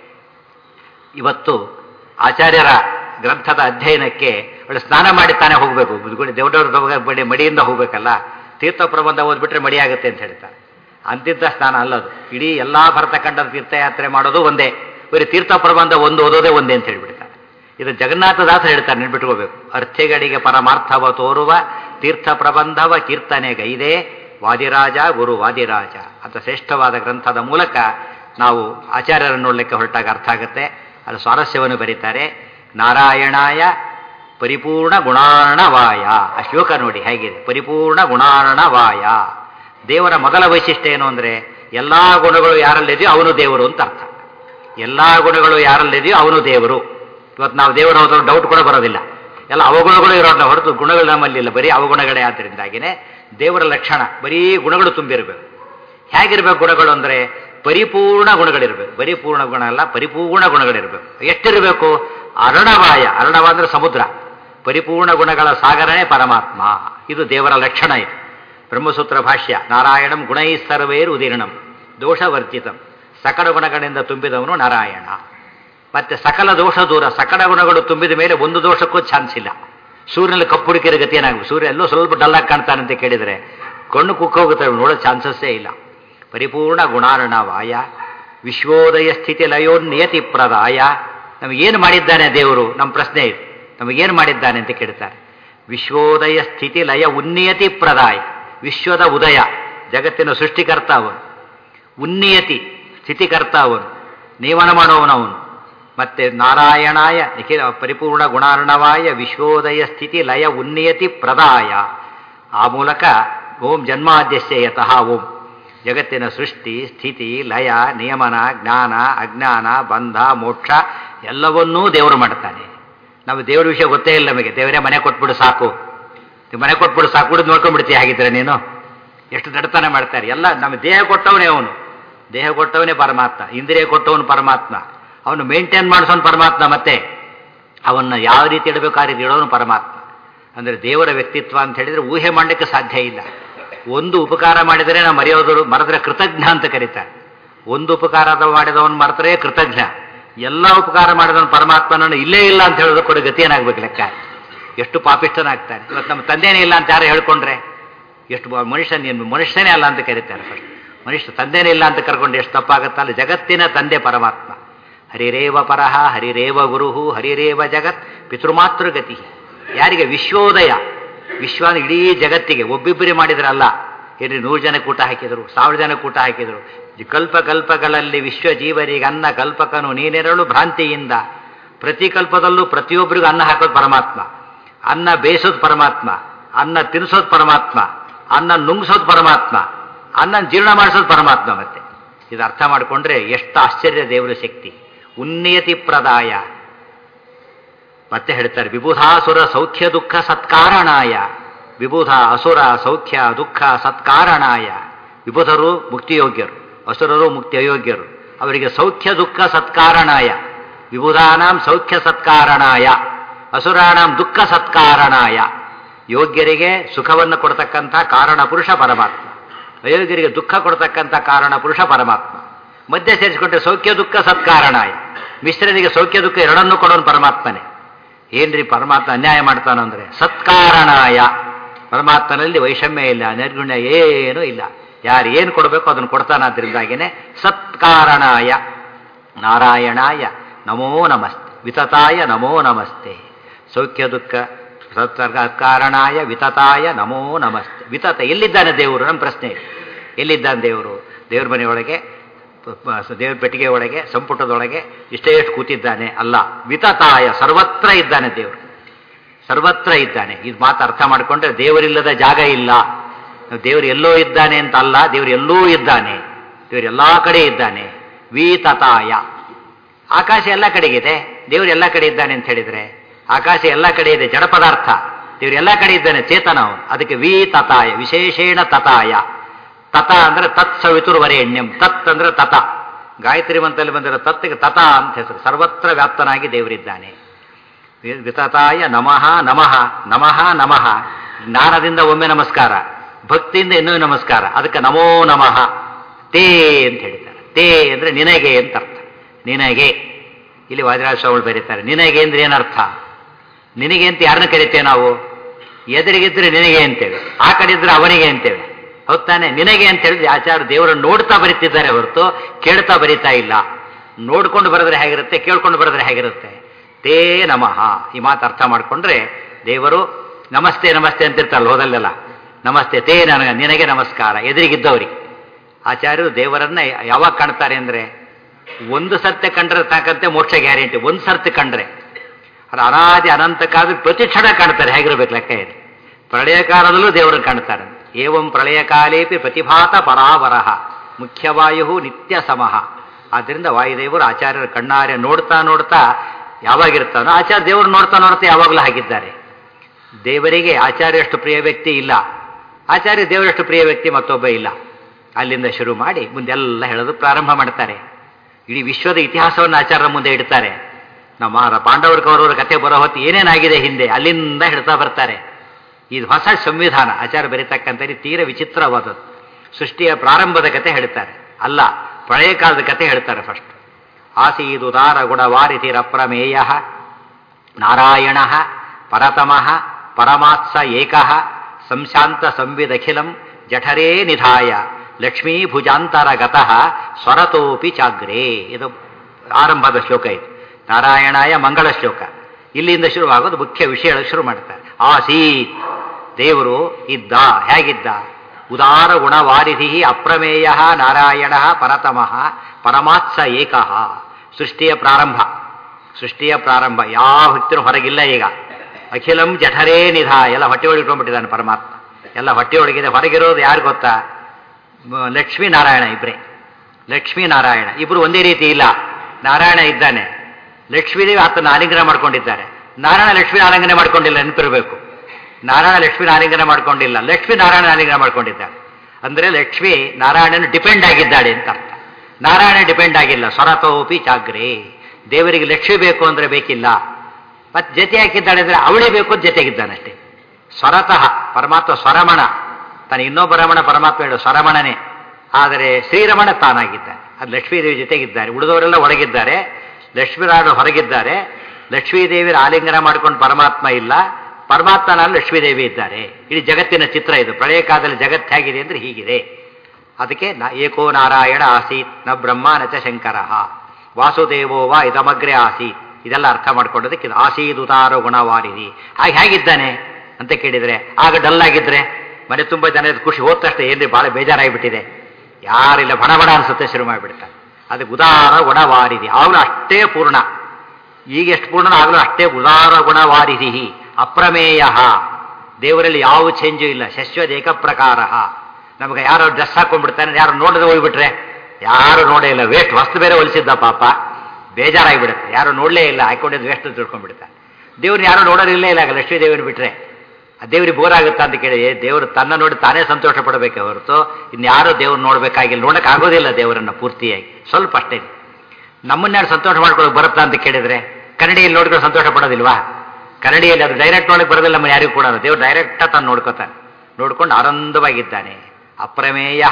ಇವತ್ತು ಆಚಾರ್ಯರ ಗ್ರಂಥದ ಅಧ್ಯಯನಕ್ಕೆ ಒಳ್ಳೆ ಸ್ನಾನ ಮಾಡಿ ತಾನೇ ಹೋಗಬೇಕು ದೇವಡವ್ರ ಬಡಿ ಮಡಿಯಿಂದ ಹೋಗ್ಬೇಕಲ್ಲ ತೀರ್ಥ ಪ್ರಬಂಧ ಓದ್ಬಿಟ್ರೆ ಮಡಿಯಾಗುತ್ತೆ ಅಂತ ಹೇಳ್ತಾರೆ ಅಂತಿದ್ದ ಸ್ನಾನ ಅಲ್ಲದು ಇಡೀ ಎಲ್ಲಾ ಭರತಖಂಡದ ತೀರ್ಥಯಾತ್ರೆ ಮಾಡೋದು ಒಂದೇ ಬರೀ ತೀರ್ಥ ಪ್ರಬಂಧ ಒಂದು ಓದೋದೇ ಒಂದೇ ಅಂತ ಹೇಳ್ಬಿಡ್ತಾರೆ ಇದು ಜಗನ್ನಾಥದಾಸ ಹೇಳ್ತಾರೆ ನೆನ್ಬಿಟ್ಕೋಬೇಕು ಅರ್ಥಿಗಳಿಗೆ ಪರಮಾರ್ಥವ ತೋರುವ ತೀರ್ಥ ಪ್ರಬಂಧವ ಕೀರ್ತನೆಗೈದೆ ವಾದಿರಾಜ ಗುರು ವಾದಿರಾಜ ಅಂತ ಶ್ರೇಷ್ಠವಾದ ಗ್ರಂಥದ ಮೂಲಕ ನಾವು ಆಚಾರ್ಯರನ್ನು ನೋಡಲಿಕ್ಕೆ ಹೊರಟಾಗ ಅರ್ಥ ಆಗುತ್ತೆ ಅದು ಸ್ವಾರಸ್ಯವನ್ನು ಬರೀತಾರೆ ನಾರಾಯಣಾಯ ಪರಿಪೂರ್ಣ ಗುಣಾರ್ಣವಾಯ ಆ ಶ್ಲೋಕ ನೋಡಿ ಹೇಗಿದೆ ಪರಿಪೂರ್ಣ ಗುಣಾರ್ಣವಾಯ ದೇವರ ಮೊದಲ ವೈಶಿಷ್ಟ್ಯ ಏನು ಅಂದರೆ ಎಲ್ಲಾ ಗುಣಗಳು ಯಾರಲ್ಲಿದೆಯೋ ಅವನು ದೇವರು ಅಂತ ಅರ್ಥ ಎಲ್ಲಾ ಗುಣಗಳು ಯಾರಲ್ಲಿದೆಯೋ ಅವನು ದೇವರು ಇವತ್ತು ನಾವು ದೇವರು ಹೋದ್ರೆ ಡೌಟ್ ಕೂಡ ಬರೋದಿಲ್ಲ ಎಲ್ಲ ಅವಗುಣಗಳು ಇರೋಲ್ಲ ಹೊರತು ಗುಣಗಳು ನಮ್ಮಲ್ಲಿಲ್ಲ ಬರೀ ಅವಗುಣಗಳೇ ಆದ್ದರಿಂದಾಗಿನೇ ದೇವರ ಲಕ್ಷಣ ಬರೀ ಗುಣಗಳು ತುಂಬಿರಬೇಕು ಹೇಗಿರ್ಬೇಕು ಗುಣಗಳು ಅಂದರೆ ಪರಿಪೂರ್ಣ ಗುಣಗಳಿರ್ಬೇಕು ಪರಿಪೂರ್ಣ ಗುಣ ಅಲ್ಲ ಪರಿಪೂರ್ಣ ಗುಣಗಳಿರ್ಬೇಕು ಎಷ್ಟಿರಬೇಕು ಅರಣವಾಯ ಅರಣವ ಅಂದ್ರೆ ಸಮುದ್ರ ಪರಿಪೂರ್ಣ ಗುಣಗಳ ಸಾಗರನೇ ಪರಮಾತ್ಮ ಇದು ದೇವರ ಲಕ್ಷಣ ಇದು ಬ್ರಹ್ಮಸೂತ್ರ ಭಾಷ್ಯ ನಾರಾಯಣಂ ಗುಣೈ ಸರ್ವೇರು ಉದೀರ್ಣಂ ದೋಷವರ್ಜಿತಂ ಸಕಲ ಗುಣಗಳಿಂದ ತುಂಬಿದವನು ನಾರಾಯಣ ಮತ್ತೆ ಸಕಲ ದೋಷ ದೂರ ಸಕಲ ಗುಣಗಳು ತುಂಬಿದ ಮೇಲೆ ಒಂದು ದೋಷಕ್ಕೂ ಚಾನ್ಸ್ ಇಲ್ಲ ಸೂರ್ಯನಲ್ಲಿ ಕಪ್ಪು ಹುಡುಕಿರೋ ಗತಿ ಏನಾಗಬೇಕು ಸೂರ್ಯ ಎಲ್ಲೋ ಸ್ವಲ್ಪ ಡಲ್ಲಾಗಿ ಕಾಣ್ತಾನೆ ಅಂತ ಕೇಳಿದರೆ ಕಣ್ಣು ಕುಕ್ಕೋಗುತ್ತೆ ನೋಡೋ ಚಾನ್ಸಸ್ಸೇ ಇಲ್ಲ ಪರಿಪೂರ್ಣ ಗುಣಾರ್ಣವಾಯ ವಿಶ್ವೋದಯ ಸ್ಥಿತಿ ಲಯೋನ್ನಿಯತಿ ಪ್ರದಾಯ ನಮಗೇನು ಮಾಡಿದ್ದಾನೆ ದೇವರು ನಮ್ಮ ಪ್ರಶ್ನೆ ಇದು ನಮಗೇನು ಮಾಡಿದ್ದಾನೆ ಅಂತ ಕೇಳ್ತಾರೆ ವಿಶ್ವೋದಯ ಸ್ಥಿತಿ ಲಯ ಉನ್ನಿಯತಿ ಪ್ರದಾಯ ವಿಶ್ವದ ಉದಯ ಜಗತ್ತಿನ ಸೃಷ್ಟಿಕರ್ತ ಅವನು ಉನ್ನಿಯತಿ ಸ್ಥಿತಿಕರ್ತ ಅವನು ನಿಯಮನ ಮಾಡುವವನವನು ಮತ್ತೆ ನಾರಾಯಣಾಯ ನಿಖಿಲ ಪರಿಪೂರ್ಣ ಗುಣಾರ್ಣವಾಯ ವಿಶ್ವೋದಯ ಸ್ಥಿತಿ ಲಯ ಉನ್ನಿಯತಿ ಪ್ರದಾಯ ಆ ಮೂಲಕ ಓಂ ಜನ್ಮಾದ್ಯಸ್ಯ ಯತಃ ಓಂ ಜಗತ್ತಿನ ಸೃಷ್ಟಿ ಸ್ಥಿತಿ ಲಯ ನಿಯಮನ ಜ್ಞಾನ ಅಜ್ಞಾನ ಬಂಧ ಮೋಕ್ಷ ಎಲ್ಲವನ್ನೂ ದೇವರು ಮಾಡ್ತಾನೆ ನಾವು ದೇವರ ವಿಷಯ ಗೊತ್ತೇ ಇಲ್ಲ ನಮಗೆ ದೇವರೇ ಮನೆ ಕೊಟ್ಬಿಡು ಸಾಕು ನೀವು ಮನೆ ಕೊಟ್ಬಿಡು ಸಾಕು ಬಿಡು ನೋಡ್ಕೊಂಡ್ಬಿಡ್ತೀಯ ಹಾಗಿದ್ರೆ ನೀನು ಎಷ್ಟು ನಡತನ ಮಾಡ್ತಾರೆ ಎಲ್ಲ ನಮ್ಮ ದೇಹ ಕೊಟ್ಟವನೇ ಅವನು ದೇಹ ಕೊಟ್ಟವನೇ ಪರಮಾತ್ಮ ಇಂದ್ರಿಯ ಕೊಟ್ಟವನು ಪರಮಾತ್ಮ ಅವನು ಮೇಂಟೈನ್ ಮಾಡಿಸೋನು ಪರಮಾತ್ಮ ಮತ್ತೆ ಅವನ್ನ ಯಾವ ರೀತಿ ಇಡಬೇಕು ಆ ರೀತಿ ಇಡೋನು ಪರಮಾತ್ಮ ಅಂದರೆ ದೇವರ ವ್ಯಕ್ತಿತ್ವ ಅಂತ ಹೇಳಿದ್ರೆ ಊಹೆ ಮಾಡಲಿಕ್ಕೆ ಸಾಧ್ಯ ಇಲ್ಲ ಒಂದು ಉಪಕಾರ ಮಾಡಿದರೆ ನಾವು ಮರೆಯೋದು ಮರೆದ್ರೆ ಕೃತಜ್ಞ ಅಂತ ಕರೀತಾರೆ ಒಂದು ಉಪಕಾರ ಮಾಡಿದವನು ಮರೆತರೆ ಕೃತಜ್ಞ ಎಲ್ಲ ಉಪಕಾರ ಮಾಡಿದವನು ಪರಮಾತ್ಮನನ್ನು ಇಲ್ಲೇ ಇಲ್ಲ ಅಂತ ಹೇಳಿದ್ರೆ ಕೂಡ ಗತಿ ಏನಾಗ್ಬೇಕು ಲೆಕ್ಕ ಎಷ್ಟು ಪಾಪಿಷ್ಟನಾಗ್ತಾನೆ ಇವತ್ತು ನಮ್ಮ ತಂದೆನೇ ಇಲ್ಲ ಅಂತ ಯಾರು ಹೇಳ್ಕೊಂಡ್ರೆ ಎಷ್ಟು ಬ- ಮನುಷ್ಯ ನೀನು ಮನುಷ್ಯನೇ ಅಲ್ಲ ಅಂತ ಕರೀತಾರೆ ಫಸ್ಟ್ ಮನುಷ್ಯ ತಂದೆನೇ ಇಲ್ಲ ಅಂತ ಕರ್ಕೊಂಡು ಎಷ್ಟು ತಪ್ಪಾಗುತ್ತಲ್ಲ ಜಗತ್ತಿನ ತಂದೆ ಪರಮಾತ್ಮ ಹರಿರೇವ ಪರಹ ಹರಿರೇವ ಗುರುಹು ಹರಿರೇವ ಜಗತ್ ಪಿತೃಮಾತೃಗತಿ ಯಾರಿಗೆ ವಿಶ್ವೋದಯ ವಿಶ್ವ ಅಂದ್ರೆ ಇಡೀ ಜಗತ್ತಿಗೆ ಒಬ್ಬಿಬ್ಬರಿ ಮಾಡಿದ್ರಲ್ಲ ಏನ್ರಿ ನೂರು ಜನ ಕೂಟ ಹಾಕಿದರು ಸಾವಿರ ಜನ ಕೂಟ ಹಾಕಿದರು ಕಲ್ಪ ಕಲ್ಪಗಳಲ್ಲಿ ವಿಶ್ವ ಜೀವರಿಗೆ ಅನ್ನ ಕಲ್ಪಕನು ನೀನೆರಳು ಭ್ರಾಂತಿಯಿಂದ ಪ್ರತಿ ಕಲ್ಪದಲ್ಲೂ ಪ್ರತಿಯೊಬ್ಬರಿಗೂ ಅನ್ನ ಹಾಕೋದು ಪರಮಾತ್ಮ ಅನ್ನ ಬೇಯಿಸೋದು ಪರಮಾತ್ಮ ಅನ್ನ ತಿನ್ನಿಸೋದು ಪರಮಾತ್ಮ ಅನ್ನ ನುಂಗಿಸೋದು ಪರಮಾತ್ಮ ಅನ್ನ ಜೀರ್ಣ ಮಾಡಿಸೋದು ಪರಮಾತ್ಮ ಮತ್ತೆ ಇದು ಅರ್ಥ ಮಾಡಿಕೊಂಡ್ರೆ ಎಷ್ಟು ಆಶ್ಚರ್ಯ ದೇವರ ಶಕ್ತಿ ಉನ್ನಯತಿ ಪ್ರದಾಯ ಮತ್ತೆ ಹೇಳ್ತಾರೆ ವಿಬುಧಾಸುರ ಸೌಖ್ಯ ದುಃಖ ಸತ್ಕಾರಣಾಯ ವಿಬುಧ ಅಸುರ ಸೌಖ್ಯ ದುಃಖ ಸತ್ಕಾರಣಾಯ ವಿಬುಧರು ಮುಕ್ತಿಯೋಗ್ಯರು ಅಸುರರು ಮುಕ್ತಿ ಅಯೋಗ್ಯರು ಅವರಿಗೆ ಸೌಖ್ಯ ದುಃಖ ಸತ್ಕಾರಣಾಯ ವಿಬುಧಾನಾಂ ಸೌಖ್ಯ ಸತ್ಕಾರಣಾಯ ಅಸುರಾಣಾಂ ದುಃಖ ಸತ್ಕಾರಣಾಯ ಯೋಗ್ಯರಿಗೆ ಸುಖವನ್ನು ಕೊಡ್ತಕ್ಕಂಥ ಕಾರಣ ಪುರುಷ ಪರಮಾತ್ಮ ಅಯೋಗ್ಯರಿಗೆ ದುಃಖ ಕೊಡ್ತಕ್ಕಂಥ ಕಾರಣ ಪುರುಷ ಪರಮಾತ್ಮ ಮಧ್ಯೆ ಸೇರಿಸಿಕೊಂಡ್ರೆ ಸೌಖ್ಯ ದುಃಖ ಸತ್ಕಾರಣಾಯ ಮಿಶ್ರನಿಗೆ ಸೌಖ್ಯ ದುಃಖ ಎರಡನ್ನೂ ಕೊಡೋನು ಪರಮಾತ್ಮನೇ ಏನ್ರಿ ಪರಮಾತ್ಮ ಅನ್ಯಾಯ ಮಾಡ್ತಾನೋ ಅಂದ್ರೆ ಸತ್ಕಾರಣಾಯ ಪರಮಾತ್ಮನಲ್ಲಿ ವೈಷಮ್ಯ ಇಲ್ಲ ನಿರ್ಗುಣ್ಯ ಏನೂ ಇಲ್ಲ ಯಾರು ಏನು ಕೊಡಬೇಕು ಅದನ್ನು ಕೊಡ್ತಾನಾದ್ರಿಂದಾಗಿನೇ ಸತ್ಕಾರಣಾಯ ನಾರಾಯಣಾಯ ನಮೋ ನಮಸ್ತೆ ವಿತತಾಯ ನಮೋ ನಮಸ್ತೆ ಸೌಖ್ಯ ದುಃಖ ಸತ್ಕಾರಣಾಯ ವಿತತಾಯ ನಮೋ ನಮಸ್ತೆ ವಿತತ ಎಲ್ಲಿದ್ದಾನೆ ದೇವರು ನಮ್ಮ ಪ್ರಶ್ನೆ ಇದೆ. ಎಲ್ಲಿದ್ದಾನೆ ದೇವರು ದೇವ್ರ ಮನೆಯೊಳಗೆ ಪ- ಪ- ದೇವ್ರ ಪೆಟ್ಟಿಗೆ ಒಳಗೆ ಸಂಪುಟದೊಳಗೆ ಇಷ್ಟೇ ಎಷ್ಟು ಕೂತಿದ್ದಾನೆ ಅಲ್ಲ ವಿತತಾಯ ಸರ್ವತ್ರ ಇದ್ದಾನೆ ದೇವರು ಸರ್ವತ್ರ ಇದ್ದಾನೆ ಇದು ಮಾತು ಅರ್ಥ ಮಾಡಿಕೊಂಡ್ರೆ ದೇವರಿಲ್ಲದ ಜಾಗ ಇಲ್ಲ ದೇವರು ಎಲ್ಲೋ ಇದ್ದಾನೆ ಅಂತ ಅಲ್ಲ ದೇವರು ಎಲ್ಲೂ ಇದ್ದಾನೆ ದೇವರು ಎಲ್ಲಾ ಕಡೆ ಇದ್ದಾನೆ ವಿತತಾಯ ಆಕಾಶ ಎಲ್ಲ ಕಡೆಗಿದೆ ದೇವರು ಎಲ್ಲ ಕಡೆ ಇದ್ದಾನೆ ಅಂತ ಹೇಳಿದ್ರೆ ಆಕಾಶ ಎಲ್ಲ ಕಡೆ ಇದೆ ಜಡ ಪದಾರ್ಥ ದೇವರು ಎಲ್ಲ ಕಡೆ ಇದ್ದಾನೆ ಚೇತನ ಅವನು ಅದಕ್ಕೆ ವಿ ತತಾಯ ವಿಶೇಷೇಣ ತತಾಯ ತತ ಅಂದ್ರೆ ತತ್ ಸವಿತುರ್ವರೇಣ್ಯಂ ತತ್ ಅಂದ್ರೆ ತತ ಗಾಯತ್ರಿ ಮಂತ್ರದಲ್ಲಿ ಬಂದಿರೋ ತತ್ತಿಗೆ ತತ ಅಂತ ಹೆಸರು ಸರ್ವತ್ರ ವ್ಯಾಪ್ತನಾಗಿ ದೇವರಿದ್ದಾನೆ ವಿತತಾಯ ನಮಃ ನಮಃ ನಮಃ ನಮಃ ಜ್ಞಾನದಿಂದ ಒಮ್ಮೆ ನಮಸ್ಕಾರ ಭಕ್ತಿಯಿಂದ ಇನ್ನೂ ನಮಸ್ಕಾರ ಅದಕ್ಕೆ ನಮೋ ನಮಃ ತೇ ಅಂತ ಹೇಳಿದ್ದಾರೆ ತೇ ಅಂದ್ರೆ ನಿನಗೆ ಅಂತ ಅರ್ಥ ನಿನಗೆ ಇಲ್ಲಿ ವಾದಿರಾಜ ಸ್ವಾಮಿಗಳು ಬರೀತಾರೆ ನಿನಗೆ ಅಂದ್ರೆ ಏನರ್ಥ ನಿನಗೆ ಅಂತ ಯಾರನ್ನ ಕರಿತೇವೆ ನಾವು ಎದುರಿಗಿದ್ರೆ ನಿನಗೆ ಅಂತೇವೆ ಆ ಕಡೆ ಇದ್ರೆ ಅವನಿಗೆ ಅಂತೇವೆ ಹೌದ್ ತಾನೆ ನಿನಗೆ ಅಂತ ಹೇಳಿದ್ರೆ ಆಚಾರ ದೇವರನ್ನು ನೋಡ್ತಾ ಬರೀತಿದ್ದಾರೆ ಹೊರತು ಕೇಳ್ತಾ ಬರೀತಾ ಇಲ್ಲ ನೋಡ್ಕೊಂಡು ಬರೆದ್ರೆ ಹೇಗಿರುತ್ತೆ ಕೇಳ್ಕೊಂಡು ಬರೆದ್ರೆ ಹೇಗಿರುತ್ತೆ ತೇ ನಮಃ ಈ ಮಾತು ಅರ್ಥ ಮಾಡಿಕೊಂಡ್ರೆ ದೇವರು ನಮಸ್ತೆ ನಮಸ್ತೆ ಅಂತಿರ್ತಾರಲ್ಲ ಹೋದಲ್ಲೆಲ್ಲ ನಮಸ್ತೆ ತೇ ನನಗೆ ನಿನಗೆ ನಮಸ್ಕಾರ ಎದುರಿಗಿದ್ದವ್ರಿಗೆ ಆಚಾರ್ಯರು ದೇವರನ್ನ ಯಾವಾಗ ಕಾಣ್ತಾರೆ ಅಂದ್ರೆ ಒಂದು ಸರ್ತಿ ಕಂಡ್ರೆ ಸಾಕಂತೆ ಮೋಕ್ಷ ಗ್ಯಾರಂಟಿ ಒಂದು ಸರ್ತಿ ಕಂಡ್ರೆ ಅದು ಅನಾದಿ ಅನಂತ ಕಾಲದ ಪ್ರತಿ ಕ್ಷಣ ಕಾಣ್ತಾರೆ ಹೇಗಿರ್ಬೇಕು ಲೆಕ್ಕ ಇದೆ ಪ್ರಳಯ ಕಾಲದಲ್ಲೂ ದೇವರು ಕಾಣ್ತಾರೆ ಏವಂ ಪ್ರಳಯ ಕಾಲೇಪಿ ಪ್ರತಿಭಾತ ಪರಾವರಹ ಮುಖ್ಯವಾಯು ನಿತ್ಯ ಸಮಃ ಆದ್ದರಿಂದ ವಾಯುದೇವರು ಆಚಾರ್ಯರ ಕಣ್ಣಾರೆ ನೋಡ್ತಾ ನೋಡ್ತಾ ಯಾವಾಗಿರ್ತಾನೋ ಆಚಾರ್ಯ ದೇವರು ನೋಡ್ತಾ ನೋಡ್ತಾ ಯಾವಾಗಲೂ ಹಾಗಿದ್ದಾರೆ ದೇವರಿಗೆ ಆಚಾರ್ಯಷ್ಟು ಪ್ರಿಯ ವ್ಯಕ್ತಿ ಇಲ್ಲ ಆಚಾರ್ಯ ದೇವರಷ್ಟು ಪ್ರಿಯ ವ್ಯಕ್ತಿ ಮತ್ತೊಬ್ಬ ಇಲ್ಲ ಅಲ್ಲಿಂದ ಶುರು ಮಾಡಿ ಮುಂದೆಲ್ಲ ಹೇಳೋದು ಪ್ರಾರಂಭ ಮಾಡ್ತಾರೆ ಇಡೀ ವಿಶ್ವದ ಇತಿಹಾಸವನ್ನು ಆಚಾರ್ಯರ ಮುಂದೆ ಇಡ್ತಾರೆ ನಮ್ಮ ಪಾಂಡವರ ಕೌರವರ ಕಥೆ ಬರೋ ಹೊತ್ತು ಏನೇನಾಗಿದೆ ಹಿಂದೆ ಅಲ್ಲಿಂದ ಹೇಳ್ತಾ ಬರ್ತಾರೆ ಇದು ಹೊಸ ಸಂವಿಧಾನ ಆಚಾರ ಬರೀತಕ್ಕಂಥ ತೀರ ವಿಚಿತ್ರವಾದದ್ದು ಸೃಷ್ಟಿಯ ಪ್ರಾರಂಭದ ಕತೆ ಹೇಳ್ತಾರೆ ಅಲ್ಲ ಪ್ರಳಯ ಕಾಲದ ಕತೆ ಹೇಳ್ತಾರೆ ಫಸ್ಟ್ ಆಸೀದುದಾರ ಗುಣವಾರಿತಿರಪ್ರಮೇಯ ನಾರಾಯಣ ಪರತಮಃ ಪರಮಾತ್ಸ ಏಕ ಸಂಶಾಂತ ಸಂವಿದಖಿಲಂ ಜಠರೇ ನಿಧಾಯ ಲಕ್ಷ್ಮೀಭುಜಾಂತರಗತಃ ಸ್ವರತೋಪಿ ಚಾಗ್ರೇ ಇದು ಆರಂಭದ ಶ್ಲೋಕ ಇದು ನಾರಾಯಣಾಯ ಮಂಗಳ ಶ್ಲೋಕ ಇಲ್ಲಿಂದ ಶುರುವಾಗೋದು ಮುಖ್ಯ ವಿಷಯ ಶುರು ಮಾಡ್ತಾರೆ ಆಸೀತ್ ದೇವರು ಇದ್ದ ಹೇಗಿದ್ದ ಉದಾರ ಗುಣವಾರಿಧಿ ಅಪ್ರಮೇಯ ನಾರಾಯಣ ಪರತಮಃ ಪರಮಾತ್ಸ ಏಕಃ ಸೃಷ್ಟಿಯ ಪ್ರಾರಂಭ ಸೃಷ್ಟಿಯ ಪ್ರಾರಂಭ ಯಾವ ವ್ಯಕ್ತಿನೂ ಹೊರಗಿಲ್ಲ ಈಗ ಅಖಿಲಂ ಜಠರೇ ನಿಧ ಎಲ್ಲ ಹೊಟ್ಟೆ ಒಳಗೆ ಇಟ್ಕೊಂಡ್ಬಿಟ್ಟಿದ್ದಾನೆ ಪರಮಾತ್ಮ ಎಲ್ಲ ಹೊಟ್ಟೆ ಒಳಗಿದೆ ಹೊರಗಿರೋದು ಯಾರು ಗೊತ್ತಾ ಮ- ಲಕ್ಷ್ಮೀ ನಾರಾಯಣ ಇಬ್ಬರೇ ಲಕ್ಷ್ಮೀ ನಾರಾಯಣ ಇಬ್ರು ಒಂದೇ ರೀತಿ ಇಲ್ಲ ನಾರಾಯಣ ಇದ್ದಾನೆ ಲಕ್ಷ್ಮೀದೇವಿ ಆತನ ಆಲಿಂಗನ ಮಾಡ್ಕೊಂಡಿದ್ದಾರೆ ನಾರಾಯಣ ಲಕ್ಷ್ಮೀ ಆಲಿಂಗನ ಮಾಡ್ಕೊಂಡಿಲ್ಲ ನೆನಪಿರಬೇಕು ನಾರಾಯಣ ಲಕ್ಷ್ಮೀ ಆಲಿಂಗನ ಮಾಡ್ಕೊಂಡಿಲ್ಲ ಲಕ್ಷ್ಮೀ ನಾರಾಯಣ ಆಲಿಂಗನ ಮಾಡ್ಕೊಂಡಿದ್ದಾಳೆ ಅಂದ್ರೆ ಲಕ್ಷ್ಮಿ ನಾರಾಯಣನ ಡಿಪೆಂಡ್ ಆಗಿದ್ದಾಳೆ ಅಂತ ಅರ್ಥ ನಾರಾಯಣ ಡಿಪೆಂಡ್ ಆಗಿಲ್ಲ ಸ್ವರತೋಪಿ ಚಾಗ್ರೇ ದೇವರಿಗೆ ಲಕ್ಷ್ಮಿ ಬೇಕು ಅಂದ್ರೆ ಬೇಕಿಲ್ಲ ಮತ್ತೆ ಜೊತೆ ಹಾಕಿದ್ದಾಳೆ ಅಂದ್ರೆ ಅವಳೇ ಬೇಕು ಅಂತ ಜೊತೆಗಿದ್ದಾನಷ್ಟೇ ಸ್ವರತಃ ಪರಮಾತ್ಮ ಸ್ವರಮಣ ತಾನು ಇನ್ನೊಬ್ಬ ರಮಣ ಪರಮಾತ್ಮ ಹೇಳು ಸ್ವರಮಣನೇ ಆದರೆ ಶ್ರೀರಮಣ ತಾನಾಗಿದ್ದಾನೆ ಅದು ಲಕ್ಷ್ಮೀದೇವಿ ಜೊತೆಗಿದ್ದಾರೆ ಉಳಿದವರೆಲ್ಲ ಒಳಗಿದ್ದಾರೆ ಲಕ್ಷ್ಮೀನಾರಾಯಣ ಹೊರಗಿದ್ದಾರೆ ಲಕ್ಷ್ಮೀದೇವಿಯ ಆಲಿಂಗನ ಮಾಡ್ಕೊಂಡು ಪರಮಾತ್ಮ ಇಲ್ಲ ಪರಮಾತ್ಮನಲ್ಲಿ ಲಕ್ಷ್ಮೀದೇವಿ ಇದ್ದಾರೆ ಇಡೀ ಜಗತ್ತಿನ ಚಿತ್ರ ಇದು ಪ್ರಳಯ ಕಾಲದಲ್ಲಿ ಜಗತ್ತು ಹೇಗಿದೆ ಅಂದ್ರೆ ಹೀಗಿದೆ ಅದಕ್ಕೆ ನ ಏಕೋ ನಾರಾಯಣ ಆಸೀತ್ ನ ಬ್ರಹ್ಮ ನ ಚ ಶಂಕರ ವಾಸುದೇವೋ ವಾ ಇದಮಗ್ರೆ ಆಸೀತ್ ಇದೆಲ್ಲ ಅರ್ಥ ಮಾಡ್ಕೊಂಡದಕ್ಕೆ ಇದು ಆಸೀದುತಾರೋ ಗುಣವಾರಿದಿ ಹಾಗೆ ಹೇಗಿದ್ದಾನೆ ಅಂತ ಕೇಳಿದ್ರೆ ಆಗ ಡಲ್ ಆಗಿದ್ರೆ ಮನೆ ತುಂಬ ಜನ ಇದ್ದು ಖುಷಿ ಹೋದ ತಕ್ಷಣ ಏನ್ರಿ ಬಹಳ ಬೇಜಾರಾಗಿಬಿಟ್ಟಿದೆ ಯಾರಿಲ್ಲ ಬಣ ಬಣ ಅನ್ಸುತ್ತೆ ಶುರು ಮಾಡಿಬಿಡ್ತಾರೆ ಅದಕ್ಕೆ ಉದಾರ ಗುಣವಾರಿದಿ ಆಗಲೂ ಅಷ್ಟೇ ಪೂರ್ಣ ಈಗ ಎಷ್ಟು ಪೂರ್ಣ ಆಗಲೂ ಅಷ್ಟೇ ಉದಾರ ಗುಣವಾರಿಧಿ ಅಪ್ರಮೇಯ ದೇವರಲ್ಲಿ ಯಾವ ಚೇಂಜು ಇಲ್ಲ ಶಶ್ವದೇಕ ಪ್ರಕಾರ ನಮಗೆ ಯಾರೋ ಡ್ರೆಸ್ ಹಾಕೊಂಡ್ಬಿಡ್ತಾನೆ ಯಾರು ನೋಡದೆ ಹೋಗ್ಬಿಟ್ರೆ ಯಾರು ನೋಡೇ ಇಲ್ಲ ವೇಸ್ಟ್ ವಸ್ತು ಬೇರೆ ಹೊಲಿಸಿದ್ದ ಪಾಪ ಬೇಜಾರಾಗಿಬಿಡುತ್ತೆ ಯಾರು ನೋಡಲೇ ಇಲ್ಲ ಹಾಕೊಂಡಿದ್ದು ವೇಸ್ಟ್ ತಿಳ್ಕೊಂಡ್ಬಿಡ್ತಾನೆ ದೇವ್ರನ್ನ ಯಾರು ನೋಡೋರಿಲ್ಲೇ ಇಲ್ಲ ಲಕ್ಷ್ಮೀ ದೇವಿನ ಬಿಟ್ರೆ ಆ ದೇವ್ರಿಗೆ ಬೋರ್ ಆಗುತ್ತಾ ಅಂತ ಕೇಳಿ ದೇವರು ತನ್ನ ನೋಡಿ ತಾನೇ ಸಂತೋಷ ಪಡಬೇಕೆ ಹೊರತು ಇನ್ಯಾರು ದೇವ್ರು ನೋಡ್ಬೇಕಾಗಿಲ್ಲ ನೋಡಕ್ ಆಗೋದಿಲ್ಲ ದೇವರನ್ನ ಪೂರ್ತಿಯಾಗಿ ಸ್ವಲ್ಪ ಅಷ್ಟೇ ನಮ್ಮನ್ನ ಯಾರು ಸಂತೋಷ ಮಾಡ್ಕೊಳ್ಳೋಕೆ ಬರುತ್ತಾ ಅಂತ ಕೇಳಿದ್ರೆ ಕನ್ನಡಿಯಲ್ಲಿ ನೋಡ್ಕೊಂಡು ಸಂತೋಷ ಪಡೋದಿಲ್ವಾ ಕನ್ನಡಿಯಲ್ಲಿ ಅದು ಡೈರೆಕ್ಟ್ ನೋಡಕ್ ಬರೋದಿಲ್ಲ ನಮ್ಮ ಯಾರಿಗೂ ಕೂಡ ದೇವ್ರು ಡೈರೆಕ್ಟ್ ತಾನು ನೋಡ್ಕೋತಾನೆ ನೋಡ್ಕೊಂಡು ಆನಂದವಾಗಿದ್ದಾನೆ ಅಪ್ರಮೇಯ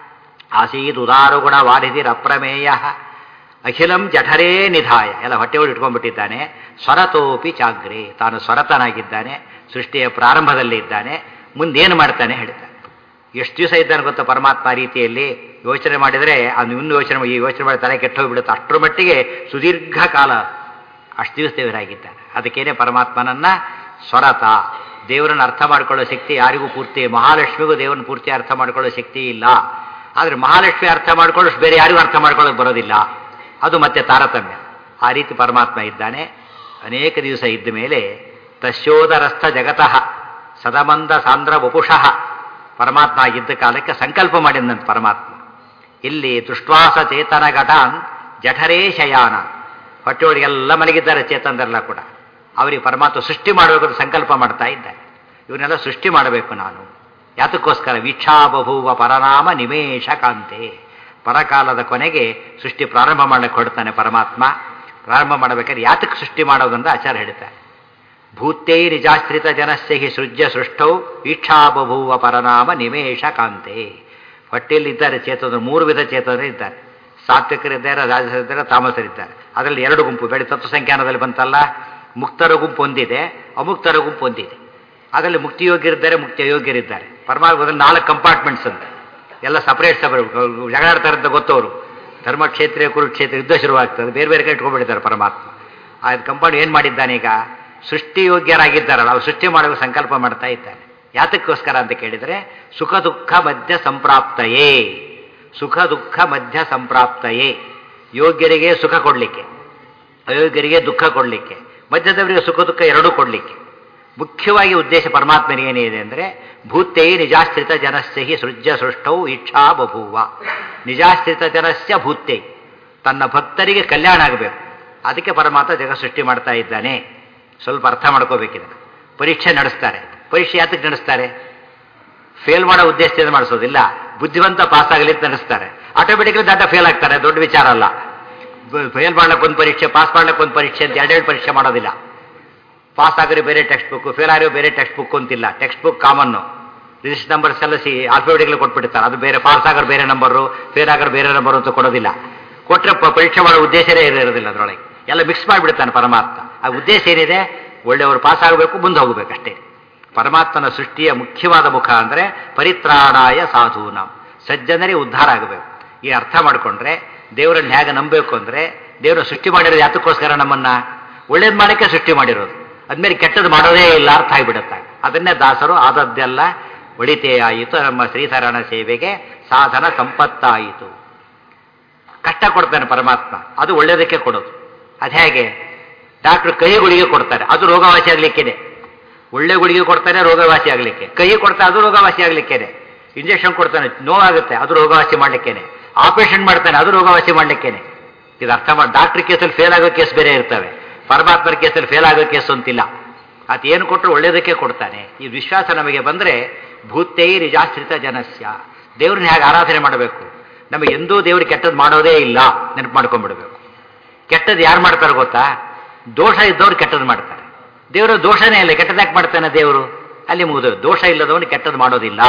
ಆಸೀದ್ ಉದಾರ ಗುಣ ವಾರಿದಿರ್ ಅಪ್ರಮೇಯ ಅಖಿಲಂ ಜಠರೇ ನಿಧಾಯ ಎಲ್ಲ ಹೊಟ್ಟೆ ಒಳಗೆ ಇಟ್ಕೊಂಡ್ಬಿಟ್ಟಿದ್ದಾನೆ ಸ್ವರತೋಪಿ ಚಾಗ್ರೆ ತಾನು ಸ್ವರತನಾಗಿದ್ದಾನೆ ಸೃಷ್ಟಿಯ ಪ್ರಾರಂಭದಲ್ಲಿ ಇದ್ದಾನೆ ಮುಂದೇನು ಮಾಡ್ತಾನೆ ಹೇಳ್ತಾನೆ ಎಷ್ಟು ದಿವಸ ಇದ್ದಾನೆ ಗೊತ್ತಾ ಪರಮಾತ್ಮ ಆ ರೀತಿಯಲ್ಲಿ ಯೋಚನೆ ಮಾಡಿದರೆ ಅದು ಇನ್ನು ಯೋಚನೆ ಈ ಯೋಚನೆ ಮಾಡಿ ತಲೆ ಕೆಟ್ಟು ಹೋಗ್ಬಿಡುತ್ತೆ ಅಷ್ಟರ ಮಟ್ಟಿಗೆ ಸುದೀರ್ಘ ಕಾಲ ಅಷ್ಟು ದಿವಸ ದೇವರಾಗಿದ್ದಾನೆ ಅದಕ್ಕೇನೆ ಪರಮಾತ್ಮನನ್ನ ಸ್ವರತ ದೇವರನ್ನು ಅರ್ಥ ಮಾಡ್ಕೊಳ್ಳೋ ಶಕ್ತಿ ಯಾರಿಗೂ ಪೂರ್ತಿ ಮಹಾಲಕ್ಷ್ಮಿಗೂ ದೇವರನ್ನ ಪೂರ್ತಿ ಅರ್ಥ ಮಾಡ್ಕೊಳ್ಳೋ ಶಕ್ತಿ ಇಲ್ಲ ಆದರೆ ಮಹಾಲಕ್ಷ್ಮಿ ಅರ್ಥ ಮಾಡ್ಕೊಳ್ಳೋಷ್ಟು ಬೇರೆ ಯಾರಿಗೂ ಅರ್ಥ ಮಾಡ್ಕೊಳ್ಳೋಕೆ ಬರೋದಿಲ್ಲ ಅದು ಮತ್ತೆ ತಾರತಮ್ಯ ಆ ರೀತಿ ಪರಮಾತ್ಮ ಇದ್ದಾನೆ ಅನೇಕ ದಿವಸ ಇದ್ದ ಮೇಲೆ ತಸ್ಯೋದರಸ್ಥ ಜಗತಃ ಸದಮಂದ ಸಾಂದ್ರ ವಪುಷಃ ಪರಮಾತ್ಮ ಆಗಿದ್ದ ಕಾಲಕ್ಕೆ ಸಂಕಲ್ಪ ಮಾಡಿದಂತೆ ಪರಮಾತ್ಮ ಇಲ್ಲಿ ದೃಷ್ಟ್ವಾಸ ಚೇತನ ಘಟಾನ್ ಜಠರೇ ಶಯಾನ ಹೊಟ್ಟೆಯೊಳಗೆಲ್ಲ ಮಲಗಿದ್ದಾರೆ ಚೇತನರೆಲ್ಲ ಕೂಡ ಅವರಿಗೆ ಪರಮಾತ್ಮ ಸೃಷ್ಟಿ ಮಾಡಬೇಕು ಅಂತ ಸಂಕಲ್ಪ ಮಾಡ್ತಾ ಇದ್ದಾರೆ ಇವನ್ನೆಲ್ಲ ಸೃಷ್ಟಿ ಮಾಡಬೇಕು ನಾನು ಯಾತಕ್ಕೋಸ್ಕರ ವೀಕ್ಷಾ ಬಭೂವ ಪರನಾಮ ನಿಮೇಶ ಕಾಂತೆ ಪರಕಾಲದ ಕೊನೆಗೆ ಸೃಷ್ಟಿ ಪ್ರಾರಂಭ ಮಾಡಲಿಕ್ಕೆ ಹೊಡ್ತಾನೆ ಪರಮಾತ್ಮ ಪ್ರಾರಂಭ ಮಾಡಬೇಕಾದ್ರೆ ಯಾತಕ್ಕೆ ಸೃಷ್ಟಿ ಮಾಡೋದಂತ ಆಚಾರ ಹೇಳ್ತಾರೆ ಭೂತೈ ನಿಜಾಶ್ರಿತ ಜನಸ್ಯ ಹಿ ಸೃಜ್ಯ ಸೃಷ್ಟೌ ಈಕ್ಷಾ ಬಭೂವ ಪರನಾಮ ನಿಮೇಶ ಕಾಂತೆ ಹೊಟ್ಟೆಯಲ್ಲಿ ಇದ್ದಾರೆ ಚೇತನರು ಮೂರು ವಿಧ ಚೇತನರು ಇದ್ದಾರೆ ಸಾತ್ವಿಕರಿದ್ದಾರೆ ರಾಜಸರಿದ್ದಾರೆ ತಾಮಸರಿದ್ದಾರೆ ಅದರಲ್ಲಿ ಎರಡು ಗುಂಪು ಬೆಳೆ ತತ್ವ ಸಂಖ್ಯಾನದಲ್ಲಿ ಬಂತಲ್ಲ ಮುಕ್ತರ ಗುಂಪು ಒಂದಿದೆ ಅಮುಕ್ತರ ಗುಂಪು ಒಂದಿದೆ ಅದರಲ್ಲಿ ಮುಕ್ತಿಯೋಗ್ಯರಿದ್ದಾರೆ ಮುಕ್ತಿ ಅಯೋಗ್ಯರಿದ್ದಾರೆ ಪರಮಾತ್ಮದಲ್ಲಿ ನಾಲ್ಕು ಕಂಪಾರ್ಟ್ಮೆಂಟ್ಸ್ ಅಂತ ಎಲ್ಲ ಸಪರೇಟ್ ಸಪರೇಟ್ ಜಗಳಾಡ್ತಾರೆ ಅಂತ ಗೊತ್ತವರು ಧರ್ಮಕ್ಷೇತ್ರ ಕುರುಕ್ಷೇತ್ರ ಯುದ್ಧ ಶುರುವಾಗ್ತದೆ ಬೇರೆ ಬೇರೆ ಕಡೆ ಇಟ್ಕೊಂಡ್ಬಿಟ್ಟಿದ್ದಾರೆ ಪರಮಾತ್ಮ ಆ ಕಂಪೌಂಡ್ ಏನು ಮಾಡಿದ್ದಾನೆ ಈಗ ಸೃಷ್ಟಿ ಯೋಗ್ಯರಾಗಿದ್ದಾರಲ್ಲ ಅವ್ರು ಸೃಷ್ಟಿ ಮಾಡಲು ಸಂಕಲ್ಪ ಮಾಡ್ತಾ ಇದ್ದಾನೆ ಯಾತಕ್ಕೋಸ್ಕರ ಅಂತ ಕೇಳಿದರೆ ಸುಖ ದುಃಖ ಮಧ್ಯ ಸಂಪ್ರಾಪ್ತಯೇ ಸುಖ ದುಃಖ ಮಧ್ಯ ಸಂಪ್ರಾಪ್ತಯೇ ಯೋಗ್ಯರಿಗೆ ಸುಖ ಕೊಡಲಿಕ್ಕೆ ಅಯೋಗ್ಯರಿಗೆ ದುಃಖ ಕೊಡಲಿಕ್ಕೆ ಮಧ್ಯದವರಿಗೆ ಸುಖ ದುಃಖ ಎರಡೂ ಕೊಡಲಿಕ್ಕೆ ಮುಖ್ಯವಾಗಿ ಉದ್ದೇಶ ಪರಮಾತ್ಮನಿಗೆ ಏನಿದೆ ಅಂದರೆ ಭೂತೇ ನಿಜಾಶ್ರಿತ ಜನಸ್ಯ ಹಿ ಸೃಜ್ಯ ಸೃಷ್ಟೌ ಇಚ್ಛಾ ಬಭೂವ ನಿಜಾಶ್ರಿತ ಜನಸ್ಯ ಭೂತೆ ತನ್ನ ಭಕ್ತರಿಗೆ ಕಲ್ಯಾಣ ಆಗಬೇಕು ಅದಕ್ಕೆ ಪರಮಾತ್ಮ ಜಗ ಸೃಷ್ಟಿ ಮಾಡ್ತಾ ಇದ್ದಾನೆ ಸ್ವಲ್ಪ ಅರ್ಥ ಮಾಡ್ಕೋಬೇಕಿದೆ ಪರೀಕ್ಷೆ ನಡೆಸ್ತಾರೆ ಪರೀಕ್ಷೆ ಯಾತಕ್ಕೆ ನಡೆಸ್ತಾರೆ ಫೇಲ್ ಮಾಡೋ ಉದ್ದೇಶದಿಂದ ಮಾಡಿಸೋದಿಲ್ಲ ಬುದ್ಧಿವಂತ ಪಾಸ್ ಆಗಲಿ ಅಂತ ನಡೆಸ್ತಾರೆ ಆಟೋಮೆಟಿಕ್ಲಿ ದಡ್ಡ ಫೇಲ್ ಆಗ್ತಾರೆ ದೊಡ್ಡ ವಿಚಾರ ಅಲ್ಲ ಫೇಲ್ ಮಾಡ್ಲಿಕ್ಕೆ ಒಂದು ಪರೀಕ್ಷೆ ಪಾಸ್ ಮಾಡ್ಲಿಕ್ಕೆ ಒಂದು ಪರೀಕ್ಷೆ ಅಂತ ಎರಡೆರಡು ಪರೀಕ್ಷೆ ಮಾಡೋದಿಲ್ಲ ಪಾಸ್ ಆಗಿರೋ ಬೇರೆ ಟೆಕ್ಸ್ಟ್ ಬುಕ್ ಫೇಲ್ ಆಗಿರೋ ಬೇರೆ ಟೆಕ್ಸ್ಟ್ ಬುಕ್ ಅಂತಿಲ್ಲ text book common register numbers ಎಲ್ಲ ಸಿ ಆಲ್ಫಾಬೆಟಿಕ್ಲಿ ಕೊಟ್ಬಿಡ್ತಾರೆ ಅದು ಬೇರೆ ಪಾಸ್ ಆಗೋರು ಬೇರೆ ನಂಬರು ಫೇಲ್ ಆಗೋರು ಬೇರೆ ನಂಬರು ಅಂತ ಕೊಡೋದಿಲ್ಲ ಕೊಟ್ಟರೆ ಪರೀಕ್ಷೆ ಮಾಡೋ ಉದ್ದೇಶನೇ ಇರೋದಿಲ್ಲ ಅದರೊಳಗೆ ಎಲ್ಲ ಮಿಕ್ಸ್ ಮಾಡಿಬಿಡ್ತಾನೆ ಪರಮಾತ್ಮ ಆ ಉದ್ದೇಶ ಏನಿದೆ ಒಳ್ಳೆಯವರು ಪಾಸ್ ಆಗಬೇಕು ಮುಂದೆ ಹೋಗಬೇಕು ಅಷ್ಟೇ ಪರಮಾತ್ಮನ ಸೃಷ್ಟಿಯ ಮುಖ್ಯವಾದ ಮುಖ ಅಂದರೆ ಪರಿತ್ರಾಣಾಯ ಸಾಧೂನಾಂ ಸಜ್ಜನರೇ ಉದ್ಧಾರ ಆಗಬೇಕು ಈ ಅರ್ಥ ಮಾಡಿಕೊಂಡ್ರೆ ದೇವರನ್ನು ಹೇಗೆ ನಂಬಬೇಕು ಅಂದರೆ ದೇವರು ಸೃಷ್ಟಿ ಮಾಡಿರೋದು ಯಾತಕ್ಕೋಸ್ಕರ ನಮ್ಮನ್ನ ಒಳ್ಳೇದು ಮಾಡೋಕ್ಕೆ ಸೃಷ್ಟಿ ಮಾಡಿರೋದು ಅದ್ಮೇಲೆ ಕೆಟ್ಟದ್ದು ಮಾಡೋದೇ ಇಲ್ಲ ಅರ್ಥ ಆಗಿಬಿಡುತ್ತೆ ಅದನ್ನೇ ದಾಸರು ಆದದ್ದೆಲ್ಲ ಒಳಿತೇ ಆಯಿತು ನಮ್ಮ ಶ್ರೀಧರಣ ಸೇವೆಗೆ ಸಾಧನ ಸಂಪತ್ತಾಯಿತು ಕಷ್ಟ ಕೊಡ್ತಾನೆ ಪರಮಾತ್ಮ ಅದು ಒಳ್ಳೇದಕ್ಕೆ ಕೊಡೋದು ಅದು ಹೇಗೆ ಡಾಕ್ಟ್ರು ಕಹಿ ಗುಳಿಗೆ ಕೊಡ್ತಾರೆ ಅದು ರೋಗವಾಸಿ ಆಗ್ಲಿಕ್ಕಿದೆ ಒಳ್ಳೆ ಗುಳಿಗೆ ಕೊಡ್ತಾನೆ ರೋಗವಾಸಿ ಆಗ್ಲಿಕ್ಕೆ ಕಹಿ ಕೊಡ್ತಾರೆ ಅದು ರೋಗವಾಸಿ ಆಗ್ಲಿಕ್ಕೇನೆ ಇಂಜೆಕ್ಷನ್ ಕೊಡ್ತಾನೆ ನೋವಾಗುತ್ತೆ ಅದು ರೋಗವಾಸಿ ಮಾಡ್ಲಿಕ್ಕೇನೆ ಆಪರೇಷನ್ ಮಾಡ್ತಾನೆ ಅದು ರೋಗವಾಸಿ ಮಾಡ್ಲಿಕ್ಕೇನೆ ಇದು ಅರ್ಥ ಮಾಡಿ ಡಾಕ್ಟರ್ ಕೇಸಲ್ಲಿ ಫೇಲ್ ಆಗೋ ಕೇಸ್ ಬೇರೆ ಇರ್ತವೆ ಪರಮಾತ್ಮರ ಕೇಸಲ್ಲಿ ಫೇಲ್ ಆಗೋ ಕೇಸ್ ಅಂತಿಲ್ಲ ಅದು ಏನು ಕೊಟ್ಟರು ಒಳ್ಳೇದಕ್ಕೆ ಕೊಡ್ತಾನೆ ಈ ವಿಶ್ವಾಸ ನಮಗೆ ಬಂದರೆ ಭೂತೈ ನಿಜಾಶ್ರಿತ ಜನಸ್ಯ ದೇವ್ರನ್ನ ಹೇಗೆ ಆರಾಧನೆ ಮಾಡಬೇಕು ನಮಗೆ ಎಂದೂ ದೇವ್ರು ಕೆಟ್ಟದ್ದು ಮಾಡೋದೇ ಇಲ್ಲ ನೆನಪು ಮಾಡ್ಕೊಂಡ್ಬಿಡ್ಬೇಕು ಕೆಟ್ಟದ್ದು ಯಾರು ಮಾಡ್ತಾರೆ ಗೊತ್ತಾ ದೋಷ ಇದ್ದವ್ರು ಕೆಟ್ಟದ್ದು ಮಾಡ್ತಾರೆ ದೇವರು ದೋಷನೇ ಇಲ್ಲ ಕೆಟ್ಟದಾಗಿ ಮಾಡ್ತಾನೆ ದೇವರು ಅಲ್ಲಿ ಮುಗಿದು ದೋಷ ಇಲ್ಲದವನು ಕೆಟ್ಟದ್ದು ಮಾಡೋದಿಲ್ಲ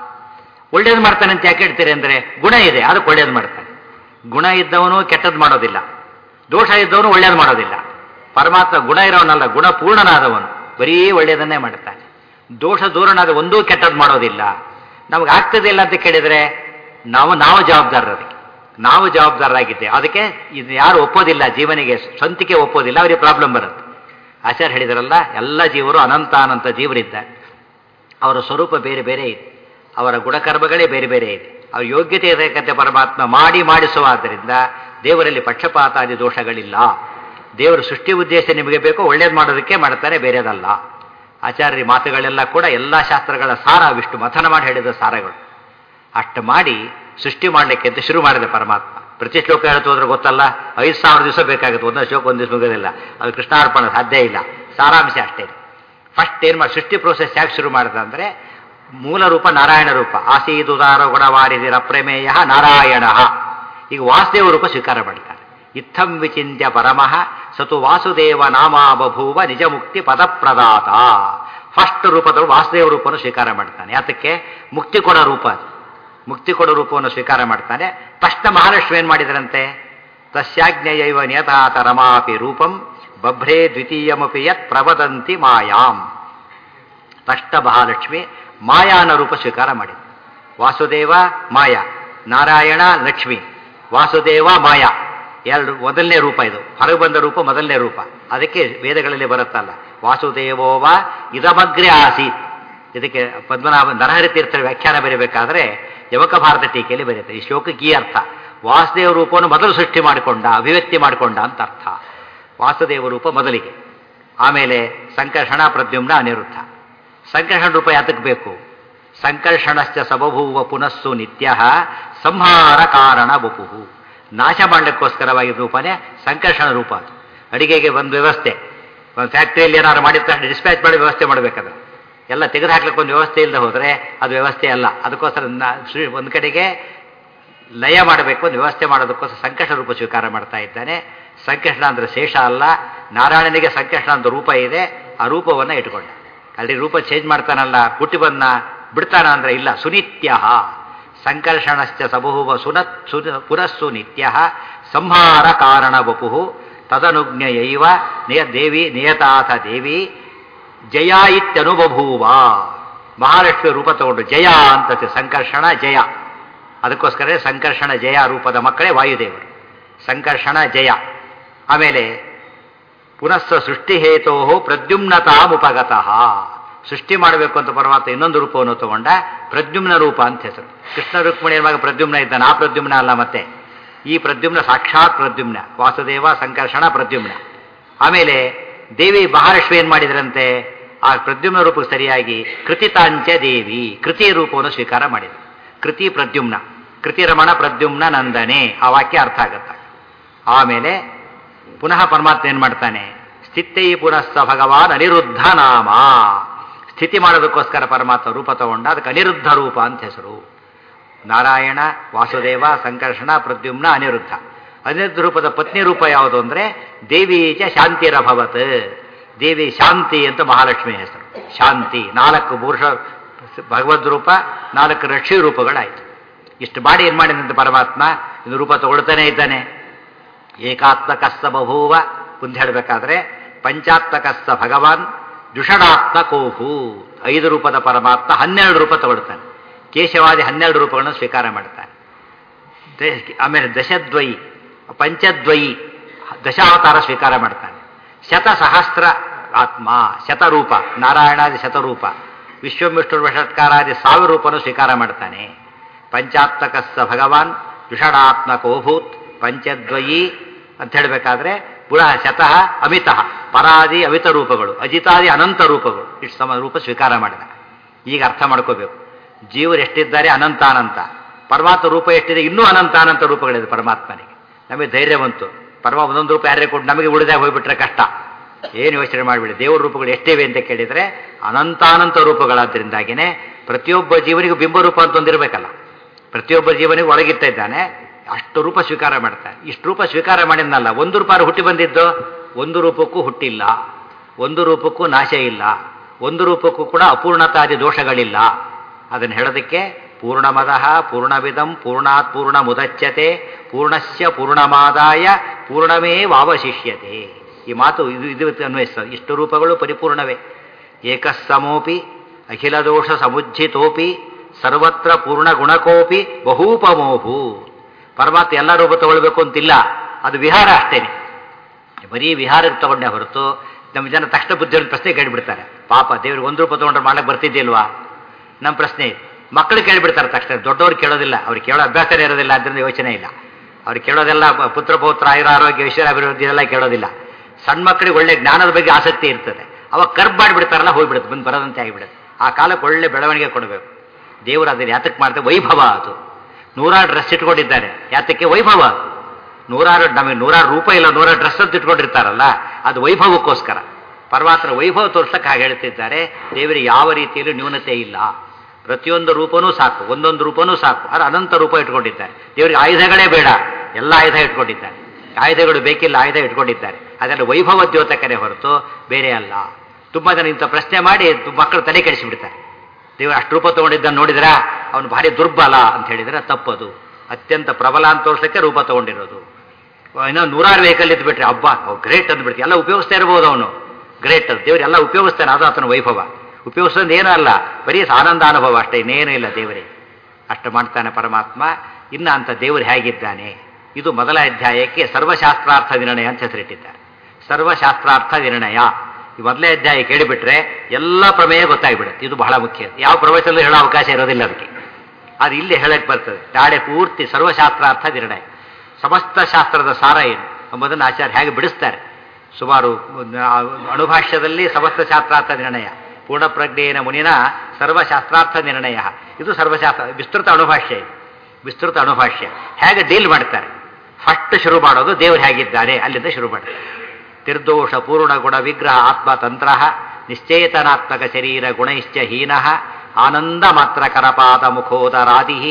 ಒಳ್ಳೇದು ಮಾಡ್ತಾನೆ ಅಂತ ಯಾಕೆ ಹೇಳ್ತೀರಿ ಅಂದರೆ ಗುಣ ಇದೆ ಅದಕ್ಕೆ ಒಳ್ಳೇದು ಮಾಡ್ತಾನೆ ಗುಣ ಇದ್ದವನು ಕೆಟ್ಟದ್ದು ಮಾಡೋದಿಲ್ಲ ದೋಷ ಇದ್ದವನು ಒಳ್ಳೇದು ಮಾಡೋದಿಲ್ಲ ಪರಮಾತ್ಮ ಗುಣ ಇರೋನಲ್ಲ ಗುಣ ಪೂರ್ಣನಾದವನು ಬರೀ ಒಳ್ಳೆಯದನ್ನೇ ಮಾಡ್ತಾನೆ ದೋಷ ದೂರನಾದ ಒಂದೂ ಕೆಟ್ಟದ್ದು ಮಾಡೋದಿಲ್ಲ ನಮಗೆ ಆಗ್ತದಿಲ್ಲ ಅಂತ ಕೇಳಿದರೆ ನಾವು ನಾವು ಜವಾಬ್ದಾರರಿಗೆ ನಾವು ಜವಾಬ್ದಾರರಾಗಿದ್ದೇವೆ ಅದಕ್ಕೆ ಇದು ಯಾರು ಒಪ್ಪೋದಿಲ್ಲ ಜೀವನಿಗೆ ಸ್ವಂತಿಕೆ ಒಪ್ಪೋದಿಲ್ಲ ಅವರಿಗೆ ಪ್ರಾಬ್ಲಮ್ ಬರುತ್ತೆ ಆಚಾರ್ಯ ಹೇಳಿದಾರಲ್ಲ ಎಲ್ಲ ಜೀವರು ಅನಂತ ಅನಂತ ಜೀವರಿದ್ದಾರೆ ಅವರ ಸ್ವರೂಪ ಬೇರೆ ಬೇರೆ ಇದೆ ಅವರ ಗುಣಕರ್ಮಗಳೇ ಬೇರೆ ಬೇರೆ ಇದೆ ಅವ್ರ ಯೋಗ್ಯತೆ ಇರತಕ್ಕಂತೆ ಪರಮಾತ್ಮ ಮಾಡಿ ಮಾಡಿಸುವಾದ್ದರಿಂದ ದೇವರಲ್ಲಿ ಪಕ್ಷಪಾತಾದಿ ದೋಷಗಳಿಲ್ಲ ದೇವರ ಸೃಷ್ಟಿ ಉದ್ದೇಶ ನಿಮಗೆ ಬೇಕು ಒಳ್ಳೇದು ಮಾಡೋದಕ್ಕೆ ಮಾಡ್ತಾರೆ ಬೇರೆದಲ್ಲ ಆಚಾರ್ಯ ಮಾತುಗಳೆಲ್ಲ ಕೂಡ ಎಲ್ಲ ಶಾಸ್ತ್ರಗಳ ಸಾರ ವಿಷ್ಣು ಮಥನ ಮಾಡಿ ಹೇಳಿದ ಸಾರಗಳು ಅಷ್ಟು ಮಾಡಿ ಸೃಷ್ಟಿ ಮಾಡಲಿಕ್ಕೆ ಅಂತ ಶುರು ಮಾಡಿದೆ ಪರಮಾತ್ಮ ಪ್ರತಿ ಶ್ಲೋಕ ಹೇಳ್ತು ಹೋದ್ರೆ ಗೊತ್ತಲ್ಲ ಐದು ಸಾವಿರ ದಿವಸ ಬೇಕಾಗುತ್ತೆ ಒಂದೊಂದು ಶ್ಲೋಕ ಒಂದು ದಿವಸ ಮುಗೋದಿಲ್ಲ ಅದು ಕೃಷ್ಣಾರ್ಪಣ ಸಾಧ್ಯ ಇಲ್ಲ ಸಾರಾಂಶ ಅಷ್ಟೇ ಫಸ್ಟ್ ಏನು ಮಾಡಿ ಸೃಷ್ಟಿ ಪ್ರೋಸೆಸ್ ಯಾಕೆ ಶುರು ಮಾಡಿದ ಅಂದರೆ ಮೂಲ ರೂಪ ನಾರಾಯಣ ರೂಪ ಆಸೀದುದಾರ ಗುಣವಾರಿದಿರ ಪ್ರಮೇಯ ನಾರಾಯಣ ಈಗ ವಾಸುದೇವ ರೂಪ ಸ್ವೀಕಾರ ಮಾಡ್ತಾರೆ ಇತ್ತಂ ವಿಚಿಂತ್ಯ ಪರಮಃ ಸತು ವಾಸುದೇವ ನಾಮಾ ಬಭೂವ ನಿಜ ಮುಕ್ತಿ ಪದಪ್ರದಾತ ಫಸ್ಟ್ ರೂಪದವರು ವಾಸುದೇವ ರೂಪವನ್ನು ಸ್ವೀಕಾರ ಮಾಡ್ತಾನೆ ಯಾತಕ್ಕೆ ಮುಕ್ತಿ ಕೊಡೋ ರೂಪ ಅದು ಮುಕ್ತಿ ಕೊಡೋ ರೂಪವನ್ನು ಸ್ವೀಕಾರ ಮಾಡ್ತಾನೆ ತಕ್ಷಣ ಮಹಾಲಕ್ಷ್ಮಿ ಏನು ಮಾಡಿದರಂತೆ ತಸ್ಯಾಜ್ಞೆಯೈವ ನಿಯತಾತ ರಮಾಪಿ ರೂಪಂ ಬಭ್ರೇ ದ್ವಿತೀಯಮಪಿ ಯತ್ ಪ್ರವದಂತಿ ಮಾಯಾಂ ತಕ್ಷಣ ಮಹಾಲಕ್ಷ್ಮಿ ಮಾಯಾನ ರೂಪ ಸ್ವೀಕಾರ ಮಾಡಿದ ವಾಸುದೇವ ಮಾಯ ನಾರಾಯಣ ಲಕ್ಷ್ಮಿ ವಾಸುದೇವ ಮಾಯ ಎರಡು ಮೊದಲನೇ ರೂಪ ಇದು ಹೊರಗೆ ಬಂದ ರೂಪ ಮೊದಲನೇ ರೂಪ ಅದಕ್ಕೆ ವೇದಗಳಲ್ಲಿ ಬರುತ್ತಲ್ಲ ವಾಸುದೇವೋವ ಇದಮಗ್ರೆ ಆಸೀತ್ ಇದಕ್ಕೆ ಪದ್ಮನಾಭ ನರಹರಿ ತೀರ್ಥರ ವ್ಯಾಖ್ಯಾನ ಬರೀಬೇಕಾದ್ರೆ ಯವಕ ಭಾರತ ಟೀಕೆಯಲ್ಲಿ ಬರೆಯುತ್ತೆ ಈ ಶ್ಲೋಕಕ್ಕೆ ಈ ಅರ್ಥ ವಾಸುದೇವ ರೂಪವನ್ನು ಮೊದಲು ಸೃಷ್ಟಿ ಮಾಡಿಕೊಂಡ ಅಭಿವ್ಯಕ್ತಿ ಮಾಡಿಕೊಂಡ ಅಂತ ಅರ್ಥ ವಾಸುದೇವ ರೂಪ ಮೊದಲಿಗೆ ಆಮೇಲೆ ಸಂಕರ್ಷಣ ಪ್ರದ್ಯುಮ್ನ ಅನಿರುದ್ಧ ಸಂಕರ್ಷಣ ರೂಪ ಯಾತಕ್ಕೆ ಬೇಕು ಸಂಕರ್ಷಣಶ್ಚ ಸಬಭೂವ ಪುನಸ್ಸು ನಿತ್ಯ ಸಂಹಾರ ಕಾರಣ ಬಪುಹು ನಾಶ ಮಾಡಲಿಕ್ಕೋಸ್ಕರವಾಗಿ ರೂಪನೇ ಸಂಕರ್ಷಣ ರೂಪ ಅದು ಅಡಿಗೆಗೆ ಒಂದು ವ್ಯವಸ್ಥೆ ಒಂದು ಫ್ಯಾಕ್ಟ್ರಿಯಲ್ಲಿ ಏನಾದ್ರು ಮಾಡಿದ ತಕ್ಷಣ ಡಿಸ್ಪ್ಯಾಚ್ ಮಾಡಿ ವ್ಯವಸ್ಥೆ ಮಾಡಬೇಕಾದ್ರೆ ಎಲ್ಲ ತೆಗೆದು ಹಾಕ್ಲಿಕ್ಕೆ ಒಂದು ವ್ಯವಸ್ಥೆ ಇಲ್ಲದೆ ಹೋದರೆ ಅದು ವ್ಯವಸ್ಥೆ ಅಲ್ಲ ಅದಕ್ಕೋಸ್ಕರ ಒಂದು ಕಡೆಗೆ ಲಯ ಮಾಡಬೇಕು ಅಂತ ವ್ಯವಸ್ಥೆ ಮಾಡೋದಕ್ಕೋಸ್ಕರ ಸಂಕಷ್ಟ ರೂಪ ಸ್ವೀಕಾರ ಮಾಡ್ತಾ ಇದ್ದಾನೆ ಸಂಕಷ್ಟ ಅಂದ್ರೆ ಶೇಷ ಅಲ್ಲ ನಾರಾಯಣನಿಗೆ ಸಂಕಷ್ಟ ಅಂತ ರೂಪ ಇದೆ ಆ ರೂಪವನ್ನು ಇಟ್ಕೊಂಡ ಅಲ್ಲಿ ರೂಪ ಚೇಂಜ್ ಮಾಡ್ತಾನಲ್ಲ ಹುಟ್ಟಿ ಬಂದ ಬಿಡ್ತಾನ ಅಂದ್ರೆ ಇಲ್ಲ ಸುನಿತ್ಯ ಸಂಕರ್ಷಣಶ್ಚ ಸಬಹುವ ಸುನತ್ ಸುನ ಪುರಸ್ಸು ನಿತ್ಯ ಸಂಹಾರ ಕಾರಣ ವಪು ತದನುಜ್ಞಯೈವ ನಿಯ ದೇವಿ ನಿಯತಾಥ ದೇವಿ ಜಯ ಇತ್ಯನುಬಭೂವ ಮಹಾಲಕ್ಷ್ಮಿ ರೂಪ ತಗೊಂಡು ಜಯ ಅಂತ ಸಂಕರ್ಷಣ ಜಯ ಅದಕ್ಕೋಸ್ಕರ ಸಂಕರ್ಷಣ ಜಯ ರೂಪದ ಮಕ್ಕಳೇ ವಾಯುದೇವರು ಸಂಕರ್ಷಣ ಜಯ ಆಮೇಲೆ ಪುನಸ್ಸ ಸೃಷ್ಟಿಹೇತೋ ಪ್ರದ್ಯುಮ್ನತಾಮುಪಗತಃ ಸೃಷ್ಟಿ ಮಾಡಬೇಕು ಅಂತ ಪರಮಾತ್ಮ ಇನ್ನೊಂದು ರೂಪವನ್ನು ತಗೊಂಡ ಪ್ರದ್ಯುಮ್ನ ರೂಪ ಅಂತ ಹೆಸರು ಕೃಷ್ಣ ರುಕ್ಮಿಣಿಯ ಮಗ ಪ್ರದ್ಯುಮ್ನ ಇದ್ದಾನೆ ಆ ಪ್ರದ್ಯುಮ್ನ ಅಲ್ಲ ಮತ್ತೆ ಈ ಪ್ರದ್ಯುಮ್ನ ಸಾಕ್ಷಾತ್ ಪ್ರದ್ಯುಮ್ನ ವಾಸುದೇವ ಸಂಕರ್ಷಣ ಪ್ರದ್ಯುಮ್ನ ಆಮೇಲೆ ದೇವಿ ಮಹಾಲಕ್ಷ್ಮಿ ಏನ್ ಮಾಡಿದ್ರಂತೆ ಆ ಪ್ರದ್ಯುಮ್ನ ರೂಪಕ್ಕೆ ಸರಿಯಾಗಿ ಕೃತಿತಾಂಚ ದೇವಿ ಕೃತಿ ರೂಪವನ್ನು ಸ್ವೀಕಾರ ಮಾಡಿದ್ರು ಕೃತಿ ಪ್ರದ್ಯುಮ್ನ ಕೃತಿ ರಮಣ ಪ್ರದ್ಯುಮ್ನ ನಂದನೆ ಆ ವಾಕ್ಯ ಅರ್ಥ ಆಗತ್ತ ಆಮೇಲೆ ಪುನಃ ಪರಮಾತ್ಮ ಏನ್ ಮಾಡ್ತಾನೆ ಸ್ಥಿತೈ ಪುನಸ್ಸ ಭಗವಾನ್ ಅನಿರುದ್ಧ ನಾಮ ಸ್ಥಿತಿ ಮಾಡೋದಕ್ಕೋಸ್ಕರ ಪರಮಾತ್ಮ ರೂಪ ತಗೊಂಡ ಅದಕ್ಕೆ ಅನಿರುದ್ಧ ರೂಪ ಅಂತ ಹೆಸರು ನಾರಾಯಣ ವಾಸುದೇವ ಸಂಕರ್ಷಣ ಪ್ರದ್ಯುಮ್ನ ಅನಿರುದ್ಧ ಅನಿರುದ್ಧ ರೂಪದ ಪತ್ನಿ ರೂಪ ಯಾವುದು ಅಂದ್ರೆ ದೇವಿ ಚ ಶಾಂತಿರಭವತ್ ದೇವಿ ಶಾಂತಿ ಅಂತ ಮಹಾಲಕ್ಷ್ಮಿ ಹೆಸರು ಶಾಂತಿ ನಾಲ್ಕು ಪುರುಷ ಭಗವದ್ ರೂಪ ನಾಲ್ಕು ರಕ್ಷಿ ರೂಪಗಳಾಯಿತು ಇಷ್ಟು ಮಾಡಿ ಏನ್ ಮಾಡಿದಂತೆ ಪರಮಾತ್ಮ ಇದು ರೂಪ ತಗೊಳ್ತಾನೆ ಇದ್ದಾನೆ ಏಕಾತ್ಮಕಸ್ಸ ಬಭೂವ ಮುಂದೆ ಹೇಳಬೇಕಾದ್ರೆ ಪಂಚಾತ್ಮಕಸ್ಸ ಭಗವಾನ್ ದುಷಡಾತ್ಮಕೋಹು ಐದು ರೂಪದ ಪರಮಾತ್ಮ ಹನ್ನೆರಡು ರೂಪ ತಗೊಳ್ತಾನೆ ಕೇಶವಾದಿ ಹನ್ನೆರಡು ರೂಪಗಳನ್ನು ಸ್ವೀಕಾರ ಮಾಡ್ತಾನೆ ದ- ಆಮೇಲೆ ದಶದ್ವಯಿ ಪಂಚದ್ವಯಿ ದಶಾವತಾರ ಸ್ವೀಕಾರ ಮಾಡ್ತಾನೆ ಶತ ಸಹಸ್ರ ಆತ್ಮ ಶತರೂಪ ನಾರಾಯಣಾದಿ ಶತರೂಪ ವಿಶ್ವವಿಷ್ಣು ವಷಟ್ಕಾರಾದಿ ಸಾವಿರ ರೂಪನು ಸ್ವೀಕಾರ ಮಾಡ್ತಾನೆ ಪಂಚಾತ್ಮಕಸ್ಸ ಭಗವಾನ್ ದುಷಡಾತ್ಮಕೋಭೂತ್ ಪಂಚದ್ವಯಿ ಅಂತ ಹೇಳಬೇಕಾದ್ರೆ ಪುನಃ ಶತಃ ಅಮಿತಃ ಪರಾದಿ ಅಮಿತ ರೂಪಗಳು ಅಜಿತಾದಿ ಅನಂತ ರೂಪಗಳು ಇಷ್ಟು ಸಮ ರೂಪ ಸ್ವೀಕಾರ ಮಾಡಿದ ಈಗ ಅರ್ಥ ಮಾಡ್ಕೋಬೇಕು ಜೀವರು ಎಷ್ಟಿದ್ದಾರೆ ಅನಂತಾನಂತ ಪರಮಾತ್ಮ ರೂಪ ಎಷ್ಟಿದೆ ಇನ್ನೂ ಅನಂತಾನಂತ ರೂಪಗಳಿದೆ ಪರಮಾತ್ಮನಿಗೆ ನಮಗೆ ಧೈರ್ಯವಂತು ಪರಮ ಒಂದೊಂದು ರೂಪ ಯಾರೇ ಕೊಟ್ಟು ನಮಗೆ ಉಳಿದಾಗ ಹೋಗ್ಬಿಟ್ರೆ ಕಷ್ಟ ಏನು ಯೋಚನೆ ಮಾಡಿಬಿಡಿ ದೇವ್ರ ರೂಪಗಳು ಎಷ್ಟಿವೆ ಅಂತ ಕೇಳಿದರೆ ಅನಂತಾನಂತ ರೂಪಗಳಾದ್ದರಿಂದಾಗಿನೇ ಪ್ರತಿಯೊಬ್ಬ ಜೀವನಿಗೂ ಬಿಂಬರೂಪ ಅಂತ ಒಂದಿರಬೇಕಲ್ಲ ಪ್ರತಿಯೊಬ್ಬ ಜೀವನಿಗೂ ಒಳಗಿಟ್ಟ ಇದ್ದಾನೆ ಅಷ್ಟು ರೂಪ ಸ್ವೀಕಾರ ಮಾಡ್ತಾನೆ ಇಷ್ಟು ರೂಪ ಸ್ವೀಕಾರ ಮಾಡಿದ್ನಲ್ಲ ಒಂದು ರೂಪ ಹುಟ್ಟಿ ಬಂದಿದ್ದು ಒಂದು ರೂಪಕ್ಕೂ ಹುಟ್ಟಿಲ್ಲ ಒಂದು ರೂಪಕ್ಕೂ ನಾಶ ಇಲ್ಲ ಒಂದು ರೂಪಕ್ಕೂ ಕೂಡ ಅಪೂರ್ಣತಾದಿ ದೋಷಗಳಿಲ್ಲ ಅದನ್ನು ಹೇಳೋದಕ್ಕೆ ಪೂರ್ಣಮದಃ ಪೂರ್ಣವಿದಂ ಪೂರ್ಣಾತ್ ಪೂರ್ಣ ಮುದಚ್ಯತೆ ಪೂರ್ಣಸ್ಯ ಪೂರ್ಣಮಾದಾಯ ಪೂರ್ಣಮೇವಾವಶಿಷ್ಯತೆ ಈ ಮಾತು ಇದು ಇದು ಅನ್ವಯಿಸ್ತದೆ ಇಷ್ಟು ರೂಪಗಳು ಪರಿಪೂರ್ಣವೇ ಏಕಸ್ಸಮೋಪಿ ಅಖಿಲ ದೋಷ ಸಮುಜ್ಜಿತೋಪಿ ಸರ್ವತ್ರ ಪೂರ್ಣ ಗುಣಕೋಪಿ ಬಹೂಪಮೋಭೂ ಪರಮಾತ್ಮ ಎಲ್ಲ ರೂಪ ತಗೊಳ್ಬೇಕು ಅಂತಿಲ್ಲ ಅದು ವಿಹಾರ ಅಷ್ಟೇನೆ ಬರೀ ವಿಹಾರಕ್ಕೆ ತಗೊಂಡೆ ಹೊರತು ನಮ್ಮ ಜನ ತಕ್ಷಣ ಬುದ್ಧಿಯನ್ನು ಪ್ರಶ್ನೆ ಕೇಳಿಬಿಡ್ತಾರೆ ಪಾಪ ದೇವ್ರಿಗೆ ಒಂದು ರೂಪ ತಗೊಂಡ್ರೆ ಮಾಡಕ್ಕೆ ಬರ್ತಿದ್ದಿಲ್ವಾ ನಮ್ಮ ಪ್ರಶ್ನೆ ಇದು ಮಕ್ಕಳು ಕೇಳಿಬಿಡ್ತಾರೆ ತಕ್ಷಣ ದೊಡ್ಡವ್ರು ಕೇಳೋದಿಲ್ಲ ಅವ್ರು ಕೇಳೋ ಅಭ್ಯಾಸನೇ ಇರೋದಿಲ್ಲ ಅದರಿಂದ ಯೋಚನೆ ಇಲ್ಲ ಅವ್ರು ಕೇಳೋದೆಲ್ಲ ಪುತ್ರ ಪೌತ್ರ ಆಯುರ ಆರೋಗ್ಯ ವಿಷಯ ಅಭಿವೃದ್ಧಿ ಇದೆಲ್ಲ ಕೇಳೋದಿಲ್ಲ ಸಣ್ಣ ಮಕ್ಕಳಿಗೆ ಒಳ್ಳೆ ಜ್ಞಾನದ ಬಗ್ಗೆ ಆಸಕ್ತಿ ಇರ್ತದೆ ಅವಾಗ ಕರ್ಬ್ ಮಾಡಿಬಿಡ್ತಾರಲ್ಲ ಹೋಗ್ಬಿಡುತ್ತೆ ಬಂದು ಬರೋದಂತೆ ಆಗಿಬಿಡುತ್ತೆ ಆ ಕಾಲಕ್ಕೆ ಒಳ್ಳೆ ಬೆಳವಣಿಗೆ ಕೊಡಬೇಕು ದೇವರು ಅದನ್ನು ಯಾತಕ್ಕೆ ಮಾಡ್ತಾರೆ ವೈಭವ ಅದು ನೂರಾರು ಡ್ರೆಸ್ ಇಟ್ಕೊಂಡಿದ್ದಾರೆ ಯಾತಕ್ಕೆ ವೈಭವ ಅದು ನೂರಾರು ನಮಗೆ ನೂರಾರು ರೂಪ ಇಲ್ಲ ನೂರಾರು ಡ್ರೆಸ್ ಅಂತ ಇಟ್ಕೊಂಡಿರ್ತಾರಲ್ಲ ಅದು ವೈಭವಕ್ಕೋಸ್ಕರ ಪರಮಾತ್ಮ ವೈಭವ ತೋರ್ಸಕ್ಕೆ ಹಾಗೆ ಹೇಳ್ತಿದ್ದಾರೆ ದೇವರಿಗೆ ಯಾವ ರೀತಿಯಲ್ಲೂ ನ್ಯೂನತೆ ಇಲ್ಲ ಪ್ರತಿಯೊಂದು ರೂಪನೂ ಸಾಕು ಒಂದೊಂದು ರೂಪನೂ ಸಾಕು ಅದು ಅನಂತ ರೂಪ ಇಟ್ಕೊಂಡಿದ್ದಾರೆ ದೇವರಿಗೆ ಆಯುಧಗಳೇ ಬೇಡ ಎಲ್ಲ ಆಯುಧ ಇಟ್ಕೊಂಡಿದ್ದಾರೆ ಆಯುಧಗಳು ಬೇಕಿಲ್ಲ ಆಯುಧ ಇಟ್ಕೊಂಡಿದ್ದಾರೆ ಅದೆಲ್ಲ ವೈಭವ ದ್ಯೋತಕನೇ ಹೊರತು ಬೇರೆ ಅಲ್ಲ ತುಂಬ ಜನ ಇಂಥ ಪ್ರಶ್ನೆ ಮಾಡಿ ಮಕ್ಕಳು ತಲೆ ಕೆಡಿಸಿಬಿಡ್ತಾರೆ ದೇವರು ಅಷ್ಟು ರೂಪ ತಗೊಂಡಿದ್ದನ್ನು ನೋಡಿದ್ರ ಅವನು ಭಾರಿ ದುರ್ಬಲ ಅಂತ ಹೇಳಿದ್ರೆ ತಪ್ಪದು ಅತ್ಯಂತ ಪ್ರಬಲ ಅಂತ ತೋರ್ಸಕ್ಕೆ ರೂಪ ತಗೊಂಡಿರೋದು ಇನ್ನೂ ನೂರಾರು ವೆಹಿಕಲ್ ಇದ್ಬಿಟ್ರೆ ಹಬ್ಬ ಗ್ರೇಟ್ ಅಂದ್ಬಿಡ್ತಿ ಎಲ್ಲ ಉಪಯೋಗಿಸ್ತಾ ಇರ್ಬೋದು ಅವನು ಗ್ರೇಟ್ ಅದು ದೇವ್ರು ಎಲ್ಲ ಉಪಯೋಗಿಸ್ತಾನೆ ಅದು ಆತನ ವೈಭವ ಉಪಯೋಗಿಸೋದು ಏನೂ ಅಲ್ಲ ಬರೀ ಆನಂದ ಅನುಭವ ಅಷ್ಟೇ ಇನ್ನೇನೂ ಇಲ್ಲ ದೇವರಿಗೆ ಅಷ್ಟು ಮಾಡ್ತಾನೆ ಪರಮಾತ್ಮ ಇನ್ನು ಅಂತ ದೇವರು ಹೇಗಿದ್ದಾನೆ ಇದು ಮೊದಲ ಅಧ್ಯಾಯಕ್ಕೆ ಸರ್ವಶಾಸ್ತ್ರಾರ್ಥ ನಿರ್ಣಯ ಅಂತ ಹೆಸರಿಟ್ಟಿದ್ದಾರೆ ಸರ್ವಶಾಸ್ತ್ರಾರ್ಥ ನಿರ್ಣಯ ಈ ಮೊದಲೇ ಅಧ್ಯಾಯ ಕೇಳಿಬಿಟ್ರೆ ಎಲ್ಲ ಪ್ರಮೇಯ ಗೊತ್ತಾಗ್ಬಿಡುತ್ತೆ ಇದು ಬಹಳ ಮುಖ್ಯ ಯಾವ ಪ್ರವಚನದಲ್ಲೂ ಹೇಳೋ ಅವಕಾಶ ಇರೋದಿಲ್ಲ ಅದಕ್ಕೆ ಅದು ಇಲ್ಲಿ ಹೇಳಕ್ಕೆ ಬರ್ತದೆ ನಾಳೆ ಪೂರ್ತಿ ಸರ್ವಶಾಸ್ತ್ರಾರ್ಥ ನಿರ್ಣಯ ಸಮಸ್ತ ಶಾಸ್ತ್ರದ ಸಾರ ಏನು ಎಂಬುದನ್ನು ಆಚಾರ್ಯ ಹೇಗೆ ಬಿಡಿಸ್ತಾರೆ ಸುಮಾರು ಅಣುಭಾಷ್ಯದಲ್ಲಿ ಸಮಸ್ತ ಶಾಸ್ತ್ರಾರ್ಥ ನಿರ್ಣಯ ಪೂರ್ಣಪ್ರಜ್ಞೆಯನ ಮುನಿನ ಸರ್ವಶಾಸ್ತ್ರಾರ್ಥ ನಿರ್ಣಯ ಇದು ಸರ್ವಶಾಸ್ತ್ರ ವಿಸ್ತೃತ ಅಣುಭಾಷ್ಯ ಇದು ವಿಸ್ತೃತ ಅಣುಭಾಷ್ಯ ಹೇಗೆ ಡೀಲ್ ಮಾಡ್ತಾರೆ ಫಸ್ಟ್ ಶುರು ಮಾಡೋದು ದೇವರು ಹೇಗಿದ್ದಾನೆ ಅಲ್ಲಿಂದ ಶುರು ಮಾಡ್ತಾರೆ ನಿರ್ದೋಷ ಪೂರ್ಣ ಗುಣ ವಿಗ್ರಹ ಆತ್ಮತಂತ್ರ ನಿಶ್ಚೇತನಾತ್ಮಕ ಶರೀರ ಗುಣೈಶ್ಚ ಹೀನ ಆನಂದ ಮಾತ್ರ ಕರಪಾದ ಮುಖೋದರಾದಿ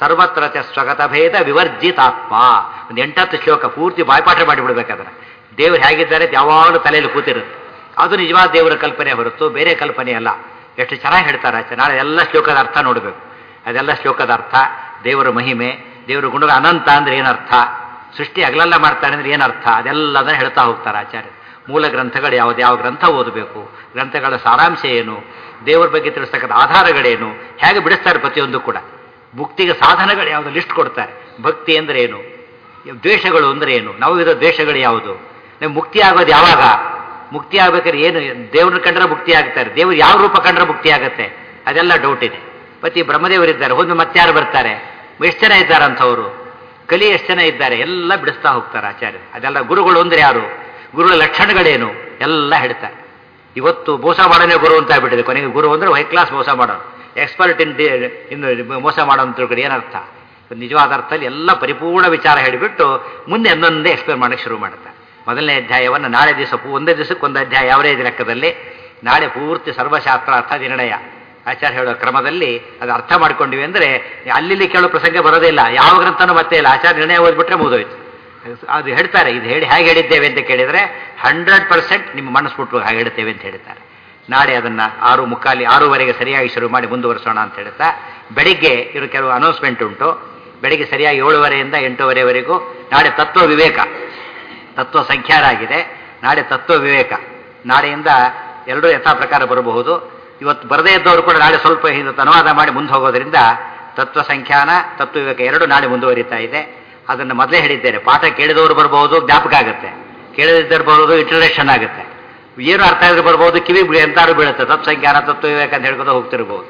ಸರ್ವತ್ರ ಚ ಸ್ವಗತ ಭೇದ ವಿವರ್ಜಿತಾತ್ಮ ಒಂದು ಎಂಟತ್ತು ಶ್ಲೋಕ ಪೂರ್ತಿ ಬಾಯ್ಪಾಠ ಮಾಡಿಬಿಡ್ಬೇಕಾದ್ರೆ ದೇವರು ಹೇಗಿದ್ದಾರೆ ಅಂತ ಯಾವಾಗಲೂ ತಲೆಯಲ್ಲಿ ಕೂತಿರುತ್ತೆ ಅದು ನಿಜವಾದ ದೇವರ ಕಲ್ಪನೆ ಹೊರತು ಬೇರೆ ಕಲ್ಪನೆ ಅಲ್ಲ ಎಷ್ಟು ಚೆನ್ನಾಗಿ ಹೇಳ್ತಾರೆ ಆಚೆ ನಾಳೆ ಎಲ್ಲ ಶ್ಲೋಕದ ಅರ್ಥ ನೋಡಬೇಕು ಅದೆಲ್ಲ ಶ್ಲೋಕದ ಅರ್ಥ ದೇವರ ಮಹಿಮೆ ದೇವರ ಗುಣ ಅನಂತ ಅಂದ್ರೆ ಏನರ್ಥ ಸೃಷ್ಟಿ ಹಗಲೆಲ್ಲ ಮಾಡ್ತಾನೆ ಅಂದ್ರೆ ಏನರ್ಥ ಅದೆಲ್ಲದನ್ನ ಹೇಳ್ತಾ ಹೋಗ್ತಾರೆ ಆಚಾರ್ಯ ಮೂಲ ಗ್ರಂಥಗಳು ಯಾವುದು ಯಾವ ಗ್ರಂಥ ಓದಬೇಕು ಗ್ರಂಥಗಳ ಸಾರಾಂಶ ಏನು ದೇವರ ಬಗ್ಗೆ ತಿಳಿಸ್ತಕ್ಕಂಥ ಆಧಾರಗಳೇನು ಹೇಗೆ ಬಿಡಿಸ್ತಾರೆ ಪ್ರತಿಯೊಂದು ಕೂಡ ಮುಕ್ತಿಗೆ ಸಾಧನಗಳು ಯಾವುದು ಲಿಸ್ಟ್ ಕೊಡ್ತಾರೆ ಭಕ್ತಿ ಅಂದ್ರೆ ಏನು ದ್ವೇಷಗಳು ಅಂದ್ರೆ ಏನು ನಾವು ಇರೋ ದ್ವೇಷಗಳು ಯಾವುದು ನೀವು ಮುಕ್ತಿ ಆಗೋದು ಯಾವಾಗ ಮುಕ್ತಿ ಆಗ್ಬೇಕಾದ್ರೆ ಏನು ದೇವ್ರನ್ನ ಕಂಡ್ರೆ ಮುಕ್ತಿ ಆಗ್ತಾರೆ ದೇವ್ರು ಯಾವ ರೂಪ ಕಂಡ್ರೆ ಮುಕ್ತಿ ಆಗುತ್ತೆ ಅದೆಲ್ಲ ಡೌಟ್ ಇದೆ ಮತ್ತೆ ಈ ಬ್ರಹ್ಮದೇವರಿದ್ದಾರೆ ಒಂದು ಮತ್ತಾರು ಬರ್ತಾರೆ ಎಷ್ಟು ಜನ ಇದ್ದಾರೆ ಅಂಥವ್ರು ಕಲಿ ಎಷ್ಟು ಜನ ಇದ್ದಾರೆ ಎಲ್ಲ ಬಿಡಿಸ್ತಾ ಹೋಗ್ತಾರೆ ಆಚಾರ್ಯರು ಅದೆಲ್ಲ ಗುರುಗಳು ಅಂದ್ರೆ ಯಾರು ಗುರುಗಳ ಲಕ್ಷಣಗಳೇನು ಎಲ್ಲ ಹೇಳ್ತಾರೆ ಇವತ್ತು ಮೋಸ ಮಾಡೋನೇ ಗುರು ಅಂತ ಆಗ್ಬಿಟ್ಟಿದೆ ಕೊನೆಗೆ ಗುರು ಅಂದ್ರೆ ಹೈ ಕ್ಲಾಸ್ ಮೋಸ ಮಾಡೋನು ಎಕ್ಸ್ಪರ್ಟ್ ಇನ್ ಇನ್ನು ಮೋಸ ಮಾಡೋ ಅಂತ ತಿಳ್ಕೊಂಡು ಏನರ್ಥ ನಿಜವಾದ ಅರ್ಥದಲ್ಲಿ ಎಲ್ಲ ಪರಿಪೂರ್ಣ ವಿಚಾರ ಹೇಳಿಬಿಟ್ಟು ಮುಂದೆ ಒಂದೊಂದೇ ಎಕ್ಸ್ಪ್ಲೇನ್ ಮಾಡೋಕ್ಕೆ ಶುರು ಮಾಡುತ್ತೆ ಮೊದಲನೇ ಅಧ್ಯಾಯವನ್ನು ನಾಳೆ ದಿವಸ ಪೂ- ಒಂದೇ ದಿವಸಕ್ಕೆ ಒಂದು ಅಧ್ಯಾಯ ಯಾವರೇಜ್ ಲೆಕ್ಕದಲ್ಲಿ ನಾಳೆ ಪೂರ್ತಿ ಸರ್ವಶಾಸ್ತ್ರ ಅರ್ಥ ನಿರ್ಣಯ ಆಚಾರ್ಯ ಹೇಳೋ ಕ್ರಮದಲ್ಲಿ ಅದು ಅರ್ಥ ಮಾಡ್ಕೊಂಡಿವಿ ಅಂದರೆ ಅಲ್ಲಿ ಕೇಳೋ ಪ್ರಸಂಗ ಬರೋದೇ ಇಲ್ಲ ಯಾವ ಗ್ರಂಥನೂ ಮತ್ತೆ ಇಲ್ಲ ಆಚಾರ್ಯ ನಿರ್ಣಯ ಓದ್ಬಿಟ್ರೆ ಮುಗಿದೋಯ್ತು ಅದು ಹೇಳ್ತಾರೆ ಇದು ಹೇಳಿ ಹೇಗೆ ಹೇಳಿದ್ದೇವೆ ಅಂತ ಕೇಳಿದರೆ ಹಂಡ್ರೆಡ್ ಪರ್ಸೆಂಟ್ ನಿಮ್ಮ ಮನಸ್ಸು ಬಿಟ್ಟು ಹಾಗೆ ಹೇಳ್ತೇವೆ ಅಂತ ಹೇಳ್ತಾರೆ ನಾಳೆ ಅದನ್ನು ಆರು ಮುಕ್ಕಾಲಿ ಆರೂವರೆಗೆ ಸರಿಯಾಗಿ ಶುರು ಮಾಡಿ ಮುಂದುವರಿಸೋಣ ಅಂತ ಹೇಳ್ತಾ ಬೆಳಿಗ್ಗೆ ಇವರು ಕೆಲವು ಅನೌನ್ಸ್ಮೆಂಟ್ ಉಂಟು ಬೆಳಿಗ್ಗೆ ಸರಿಯಾಗಿ ಏಳುವರೆಯಿಂದ ಎಂಟೂವರೆವರೆಗೂ ನಾಳೆ ತತ್ವ ವಿವೇಕ ತತ್ವ ಸಂಖ್ಯಾರಾಗಿದೆ ನಾಳೆ ತತ್ವ ವಿವೇಕ ನಾಳೆಯಿಂದ ಎಲ್ಲರೂ ಯಥಾ ಪ್ರಕಾರ ಬರಬಹುದು ಇವತ್ತು ಬರದೇ ಇದ್ದವರು ಕೂಡ ನಾಳೆ ಸ್ವಲ್ಪ ಹಿಂದೆ ಅನುವಾದ ಮಾಡಿ ಮುಂದೆ ಹೋಗೋದ್ರಿಂದ ತತ್ವ ಸಂಖ್ಯಾನ ತತ್ವ ವಿವೇಕ ಎರಡು ನಾಳೆ ಮುಂದುವರಿತಾ ಇದೆ ಅದನ್ನು ಮೊದಲೇ ಹೇಳಿದ್ದೇನೆ ಪಾಠ ಕೇಳಿದವರು ಬರಬಹುದು ಜ್ಞಾಪಕ ಆಗುತ್ತೆ ಕೇಳದಿದ್ದರು ಬರೋದು ಇಂಟ್ರಡಕ್ಷನ್ ಆಗುತ್ತೆ ಏನು ಅರ್ಥ ಆಗಿದ್ರೆ ಬರ್ಬೋದು ಕಿವಿ ಬಿ- ಎಂತಾರು ಬೀಳುತ್ತೆ ತತ್ವ ಸಂಖ್ಯಾನ ತತ್ವ ವಿವೇಕ ಅಂತ ಹೇಳ್ಕೊಂಡು ಹೋಗ್ತಿರ್ಬೋದು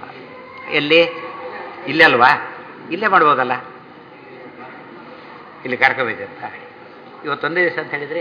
ಎಲ್ಲಿ ಇಲ್ಲೇ ಅಲ್ವಾ ಇಲ್ಲೇ ಮಾಡ್ಬೋದಲ್ಲ ಇಲ್ಲಿ ಕಾರ್ಯಕ್ರಮ ಇದೆ ಅಂತ ಇವತ್ತೊಂದೇ ದಿವಸ ಅಂತ ಹೇಳಿದ್ರಿ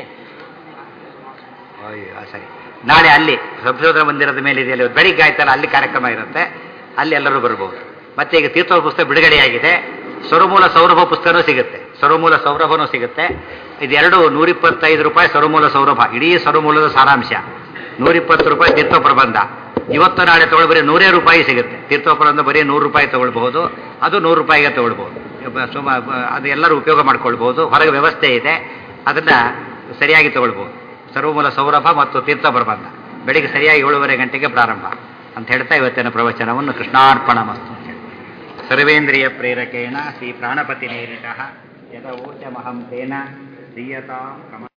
ಅಯ್ಯೋ ಸರಿ ನಾಳೆ ಅಲ್ಲಿ ಸಂಶೋಧನಾ ಮಂದಿರದ ಮೇಲೆ ಇದೆಯಲ್ಲ ಇವತ್ತು ಬೆಳಿಗ್ಗೆ ಆಯ್ತಲ್ಲ ಅಲ್ಲಿ ಕಾರ್ಯಕ್ರಮ ಇರುತ್ತೆ ಅಲ್ಲಿ ಎಲ್ಲರೂ ಬರ್ಬೋದು ಮತ್ತೆ ಈಗ ತೀರ್ಥವ ಪುಸ್ತಕ ಬಿಡುಗಡೆಯಾಗಿದೆ ಸ್ವರಮೂಲ ಸೌರಭ ಪುಸ್ತಕನೂ ಸಿಗುತ್ತೆ ಸ್ವರಮೂಲ ಸೌರಭನೂ ಸಿಗುತ್ತೆ ಇದೆರಡು ನೂರಿಪ್ಪತ್ತೈದು ರೂಪಾಯಿ ಸ್ವರಮೂಲ ಸೌರಭ ಇಡೀ ಸ್ವರಮೂಲದ ಸಾರಾಂಶ ನೂರಿಪ್ಪತ್ತು ರೂಪಾಯಿ ತೀರ್ಥ ಪ್ರಬಂಧ ಇವತ್ತು ನಾಳೆ ತಗೊಳ್ಳಿ ಬರೀ ನೂರೇ ರೂಪಾಯಿ ಸಿಗುತ್ತೆ ತೀರ್ಥ ಪ್ರಬಂಧ ಬರೀ ನೂರು ರೂಪಾಯಿ ತಗೊಳ್ಬಹುದು ಅದು ನೂರು ರೂಪಾಯಿಗೆ ತಗೊಳ್ಬಹುದು ಬ- ಸುಮ ಬ- ಅದು ಎಲ್ಲರೂ ಉಪಯೋಗ ಮಾಡ್ಕೊಳ್ಬಹುದು ಹೊರಗೆ ವ್ಯವಸ್ಥೆ ಇದೆ ಅದನ್ನ ಸರಿಯಾಗಿ ತಗೊಳ್ಬಹುದು ಸರ್ವಮೂಲ ಸೌರಭ ಮತ್ತು ತೀರ್ಥ ಪ್ರಬಂಧ ಬೆಳಿಗ್ಗೆ ಸರಿಯಾಗಿ ಏಳುವರೆ ಗಂಟೆಗೆ ಪ್ರಾರಂಭ ಅಂತ ಹೇಳ್ತಾ ಇವತ್ತಿನ ಪ್ರವಚನವನ್ನು ಕೃಷ್ಣಾರ್ಪಣ ಮಸ್ತು ಅಂತ ಹೇಳಿ. ಸರ್ವೇಂದ್ರಿಯ ಪ್ರೇರಕೇಣ ಶ್ರೀ ಪ್ರಾಣಪತಿ ನೇರಿತ ಯದ ಊರ್ಜಮಹಂ ತೇನ ದೀಯತಾಂ ಕಮ